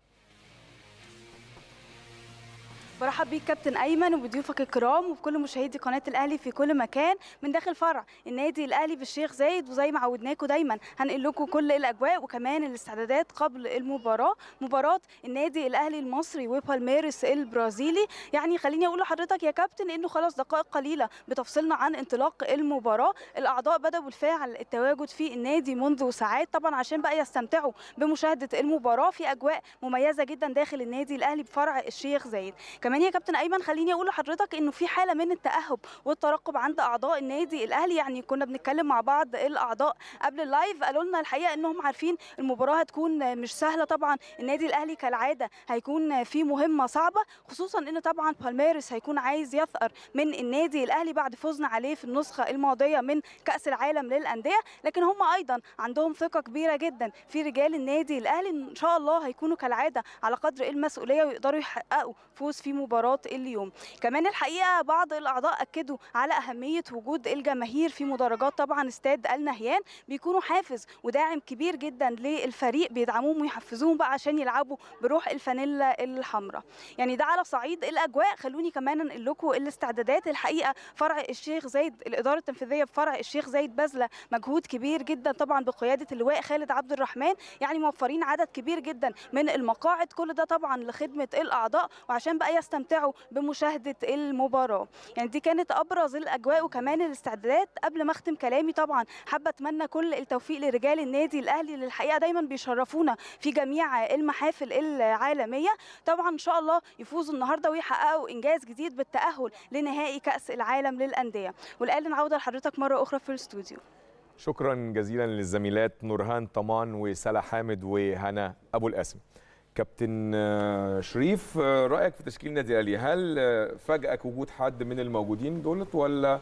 برحب بيك كابتن ايمن وبضيوفك الكرام وبكل مشاهدي قناه الاهلي في كل مكان من داخل فرع النادي الاهلي بالشيخ زايد وزي ما عودناكم دايما هنقل لكم كل الاجواء وكمان الاستعدادات قبل المباراه مباراه النادي الاهلي المصري وبالميرس البرازيلي يعني خليني اقول لحضرتك يا كابتن انه خلاص دقائق قليله بتفصلنا عن انطلاق المباراه الاعضاء بداوا بالفعل التواجد في النادي منذ ساعات طبعا عشان بقى يستمتعوا بمشاهده المباراه في اجواء مميزه جدا داخل النادي الاهلي بفرع الشيخ زايد كمان يا كابتن ايمن خليني اقول لحضرتك انه في حاله من التاهب والترقب عند اعضاء النادي الاهلي يعني كنا بنتكلم مع بعض الاعضاء قبل اللايف قالوا لنا الحقيقه انهم عارفين المباراه هتكون مش سهله طبعا النادي الاهلي كالعاده هيكون في مهمه صعبه خصوصا ان طبعا بالميرس هيكون عايز يثأر من النادي الاهلي بعد فوزنا عليه في النسخه الماضيه من كاس العالم للانديه لكن هم ايضا عندهم ثقه كبيره جدا في رجال النادي الاهلي ان شاء الله هيكونوا كالعاده على قدر المسؤوليه ويقدروا يحققوا فوز في مباراه اليوم كمان الحقيقه بعض الاعضاء اكدوا على اهميه وجود الجماهير في مدرجات طبعا استاد النهيان بيكونوا حافز وداعم كبير جدا للفريق بيدعموهم ويحفزوهم بقى عشان يلعبوا بروح الفانيلا الحمراء يعني ده على صعيد الاجواء خلوني كمان انقل لكم الاستعدادات الحقيقه فرع الشيخ زايد الاداره التنفيذيه بفرع الشيخ زايد باذله مجهود كبير جدا طبعا بقياده اللواء خالد عبد الرحمن يعني موفرين عدد كبير جدا من المقاعد كل ده طبعا لخدمه الاعضاء وعشان بقى يستمتعوا بمشاهده المباراه يعني دي كانت ابرز الاجواء وكمان الاستعدادات قبل ما اختم كلامي طبعا حابه اتمنى كل التوفيق لرجال النادي الاهلي اللي الحقيقه دايما بيشرفونا في جميع المحافل العالميه طبعا ان شاء الله يفوزوا النهارده ويحققوا انجاز جديد بالتاهل لنهائي كاس العالم للانديه والان نعود لحضرتك مره اخرى في الاستوديو شكرا جزيلا للزميلات نورهان طمان وسلا حامد وهنا ابو القاسم كابتن آه، شريف آه، رايك في تشكيل النادي الاهلي هل آه، فاجئك وجود حد من الموجودين دولت ولا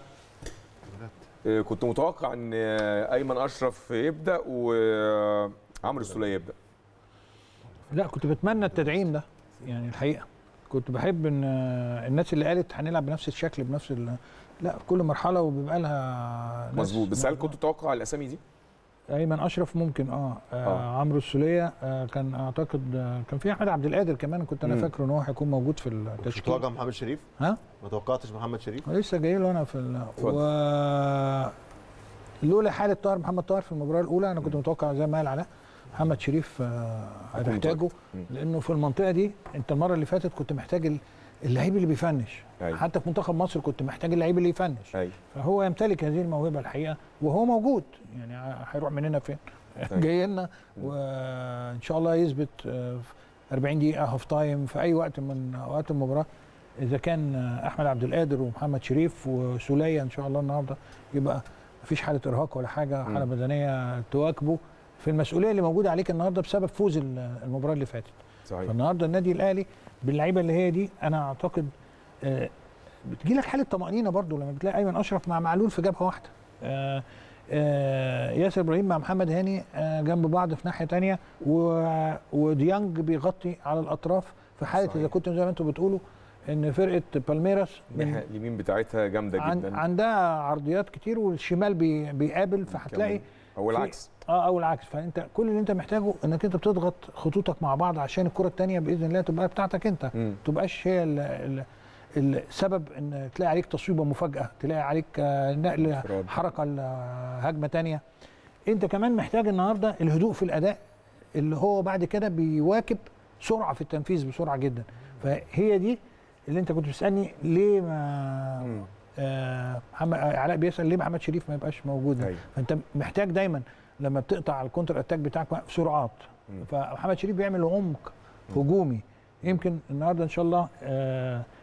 آه، كنت متوقع ان آه، ايمن اشرف يبدا وعمرو السوليه يبدا لا كنت بتمنى التدعيم ده يعني الحقيقه كنت بحب ان آه، الناس اللي قالت هنلعب بنفس الشكل بنفس ال... لا كل مرحله وبيبقى لها ناس مظبوط بس هل كنت تتوقع الاسامي دي ايمن اشرف ممكن اه, آه. آه. عمرو السوليه آه كان اعتقد آه كان في احمد عبد القادر كمان كنت انا مم. فاكره ان هو هيكون موجود في مش التشكيل متوقع محمد شريف ها ما توقعتش محمد شريف لسه جاي له انا في ال... اتفضل. و لولا حاله طاهر محمد طاهر في المباراه الاولى انا كنت متوقع زي ما قال علاء محمد شريف آه، هيكون هتحتاجه متواجد. مم. لانه في المنطقه دي انت المره اللي فاتت كنت محتاج ال- اللعيب اللي بيفنش أيوة. حتى في منتخب مصر كنت محتاج اللعيب اللي يفنش أيوة. فهو يمتلك هذه الموهبه الحقيقه وهو موجود يعني ع- هيروح مننا فين أيوة. جاي لنا وان شاء الله يثبت آه، في 40 دقيقه هاف تايم في اي وقت من اوقات المباراه اذا كان آه، احمد عبد القادر ومحمد شريف وسوليه ان شاء الله النهارده يبقى مفيش حاله ارهاق ولا حاجه حاله مم. بدنيه تواكبه في المسؤوليه اللي موجوده عليك النهارده بسبب فوز ال- المباراه اللي فاتت صحيح فالنهارده النادي الاهلي باللعيبه اللي هي دي انا اعتقد آه، بتجي لك حاله طمانينه برضو لما بتلاقي ايمن اشرف مع معلول في جبهه واحده آه، آه، ياسر ابراهيم مع محمد هاني آه، جنب بعض في ناحيه تانية و- وديانج بيغطي على الاطراف في حاله صحيح. اذا كنتم زي ما انتم بتقولوا ان فرقه بالميراس من الناحيه اليمين بتاعتها جامده عن جدا عندها عرضيات كتير والشمال بي بيقابل فهتلاقي كمان. او في- العكس اه او العكس فانت كل اللي انت محتاجه انك انت بتضغط خطوطك مع بعض عشان الكره الثانيه باذن الله تبقى بتاعتك انت مم. تبقاش هي ال- ال- السبب ان تلاقي عليك تصويبه مفاجاه تلاقي عليك آه، نقل انفراد. حركه لهجمه تانية انت كمان محتاج النهارده الهدوء في الاداء اللي هو بعد كده بيواكب سرعه في التنفيذ بسرعه جدا فهي دي اللي انت كنت بتسالني ليه ما مم. آه، محمد آه، علاء بيسال ليه محمد شريف ما يبقاش موجود أيوة. فانت محتاج دايما لما بتقطع الكونتر اتاك بتاعك سرعات مم. فمحمد شريف بيعمل عمق هجومي يمكن النهارده ان شاء الله آه،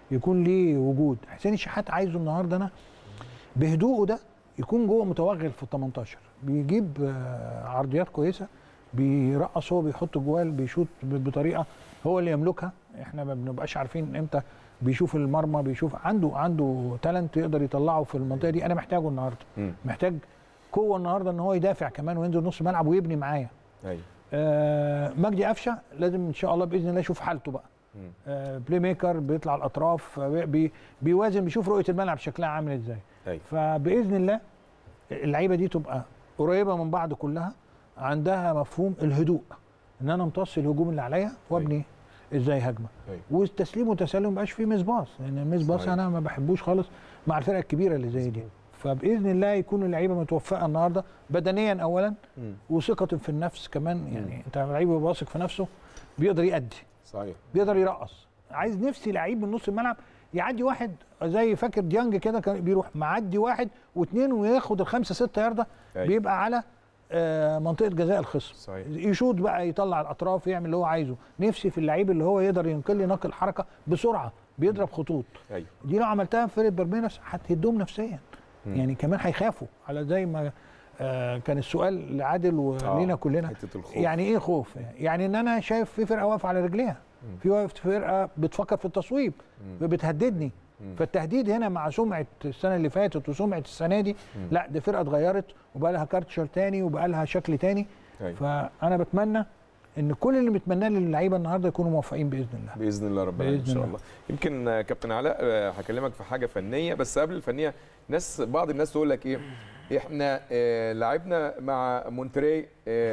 يكون ليه وجود حسين الشحات عايزه النهارده انا بهدوءه ده يكون جوه متوغل في ال 18 بيجيب آه، عرضيات كويسه بيرقص هو بيحط جوال بيشوط ب- بطريقه هو اللي يملكها احنا ما بنبقاش عارفين امتى بيشوف المرمى بيشوف عنده عنده تالنت يقدر يطلعه في المنطقه دي انا محتاجه النهارده مم. محتاج قوه النهارده ان هو يدافع كمان وينزل نص ملعب ويبني معايا ايوه آه مجدي قفشه لازم ان شاء الله باذن الله يشوف حالته بقى مم. آه بلاي ميكر بيطلع الاطراف آه، بي بيوازن بيشوف رؤيه الملعب شكلها عامل ازاي ايوه فباذن الله اللعيبه دي تبقى قريبه من بعض كلها عندها مفهوم الهدوء ان انا امتص الهجوم اللي عليا وابني ازاي هجمه أيوة. والتسليم والتسلم ما يبقاش فيه مسباص لان المسباص صحيح. انا ما بحبوش خالص مع الفرق الكبيره اللي زي دي فباذن الله يكون اللعيبه متوفقه النهارده بدنيا اولا مم. وثقه في النفس كمان يعني انت لعيب يبقى واثق في نفسه بيقدر يأدي صحيح بيقدر يرقص عايز نفسي لعيب من نص الملعب يعدي واحد زي فاكر ديانج كده كان بيروح معدي واحد واثنين وياخد الخمسه سته يارده أيوة. بيبقى على آه، منطقه جزاء الخصم صحيح يشوط بقى يطلع الاطراف يعمل اللي هو عايزه نفسي في اللعيب اللي هو يقدر ينقل لي نقل حركه بسرعه بيضرب خطوط ايوه دي لو عملتها في فرقه برمينس هتهدهم نفسيا مم. يعني كمان هيخافوا على زي ما آه كان السؤال لعادل ولينا آه، كلنا حتة الخوف. يعني ايه خوف يعني ان انا شايف في فرقه واقفه على رجليها في واقف فرقه بتفكر في التصويب بتهددني فالتهديد هنا مع سمعه السنه اللي فاتت وسمعه السنه دي لا دي فرقه اتغيرت وبقى لها كارتشر تاني وبقى لها شكل تاني أيوة. فانا بتمنى ان كل اللي متمناه للعيبه النهارده يكونوا موفقين باذن الله باذن الله ربنا ان بإذن شاء الله. الله يمكن آه، كابتن علاء آه، هكلمك في حاجه فنيه بس قبل الفنيه ناس بعض الناس تقول لك ايه احنا آه، لعبنا مع مونتري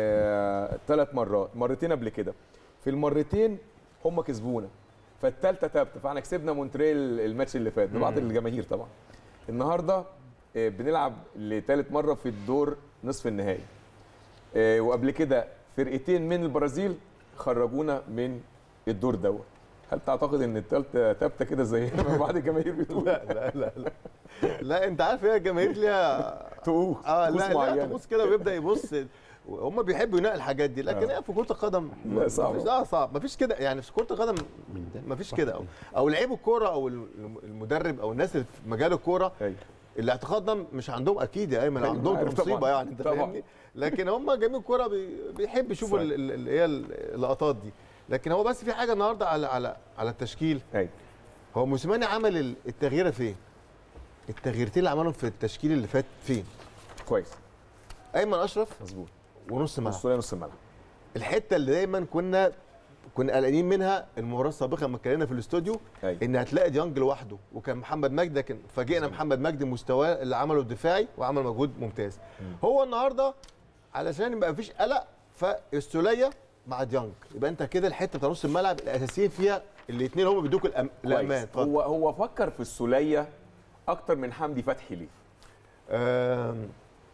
ثلاث مرات مرتين قبل كده في المرتين هم كسبونا فالثالثه ثابته فاحنا كسبنا مونتري الماتش اللي فات ببعض مم. الجماهير طبعا النهارده آه، بنلعب لثالث مره في الدور نصف النهائي آه، وقبل كده فرقتين من البرازيل خرجونا من الدور دوت هل تعتقد ان الثالثه ثابته كده زي ما بعض الجماهير بتقول لا لا لا لا لا انت عارف ايه الجماهير ليها طقوس اه طقوس لا لا معينة. طقوس كده ويبدا يبص هم بيحبوا ينقي الحاجات دي لكن آه. هي في كره القدم لا، صعبة. مفيش- اه صعب مفيش كده يعني في كره القدم مفيش كده او او لعيب الكوره او الم- المدرب او الناس اللي في مجال الكوره الاعتقاد ده مش عندهم اكيد يا ايمن أيوة، عندهم عارف طبعاً. مصيبه يعني انت طبعاً. فاهمني لكن هم جميع الكوره بي- بيحب يشوفوا صحيح. ال- ال- اللي هي اللقطات دي لكن هو بس في حاجه النهارده على على على التشكيل أيوة. هو موسيماني عمل ال- التغييره فين؟ التغييرتين اللي عملهم في التشكيل اللي فات فين؟ كويس ايمن اشرف مظبوط ونص ملعب نص نص الملعب الحته اللي دايما كنا كنا قلقانين منها المباراه السابقه لما اتكلمنا في الاستوديو أيوة. ان هتلاقي ديانج لوحده وكان محمد مجدي لكن فاجئنا محمد مجدي مستواه اللي عمله الدفاعي وعمل مجهود ممتاز هو النهارده علشان يبقى مفيش قلق فالسوليه مع ديانج يبقى انت كده الحته بتاع نص الملعب الاساسيين فيها الاثنين هم بيدوك الأم... الامان كويس. اتفضل. هو هو فكر في السوليه اكتر من حمدي فتحي ليه آم،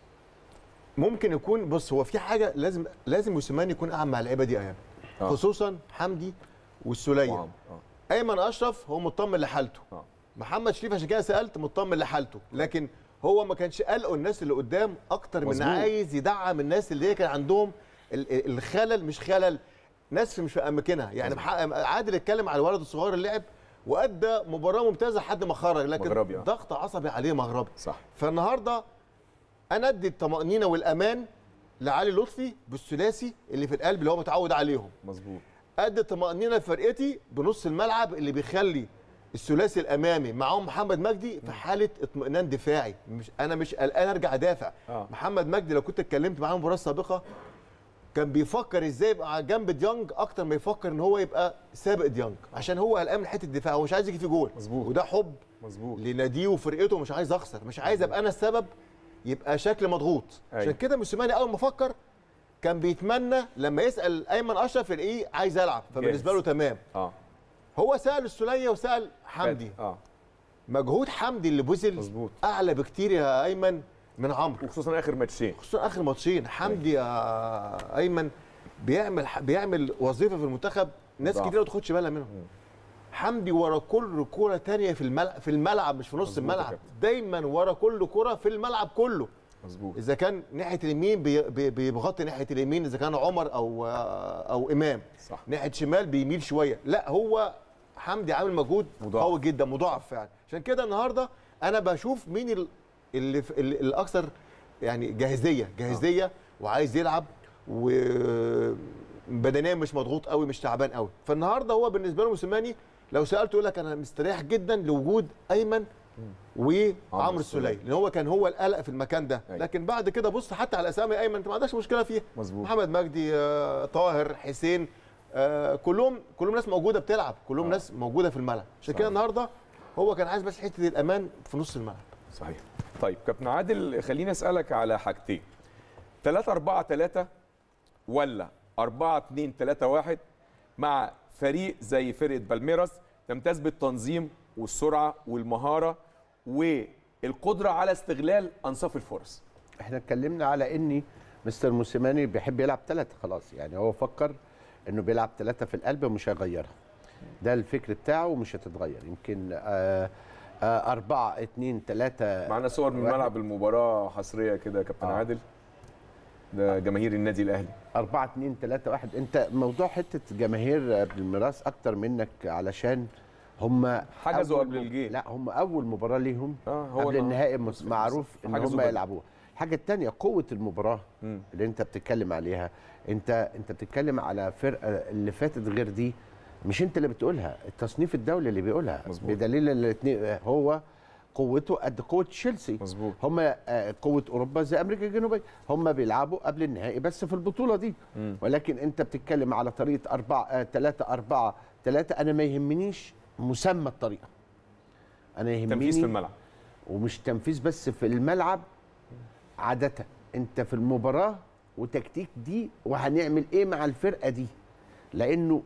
ممكن يكون بص هو في حاجه لازم لازم موسيماني يكون قاعد مع اللعيبه دي ايام آه. خصوصا حمدي والسوليه طبعاً. ايمن اشرف هو مطمن لحالته آه. محمد شريف عشان كده سالت مطمن لحالته لكن هو ما كانش قلقه الناس اللي قدام اكتر من مظبوط. عايز يدعم الناس اللي هي كان عندهم ال- ال- الخلل مش خلل ناس مش في اماكنها يعني مظبوط. محقق- عادل اتكلم على الولد الصغير اللي لعب وادى مباراه ممتازه لحد ما خرج لكن مغربي، آه. ضغط عصبي عليه مغربي صح فالنهارده انا ادي الطمانينه والامان لعلي لطفي بالثلاثي اللي في القلب اللي هو متعود عليهم مظبوط ادي الطمانينه لفرقتي بنص الملعب اللي بيخلي الثلاثي الامامي معاهم محمد مجدي في حاله اطمئنان دفاعي مش انا مش قلقان ارجع ادافع آه. محمد مجدي لو كنت اتكلمت معاه المباراه السابقه كان بيفكر ازاي يبقى على جنب ديانج اكتر ما يفكر ان هو يبقى سابق ديانج عشان هو قلقان من حته الدفاع هو مش عايز يجي في جول مظبوط. وده حب مظبوط لناديه وفرقته مش عايز اخسر مش عايز ابقى انا السبب يبقى شكل مضغوط أيوة. عشان كده موسيماني اول ما فكر كان بيتمنى لما يسال ايمن اشرف يلاقيه عايز العب فبالنسبه له تمام اه هو سال السوليه وسال حمدي اه مجهود حمدي اللي بذل مظبوط اعلى بكتير يا ايمن من عمرو وخصوصا اخر ماتشين خصوصا اخر ماتشين حمدي يا ايمن بيعمل بيعمل وظيفه في المنتخب ناس ضعف. كتير ما تاخدش بالها منهم حمدي ورا كل كوره تانية في الملعب في الملعب مش في نص مظبوط يا الملعب كابتن. دايما ورا كل كوره في الملعب كله مظبوط اذا كان ناحيه اليمين بي- بي- بيغطي ناحيه اليمين اذا كان عمر او او امام صح ناحيه شمال بيميل شويه لا هو حمدي عامل مجهود مضاعف. قوي جدا مضاعف فعلا عشان كده النهارده انا بشوف مين ال- اللي في- اللي الاكثر يعني جاهزيه جاهزيه وعايز يلعب وبدنيا مش مضغوط قوي مش تعبان قوي فالنهارده هو بالنسبه له موسيماني لو سالته يقول لك انا مستريح جدا لوجود ايمن وعمرو السوليه لان هو كان هو القلق في المكان ده لكن بعد كده بص حتى على اسامي ايمن انت ما عندكش مشكله فيها مظبوط محمد مجدي آه، طاهر حسين آه، كلهم كلهم ناس موجوده بتلعب كلهم آه. ناس موجوده في الملعب عشان كده صحيح. النهارده هو كان عايز بس حته الامان في نص الملعب صحيح طيب كابتن عادل خليني اسالك على حاجتين 3 4 3 ولا 4 2 3 1 مع فريق زي فرقه بالميراس تمتاز بالتنظيم والسرعه والمهاره والقدره على استغلال انصاف الفرص احنا اتكلمنا على ان مستر موسيماني بيحب يلعب ثلاثة خلاص يعني هو فكر انه بيلعب ثلاثة في القلب ومش هيغيرها ده الفكر بتاعه ومش هتتغير يمكن آه آه أربعة اتنين ثلاثة معنا صور من ملعب المباراه حصريه كده يا كابتن آه. عادل ده جماهير النادي الاهلي 4 2 3 1 انت موضوع حته جماهير بالميراث اكتر منك علشان هم حجزوا أول قبل م- الجيم. لا هم اول مباراه ليهم آه هو قبل النهار- النهائي مس- معروف ان حجزوا هم بدري. يلعبوها الحاجه الثانيه قوه المباراه مم. اللي انت بتتكلم عليها انت انت بتتكلم على فرقه اللي فاتت غير دي مش انت اللي بتقولها التصنيف الدولي اللي بيقولها مظبوط. بدليل ان الاثنين هو قوته قد قوه تشيلسي مظبوط هم آه، قوه اوروبا زي امريكا الجنوبيه هم بيلعبوا قبل النهائي بس في البطوله دي مم. ولكن انت بتتكلم على طريقه 4 3 4 3 انا ما يهمنيش مسمى الطريقه انا يهمني تنفيذ في الملعب ومش تنفيذ بس في الملعب عاده انت في المباراه وتكتيك دي وهنعمل ايه مع الفرقه دي لانه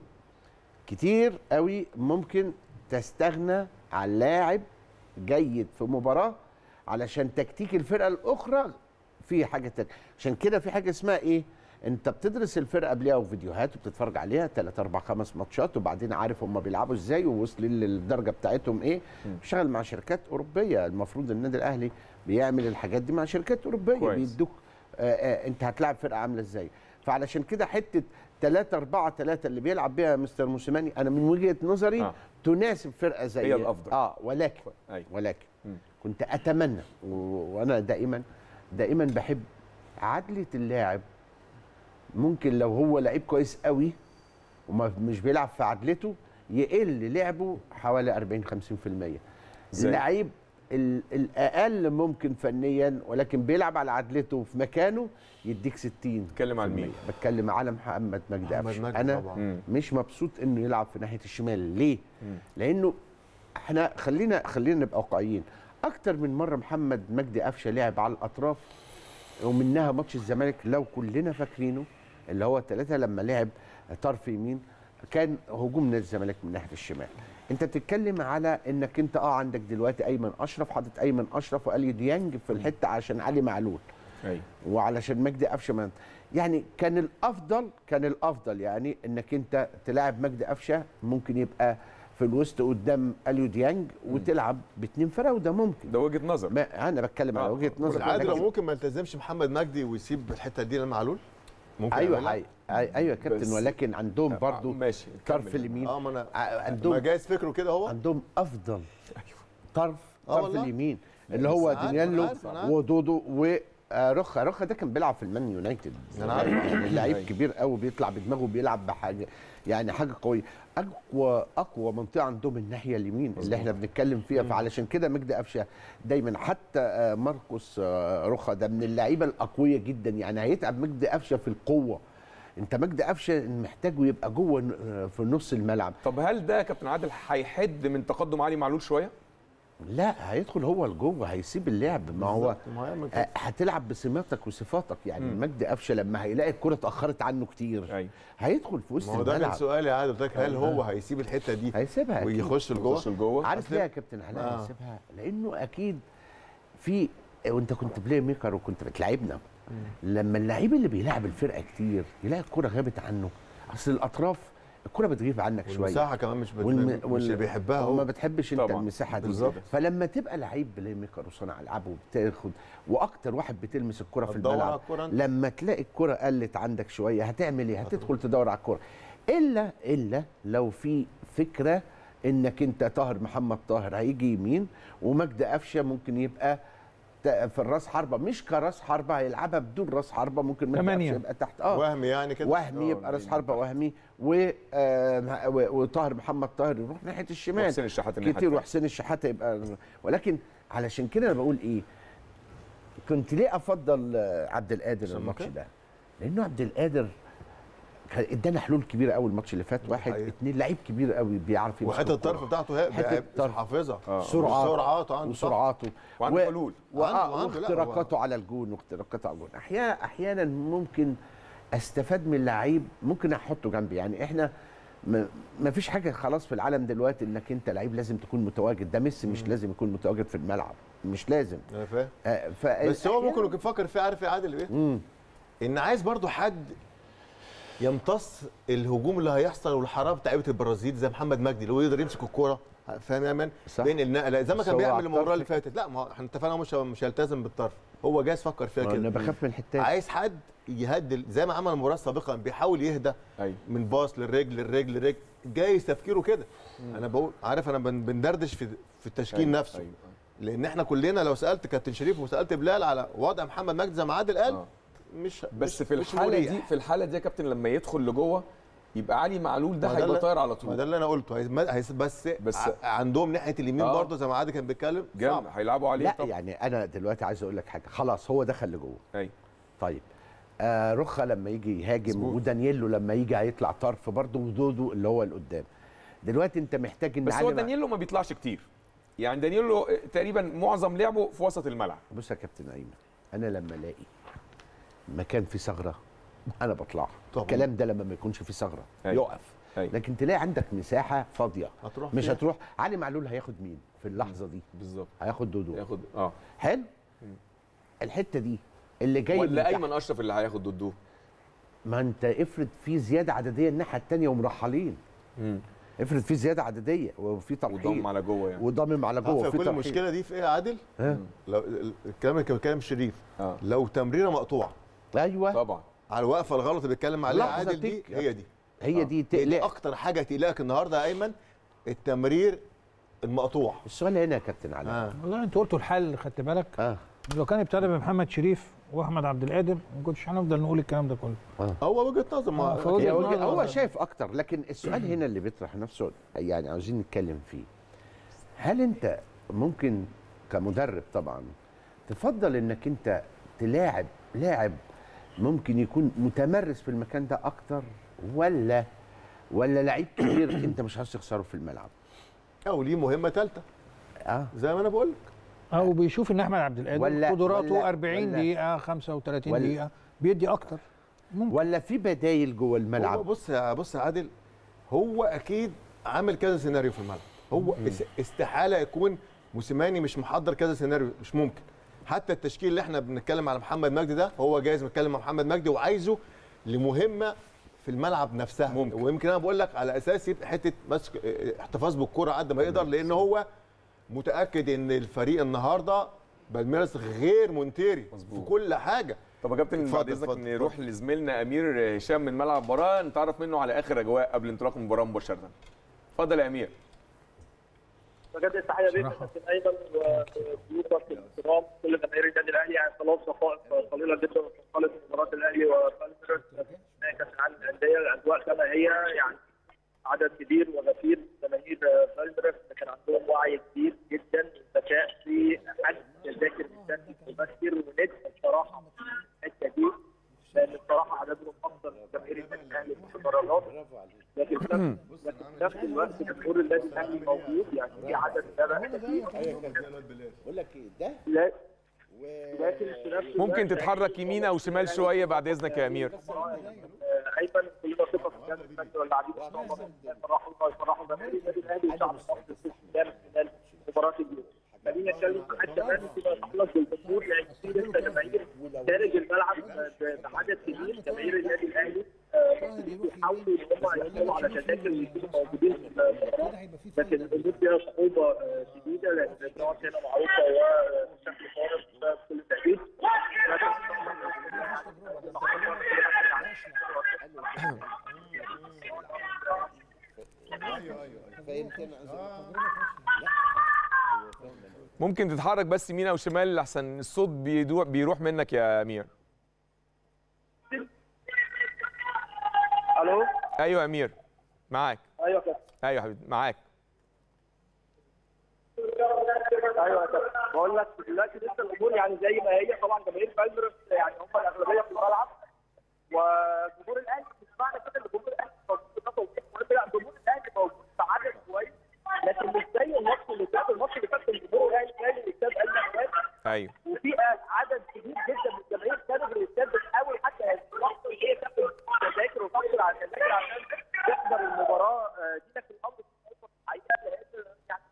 كتير قوي ممكن تستغنى عن لاعب جيد في مباراه علشان تكتيك الفرقه الاخرى في حاجه تانية عشان كده في حاجه اسمها ايه انت بتدرس الفرقه قبلها وفيديوهات وبتتفرج عليها 3 4 5 ماتشات وبعدين عارف هم بيلعبوا ازاي ووصلين للدرجه بتاعتهم ايه بيشتغل مع شركات اوروبيه المفروض النادي الاهلي بيعمل الحاجات دي مع شركات اوروبيه كويس. بيدوك آه آه انت هتلاعب فرقه عامله ازاي فعلشان كده حته 3 4 3 اللي بيلعب بيها مستر موسيماني انا من وجهه نظري آه. آه. تناسب فرقه زي هي الأفضل. اه ولكن أيوة. ولكن مم. كنت اتمنى و... وانا دائما دائما بحب عدله اللاعب ممكن لو هو لعيب كويس قوي ومش بيلعب في عدلته يقل لعبه حوالي 40 50% إزاي؟ اللعيب ال- الاقل ممكن فنيا ولكن بيلعب على عدلته في مكانه يديك 60 بتتكلم عن مين؟ بتكلم على محمد مجدي محمد قفشه مجدي انا طبعاً. مم. مش مبسوط انه يلعب في ناحيه الشمال ليه مم. لانه احنا خلينا خلينا نبقى واقعيين اكتر من مره محمد مجدي قفشه لعب على الاطراف ومنها ماتش الزمالك لو كلنا فاكرينه اللي هو ثلاثة لما لعب طرف يمين كان هجوم نادي الزمالك من ناحيه الشمال انت بتتكلم على انك انت اه عندك دلوقتي ايمن اشرف حاطط ايمن اشرف واليو ديانج في الحته عشان علي معلول ايوه وعلشان مجدي قفشه ما- يعني كان الافضل كان الافضل يعني انك انت تلاعب مجدي قفشه ممكن يبقى في الوسط قدام اليو ديانج وتلعب باثنين فرق وده ممكن ده وجهه نظر ما انا بتكلم على آه. وجهه نظر عادل لكن- هو ممكن ما يلتزمش محمد مجدي ويسيب الحته دي لمعلول ممكن ايوه يعملها؟ أي- أي- ايوه يا كابتن بس- ولكن عندهم برضو ماشي طرف كمل. اليمين اه ما انا ع- ما عندهم جايز فكره كده هو عندهم افضل طرف آه طرف والله. اليمين لا، اللي بس هو عارف، أنا دانييلو عارف، أنا عارف. ودودو ورخا رخا ده كان بيلعب في المان يونايتد أنا عارف. يعني لعيب أيوة. كبير قوي بيطلع بدماغه بيلعب بحاجه يعني حاجه قويه اقوى اقوى منطقه عندهم الناحيه اليمين اللي احنا بنتكلم فيها فعلشان كده مجدي قفشه دايما حتى آه، ماركوس آه، رخا ده من اللعيبه الاقوياء جدا يعني هيتعب مجدي قفشه في القوه انت مجدي قفشه محتاجه يبقى جوه آه، في نص الملعب طب هل ده يا كابتن عادل هيحد من تقدم علي معلول شويه؟ لا هيدخل هو لجوه هيسيب اللعب ما هو بالظبط، ما هيعمل كده. آه، هتلعب بسماتك وصفاتك يعني مم. مجدي قفشه لما هيلاقي الكره اتاخرت عنه كتير ايوه هيدخل في وسط ما هو ده كان الملعب سؤالي يا عادل قلت لك هل هو هيسيب الحته دي هيسيبها أكيد. ويخش لجوه يخش لجوه عارف أصل- ليه يا كابتن علاء آه. هيسيبها لانه اكيد في وانت كنت بلاي ميكر وكنت بتلعبنا لما اللعيب اللي بيلعب الفرقه كتير يلاقي الكره غابت عنه اصل الاطراف الكره بتغيب عنك شويه والمساحه كمان مش بت... والم... مش اللي بيحبها هو هو ما بتحبش انت طبعاً. المساحه دي بالظبط. فلما تبقى لعيب بلاي ميكر وصانع العاب وبتاخد واكتر واحد بتلمس الكره في هتدور على الملعب الكرة أنت. لما تلاقي الكره قلت عندك شويه هتعمل ايه هتدخل تدور على الكره الا الا لو في فكره انك انت طاهر محمد طاهر هيجي يمين ومجدي قفشه ممكن يبقى ت- في الراس حربه مش كراس حربه هيلعبها بدون راس حربه ممكن مجدي تمانية. قفشه يبقى تحت اه وهمي يعني كده وهمي آه، يبقى راس حربه وهمي و آه، و- وطاهر محمد طاهر يروح ناحيه الشمال وحسين الشحات الناحية كتير التانية. وحسين الشحات يبقى ولكن علشان كده انا بقول ايه كنت ليه افضل آه، عبد القادر عشان الماتش مكان. ده لانه عبد القادر كان ادانا حلول كبيره قوي الماتش اللي فات واحد حقيقي. اتنين لعيب كبير قوي بيعرف يمسك وحته الكرة. الطرف بتاعته هي حته الطرف حافظها سرعات سرعاته عنده صح. وسرعاته وعنده حلول. و- عنده- آه، عنده، لا، واختراقاته على الجون واختراقاته على الجون احيانا احيانا ممكن استفاد من لعيب ممكن احطه جنبي يعني احنا ما ما فيش حاجه خلاص في العالم دلوقتي انك انت لعيب لازم تكون متواجد ده ميسي مش لازم يكون متواجد في الملعب مش لازم انا فاهم آه، ف بس هو أحياناً- ممكن يكون فكر فيه عارف ايه عادل ايه؟ مم. ان عايز برضو حد يمتص الهجوم اللي هيحصل والحرام بتاع لعيبه البرازيل زي محمد مجدي اللي هو يقدر يمسك الكوره فاهم يا امان؟ صح. بين النقله زي ما بس كان هو بيعمل على المباراه اللي الطرف فاتت لا ما هو احنا اتفقنا هو مش مش هيلتزم بالطرف هو جايز فكر فيها ما كده انا بخاف من الحته دي. عايز حد يهدل زي ما عمل المباراه السابقه بيحاول يهدى أيوة. من باص للرجل للرجل للرجل جايز تفكيره كده انا بقول عارف انا بن- بندردش في في التشكيل أيوة، نفسه أيوة. لان احنا كلنا لو سالت كابتن شريف وسالت بلال على وضع محمد مجدي زي ما عادل قال آه. مش بس مش في مش الحاله مريح. دي في الحاله دي يا كابتن لما يدخل لجوه يبقى علي معلول ده ما هيبقى اللي- طاير على ما ده طول اللي انا قلته هيز- هيز- بس بس- بس عندهم ناحيه اليمين آه. برضه زي ما عادل كان بيتكلم جامد صعب. هيلعبوا عليه لا طبعا يعني انا دلوقتي عايز اقول لك حاجه خلاص هو دخل لجوه ايوه طيب آه رخا لما يجي يهاجم مظبوط. ودانييلو لما يجي هيطلع طرف برضه ودودو اللي هو اللي قدام دلوقتي انت محتاج ان بس هو علي مع- دانييلو ما بيطلعش كتير يعني دانييلو تقريبا معظم لعبه في وسط الملعب بص يا كابتن ايمن انا لما الاقي مكان فيه ثغره انا بطلع طبعاً. الكلام ده لما ما يكونش فيه ثغره أيوة. يقف أيوة. لكن تلاقي عندك مساحه فاضيه هتروح مش فيها. هتروح علي معلول هياخد مين في اللحظه دي بالظبط هياخد دودو ياخد اه حلو الحته دي اللي جاي من ولا تحت. ايمن اشرف اللي هياخد ضده ما انت افرض في زياده عدديه الناحيه الثانيه ومرحلين افرض في زياده عدديه وفي ترحيل وضم على جوه يعني وضمم على جوه عارف وفي كل ترحيل المشكله دي في ايه يا عادل؟ ها؟ لو ال- الكلام اللي كان بيتكلم شريف اه لو تمريره مقطوعه ايوه طبعا على الوقفه الغلط اللي بيتكلم عليها لحظة عادل دي تك. هي دي هي دي هي دي تقلق اكتر حاجه تقلقك النهارده يا ايمن التمرير المقطوع السؤال هنا يا كابتن علاء آه. والله انت قلتوا الحل خدت بالك اه لو كان ابتدى بمحمد شريف واحمد عبد القادر ما كنتش هنفضل نقول الكلام ده كله هو وجهه نظر آه، ما فوجهة هي نظر. وجه- هو شايف اكتر لكن السؤال هنا اللي بيطرح نفسه يعني عاوزين نتكلم فيه هل انت ممكن كمدرب طبعا تفضل انك انت تلاعب لاعب ممكن يكون متمرس في المكان ده اكتر ولا ولا لعيب كبير انت مش عاوز تخسره في الملعب او ليه مهمه ثالثه اه زي ما انا بقول لك او بيشوف ان احمد عبد القادر ولا- قدراته ولا- 40 ولا- دقيقه 35 ولا- دقيقه بيدي اكتر ممكن ولا في بدايل جوه هو الملعب بص يا بص يا عادل هو اكيد عامل كذا سيناريو في الملعب هو اس- استحاله يكون موسيماني مش محضر كذا سيناريو مش ممكن حتى التشكيل اللي احنا بنتكلم على محمد مجدي ده هو جايز بنتكلم مع محمد مجدي وعايزه لمهمه في الملعب نفسها ممكن. ويمكن انا بقول لك على اساس يبقى حته بس اه، احتفاظ بالكره قد ما يقدر لان هو متاكد ان الفريق النهارده بالميراس غير منتري مظبوط. في كل حاجه طب يا كابتن اتفضل، بعد اذنك اتفضل، نروح لزميلنا امير هشام من ملعب المباراه نتعرف منه على اخر اجواء قبل انطلاق المباراه مباشره اتفضل يا امير بجد التحيه ليك يا بصراحة. كابتن ايمن وضيوفك الكرام كل جماهير النادي الاهلي يعني خلاص دقائق قليله جدا وصلت مباراه الاهلي وبالميراس نهائي كاس العالم للانديه الاجواء كما هي يعني عدد كبير وغفير من جماهير بالميراس كان عندهم وعي كبير جدا ذكاء في حد ذاكر جدا مبكر ونجم بصراحه في الحته دي لان بصراحه عددهم اكثر من جماهير النادي الاهلي في المباريات لكن في نفس لكن في نفس الوقت جمهور النادي الاهلي موجود يعني في عدد سبق كبير بقول لك ايه ده لا- لكن في نفس الوقت ممكن تتحرك يمين او شمال شويه بعد اذنك يا امير آه، ايمن كلنا ثقه في الجهاز الفني واللاعبين ان شاء الله يفرحوا يفرحوا جماهير النادي الاهلي وشعب مصر في الاستسلام خلال مباراه اليوم. خلينا نتكلم عن حاجه كمان فيما يتعلق بالجمهور يعني في لسه جماهير خارج الملعب ب- بعدد كبير جماهير النادي الاهلي آه، بيحاولوا ان هم يحصلوا على تذاكر ويكونوا موجودين في المباراه لكن الامور فيها صعوبه آه، شديده لان النقط هنا معروفه وبشكل فارق في كل التاكيد فهمت ممكن تتحرك بس يمين او شمال لحسن الصوت بيدو- بيروح منك يا امير الو ايوه يا امير معاك ايوه كده ايوه يا حبيبي معاك ايوه كده بقول لك دلوقتي لسه الامور يعني زي ما هي طبعا جماهير بالميراس يعني هم الاغلبيه في الملعب وجمهور الاهلي مش معنى كده ان جمهور الاهلي موجود في النقطه ودي لا جمهور الاهلي موجود في عدد كويس لكن مش زي الماتش اللي فات الماتش اللي فات كان جمهور الاهلي كان الاستاد الاهلي ايوه وفي عدد كبير جدا من الجماهير كانوا في الاستاد بتحاول حتى اللحظه اللي هي تاخد تذاكر وتحصل على تذاكر عشان تحضر المباراه آه، دي لكن الامر الحقيقه لان يعني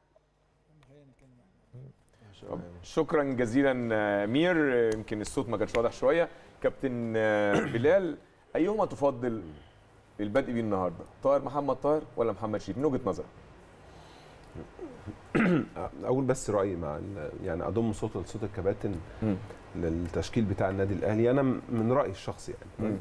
شكرا جزيلا آه، امير آه، يمكن الصوت ما كانش واضح شويه كابتن آه، بلال ايهما تفضل البدء بيه النهارده طاهر محمد طاهر ولا محمد شريف من وجهه نظرك اقول بس رايي مع ال- يعني اضم صوت لصوت الكباتن للتشكيل بتاع النادي الاهلي انا م- من رايي الشخصي يعني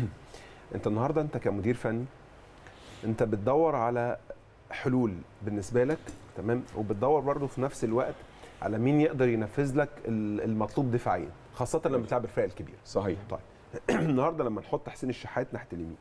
انت النهارده انت كمدير فني انت بتدور على حلول بالنسبه لك تمام وبتدور برضه في نفس الوقت على مين يقدر ينفذ لك ال- المطلوب دفاعيا خاصه لما بتلعب الفرق الكبيره صحيح طيب النهارده لما نحط حسين الشحات ناحيه اليمين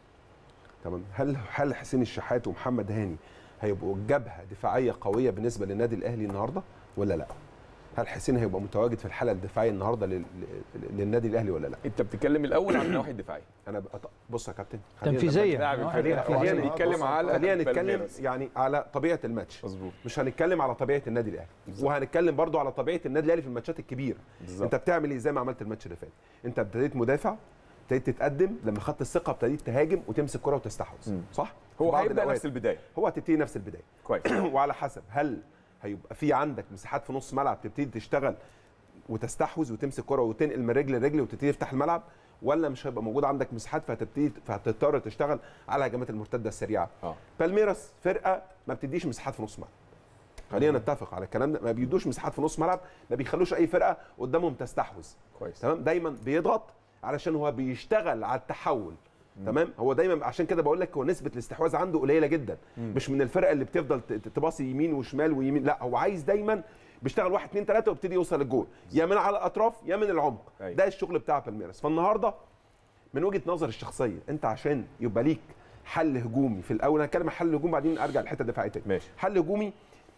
تمام هل هل حسين الشحات ومحمد هاني هيبقوا جبهه دفاعيه قويه بالنسبه للنادي الاهلي النهارده ولا لا؟ هل حسين هيبقى متواجد في الحاله الدفاعيه النهارده لل... لل- للنادي الاهلي ولا لا؟ انت بتتكلم الاول عن الناحيه الدفاعيه انا بقى بص يا كابتن تنفيذية. خلينا نواحي خلينا تنفيذية. خلينا عشان بيتكلم على خلينا نتكلم بالميراس. يعني على طبيعه الماتش مظبوط مش هنتكلم على طبيعه النادي الاهلي وهنتكلم برضو على طبيعه النادي الاهلي في الماتشات الكبيره بالظبط. انت بتعمل ايه زي ما عملت الماتش اللي فات انت ابتديت مدافع ابتديت تتقدم لما خدت الثقه ابتديت تهاجم وتمسك كره وتستحوذ صح هو في بعض هيبدا الأوقات. نفس البدايه هو هتبتدي نفس البدايه كويس وعلى حسب هل هيبقى في عندك مساحات في نص ملعب تبتدي تشتغل وتستحوذ وتمسك كره وتنقل من رجل لرجل وتبتدي تفتح الملعب ولا مش هيبقى موجود عندك مساحات فهتبتدي فهتضطر تشتغل على الهجمات المرتده السريعه اه بالميراس فرقه ما بتديش مساحات في نص ملعب خلينا نتفق على الكلام ده ما بيدوش مساحات في نص ملعب ما بيخلوش اي فرقه قدامهم تستحوذ كويس تمام دايما بيضغط علشان هو بيشتغل على التحول تمام هو دايما عشان كده بقول لك هو نسبه الاستحواذ عنده قليله جدا مم. مش من الفرقه اللي بتفضل ت- ت- تباصي يمين وشمال ويمين لا هو عايز دايما بيشتغل واحد اثنين ثلاثه ويبتدي يوصل للجول يا من على الاطراف يا من العمق أيوة. ده الشغل بتاع بالميراس فالنهارده من وجهه نظري الشخصيه انت عشان يبقى ليك حل هجومي في الاول انا هتكلم عن حل هجومي بعدين ارجع للحته الدفاعيه تاني ماشي حل هجومي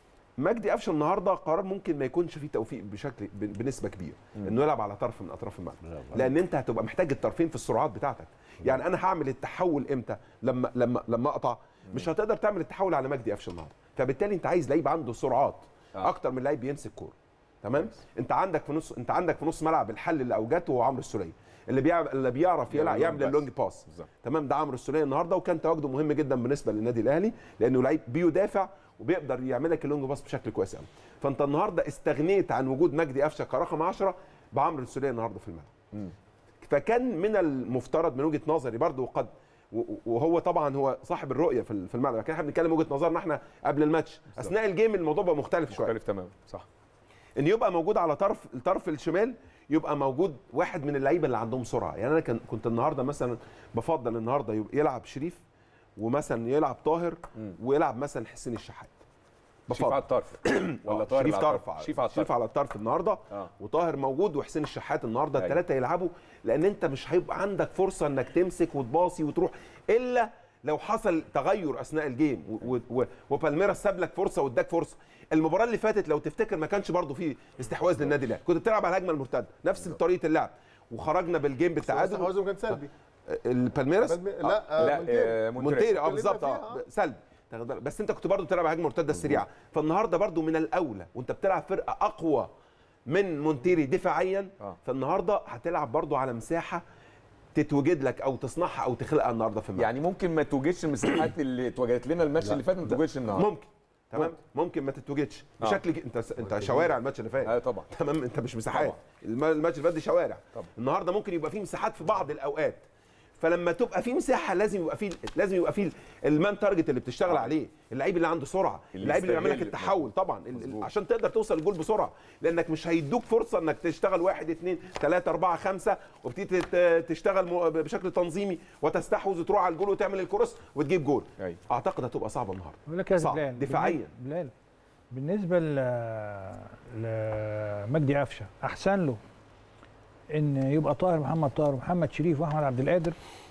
مجدي قفشه النهارده قرار ممكن ما يكونش فيه توفيق بشكل ب- بنسبه كبيره انه يلعب على طرف من اطراف الملعب لان انت هتبقى محتاج الطرفين في السرعات بتاعتك يعني انا هعمل التحول امتى لما لما لما اقطع مش هتقدر تعمل التحول على مجدي قفشه النهارده فبالتالي انت عايز لعيب عنده سرعات آه. اكتر من لعيب بيمسك كوره تمام انت عندك في نص انت عندك في نص ملعب الحل اللي اوجدته هو عمرو السوليه اللي بيعرف اللي بيعرف يلعب يعمل يعمل باس. اللونج باس بالظبط. تمام ده عمرو السوليه النهارده وكان تواجده مهم جدا بالنسبه للنادي الاهلي لانه لعيب بيدافع وبيقدر يعمل لك اللونج باس بشكل كويس قوي فانت النهارده استغنيت عن وجود مجدي قفشه كرقم 10 بعمرو السوليه النهارده في الملعب مم. فكان من المفترض من وجهه نظري برضو وقد و- وهو طبعا هو صاحب الرؤيه في في الملعب لكن احنا بنتكلم وجهه نظرنا احنا قبل الماتش اثناء الجيم الموضوع بقى مختلف شويه مختلف تماما صح ان يبقى موجود على طرف الطرف الشمال يبقى موجود واحد من اللعيبه اللي عندهم سرعه يعني انا كان كنت النهارده مثلا بفضل النهارده يبقى يلعب شريف ومثلا يلعب طاهر ويلعب مثلا حسين الشحات شريف على الطرف ولا طاهر شريف على طرف الطرف؟ شريف على شريف على الطرف النهارده آه. وطاهر موجود وحسين الشحات النهارده أيوة. الثلاثه يلعبوا لان انت مش هيبقى عندك فرصه انك تمسك وتباصي وتروح الا لو حصل تغير اثناء الجيم و- و- و- وبالميراس ساب لك فرصه واداك فرصه المباراه اللي فاتت لو تفتكر ما كانش برضو في استحواذ للنادي الاهلي كنت بتلعب على الهجمه المرتده نفس طريقه اللعب وخرجنا بالجيم بالتعادل استحواذهم كان سلبي البالميراس بالمي- لا، آه، لا، مونتيري. آه، مونتيري اه اتكلمنا بالظبط فيها، اه آه. سلبي تاخد بالك. بس انت كنت برضو بتلعب على هجمه مرتده السريعه فالنهارده برضو من الاولى وانت بتلعب فرقه اقوى من مونتيري دفاعيا آه. فالنهارده هتلعب برضو على مساحه تتوجد لك او تصنعها او تخلقها النهارده في الملعب يعني ممكن ما توجدش المساحات اللي اتوجدت لنا الماتش اللي فات ما توجدش النهارده ممكن تمام ممكن ما تتوجدش آه. بشكل ج- انت انت شوارع الماتش اللي فات ايوه طبعا تمام انت مش مساحات طبعا. الم- الماتش اللي فات دي شوارع طبعا. النهارده ممكن يبقى فيه مساحات في بعض الاوقات فلما تبقى في مساحه لازم يبقى في لازم يبقى في المان تارجت اللي بتشتغل عليه اللعيب اللي عنده سرعه اللي اللعيب اللي بيعمل لك يستغل. التحول طبعا ال- ال- عشان تقدر توصل الجول بسرعه لانك مش هيدوك فرصه انك تشتغل واحد اثنين ثلاثه اربعه خمسه وبتبتدي تت- تشتغل م- بشكل تنظيمي وتستحوذ وتروح على الجول وتعمل الكروس وتجيب جول اعتقد هتبقى صعبه النهارده بقول لك يا صعب. بلال دفاعيا بلال بالنسبه ل لمجدي قفشه احسن له ان يبقى طاهر محمد طاهر ومحمد شريف واحمد عبد القادر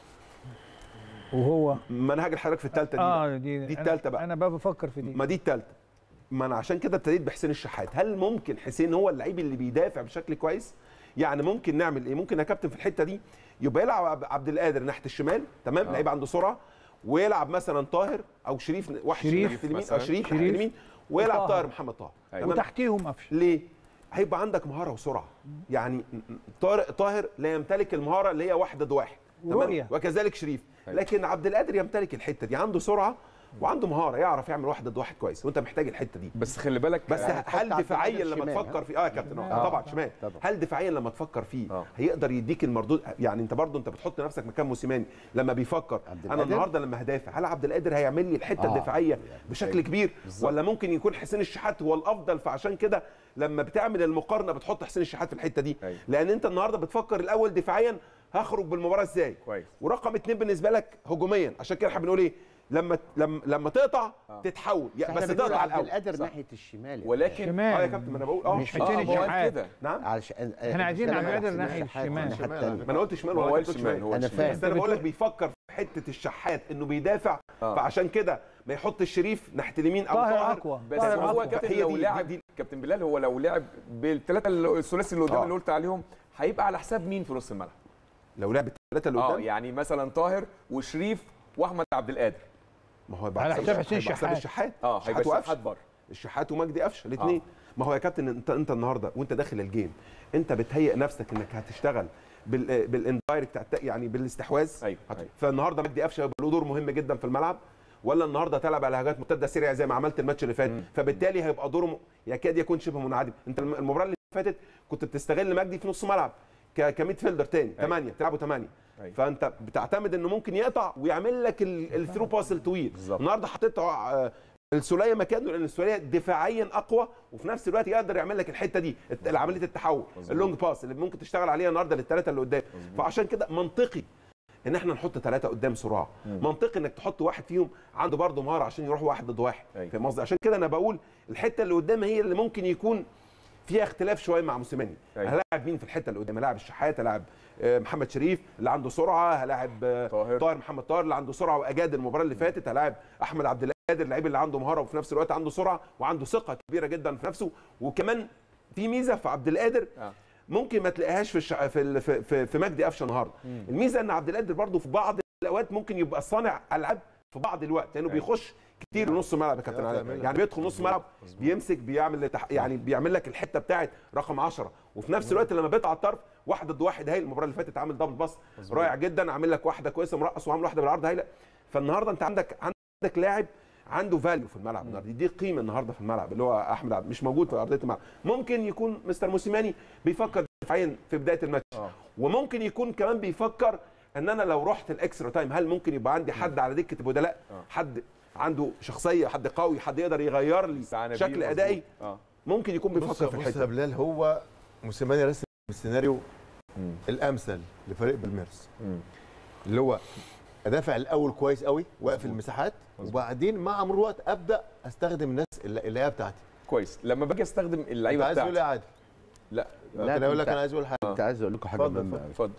وهو منهج الحضرتك في الثالثه دي اه بقى. دي دي أنا- الثالثه بقى انا بقى بفكر في دي ما دي الثالثه ما انا عشان كده ابتديت بحسين الشحات هل ممكن حسين هو اللعيب اللي بيدافع بشكل كويس يعني ممكن نعمل ايه ممكن يا كابتن في الحته دي يبقى يلعب عب- عبد القادر ناحيه الشمال تمام آه. لعيب عنده سرعه ويلعب مثلا طاهر او شريف واحد شريف ناحية اليمين او مثلاً. شريف ناحيه شريف اليمين ويلعب وطاهر. طاهر محمد طاهر أيوة. وتحتيهم قفشه ليه هيبقى عندك مهاره وسرعه يعني طارق طاهر لا يمتلك المهاره اللي هي واحد ضد واحد ورؤية. تمام وكذلك شريف أيوة. لكن عبد القادر يمتلك الحته دي عنده سرعه وعنده مهاره يعرف يعمل واحد ضد واحد كويس وانت محتاج الحته دي بس خلي بالك بس آه، هل عبد دفاعيا القادر لما شمال، تفكر فيه اه يا كابتن آه. آه. طبعا شمال طبعا. هل دفاعيا لما تفكر فيه آه. هيقدر يديك المردود يعني انت برضو انت بتحط نفسك مكان موسيماني لما بيفكر عبد انا القادر؟ النهارده لما هدافع هل عبد القادر هيعمل لي الحته آه. الدفاعيه بشكل أيوة. كبير بالظبط. ولا ممكن يكون حسين الشحات هو الافضل فعشان كده لما بتعمل المقارنه بتحط حسين الشحات في الحته دي أيوة. لان انت النهارده بتفكر الاول دفاعيا هخرج بالمباراه ازاي كويس ورقم اتنين بالنسبه لك هجوميا عشان كده احنا بنقول ايه لما لما لما تقطع آه. تتحول يا احنا بس بنقول تقطع عبد الاول القادر صح. ناحيه الشمال يا ولكن شمال. اه يا كابتن ما انا بقول اه مش آه، حسين ما هو قال الشحات. كده نعم علشان احنا عايزين بنتكلم عبد على القادر حسين ناحية الشحات الشمال. والناحية شمال. التانية. ما انا قلت شمال هو ولا قال كابتن شمال، هو أنا شمال. فاهم. بس انا بقول لك بيفكر في حته الشحات انه بيدافع آه. فعشان كده ما يحط الشريف ناحيه اليمين او طاهر طاهر اقوى بس طاهر هو أقوى. كابتن هي لو دي- لعب دي- كابتن بلال هو لو لعب بالثلاثه الثلاثي اللي قدام آه. اللي قلت عليهم هيبقى على حساب مين في نص الملعب؟ لو لعب الثلاثه اللي اه قدام يعني مثلا طاهر وشريف واحمد عبد القادر ما هو هيبقى على حساب حساب حسين هيبقى حساب الشحات. الشحات اه هيبقى الشحات الشحات وقفشه بره الشحات ومجدي قفشه الاثنين ما هو يا كابتن انت انت النهارده وانت داخل الجيم انت بتهيئ نفسك انك هتشتغل بال بالاندايركت يعني بالاستحواذ أيوة، هت- أيوة. فالنهارده مجدي قفشه هيبقى له دور مهم جدا في الملعب ولا النهارده تلعب على هجمات مرتده سريعه زي ما عملت الماتش اللي فات فبالتالي هيبقى دوره م- يكاد يكون شبه منعدم انت الم- المباراه اللي فاتت كنت بتستغل مجدي في نص ملعب ك- كميد فيلدر تاني أيوة. 8 تلعبوا 8 أيوة. فانت بتعتمد انه ممكن يقطع ويعمل لك الثرو باس الطويل بالظبط. النهارده حطيت آه، السوليه مكانه لان السوليه دفاعيا اقوى وفي نفس الوقت يقدر يعمل لك الحته دي الت- عمليه التحول مظبوط. اللونج باس اللي ممكن تشتغل عليها النهارده للثلاثه اللي قدام فعشان كده منطقي ان احنا نحط ثلاثه قدام صراع منطقي انك تحط واحد فيهم عنده برضه مهاره عشان يروح واحد ضد واحد أيوة. فاهم قصدي عشان كده انا بقول الحته اللي قدام هي اللي ممكن يكون فيها اختلاف شويه مع موسيماني أيوة. هلاعب مين في الحته اللي قدام هلاعب الشحات هلاعب آه، محمد شريف اللي عنده سرعه هلاعب آه، طاهر. طاهر محمد طاهر اللي عنده سرعه واجاد المباراه اللي فاتت هلاعب احمد عبد القادر اللعيب اللي عنده مهاره وفي نفس الوقت عنده سرعه وعنده ثقه كبيره جدا في نفسه وكمان في ميزه في عبد القادر آه. ممكن ما تلاقيهاش في الشع... في ال- في, في, في مجدي قفشه النهارده الميزه ان عبد القادر برضه في بعض الاوقات ممكن يبقى صانع العاب في بعض الوقت لانه أيوة. بيخش كتير نص ملعب يا كابتن يعرف علي يعملها. يعني بيدخل نص ملعب بيمسك بيعمل لتح... يعني بيعمل لك الحته بتاعت رقم 10 وفي نفس الوقت لما بيقطع الطرف واحد ضد واحد هايل المباراه اللي فاتت عامل دبل باص رائع جدا عامل لك واحده كويسه مرقص وعامل واحده بالعرض هايله فالنهارده انت عندك عندك لاعب عنده فاليو في الملعب النهارده دي قيمه النهارده في الملعب اللي هو احمد عبد مش موجود في ارضيه الملعب ممكن يكون مستر موسيماني بيفكر دفاعيا في بدايه الماتش آه. وممكن يكون كمان بيفكر ان انا لو رحت الاكسترا تايم هل ممكن يبقى عندي حد على دكه البدلاء آه. حد عنده شخصيه حد قوي حد يقدر يغير لي سعى نبيل شكل مظبوط. ادائي اه ممكن يكون بص بيفكر في بص الحته يا دي. بلال هو موسيماني رسم السيناريو مم. الامثل لفريق بالميرس مم. اللي هو ادافع الاول كويس قوي واقف مظبوط. المساحات مظبوط. وبعدين مع مرور الوقت ابدا استخدم الناس اللي اللي هي بتاعتي كويس لما باجي استخدم انت اللعيبه عايز تقول ايه بتاعتي عادي لا كان اقول لك انت- انا عايز اقول حاجه كنت عايز اقول لكم حاجه اتفضل، مهمه اتفضل. قوي اتفضل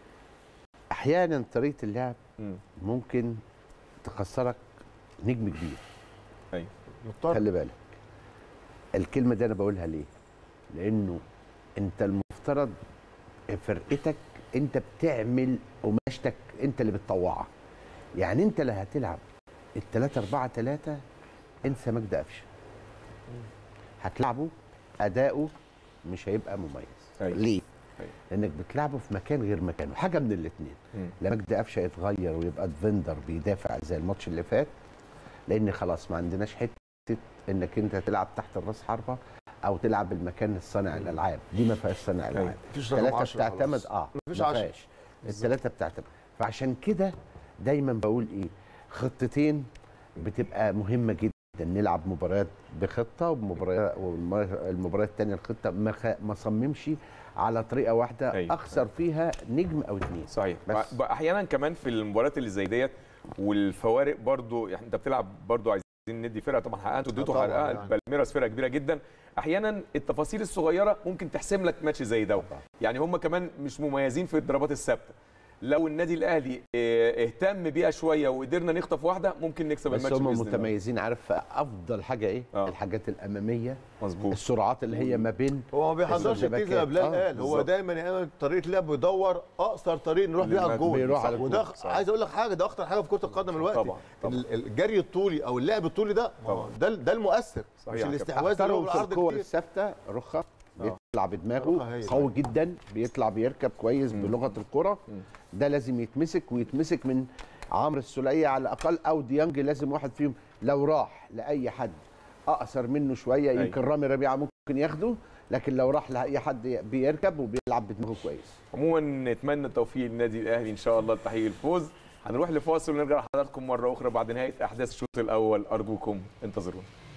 احيانا طريقه اللعب مم. ممكن تخسرك نجم كبير ايوه مضطر خلي بالك الكلمه دي انا بقولها ليه لانه انت المفترض فرقتك انت بتعمل قماشتك انت اللي بتطوعها يعني انت اللي هتلعب الثلاثة أربعة ثلاثة انسى مجدي قفشه هتلعبه أداؤه مش هيبقى مميز أيوة. ليه؟ أيوة. لأنك بتلعبه في مكان غير مكانه حاجة من الاثنين مم. لا مجدي قفشه يتغير ويبقى ديفندر بيدافع زي الماتش اللي فات لأن خلاص ما عندناش حتة انك انت تلعب تحت الراس حربه او تلعب المكان الصانع الالعاب دي ما فيهاش صانع العاب مفيش رقم ثلاثه 10 بتعتمد خلاص. اه مفيش ما 10. فيهاش الثلاثه بتعتمد فعشان كده دايما بقول ايه خطتين بتبقى مهمه جدا نلعب مباريات بخطه ومباريات والمباريات الثانيه الخطه ما خ- ما صممش على طريقه واحده أيوة. اخسر فيها نجم او اثنين صحيح بس. بس احيانا كمان في المباريات اللي زي ديت والفوارق برضو يعني انت بتلعب برضو عايزين ندي فرقه طبعا حققت وديته طبعاً حققها يعني. بالميراس فرقه كبيره جدا احيانا التفاصيل الصغيره ممكن تحسم لك ماتش زي ده يعني هم كمان مش مميزين في الضربات الثابته لو النادي الاهلي اه، اهتم بيها شويه وقدرنا نخطف واحده ممكن نكسب بس الماتش هم بإذن الله. متميزين عارف افضل حاجه ايه آه. الحاجات الاماميه مظبوط السرعات اللي هي ما بين هو ما بيحضرش الشبكات. كتير زي ما بلال آه، قال هو بالظبط. دايما يعمل طريقه لعب بيدور اقصر طريق نروح بيه على الجول بيروح على وده الجول، صح. عايز اقول لك حاجه ده اخطر حاجه في كره القدم دلوقتي طبعاً، طبعاً. ال- الجري الطولي او اللعب الطولي ده ده ده المؤثر صحيح مش يا الاستحواذ اللي هو احترم في بالعرض الكور كتير الثابته رخه بيطلع رخة بدماغه هايل. قوي جدا بيطلع بيركب كويس بلغه الكره ده لازم يتمسك ويتمسك من عمرو السوليه على الاقل او ديانج لازم واحد فيهم لو راح لاي حد اقصر منه شويه أيوة. يمكن رامي ربيعه ممكن ياخده لكن لو راح لاي حد بيركب وبيلعب بدماغه كويس عموما نتمنى التوفيق للنادي الاهلي ان شاء الله لتحقيق الفوز هنروح لفاصل ونرجع لحضراتكم مره اخرى بعد نهايه احداث الشوط الاول ارجوكم انتظرونا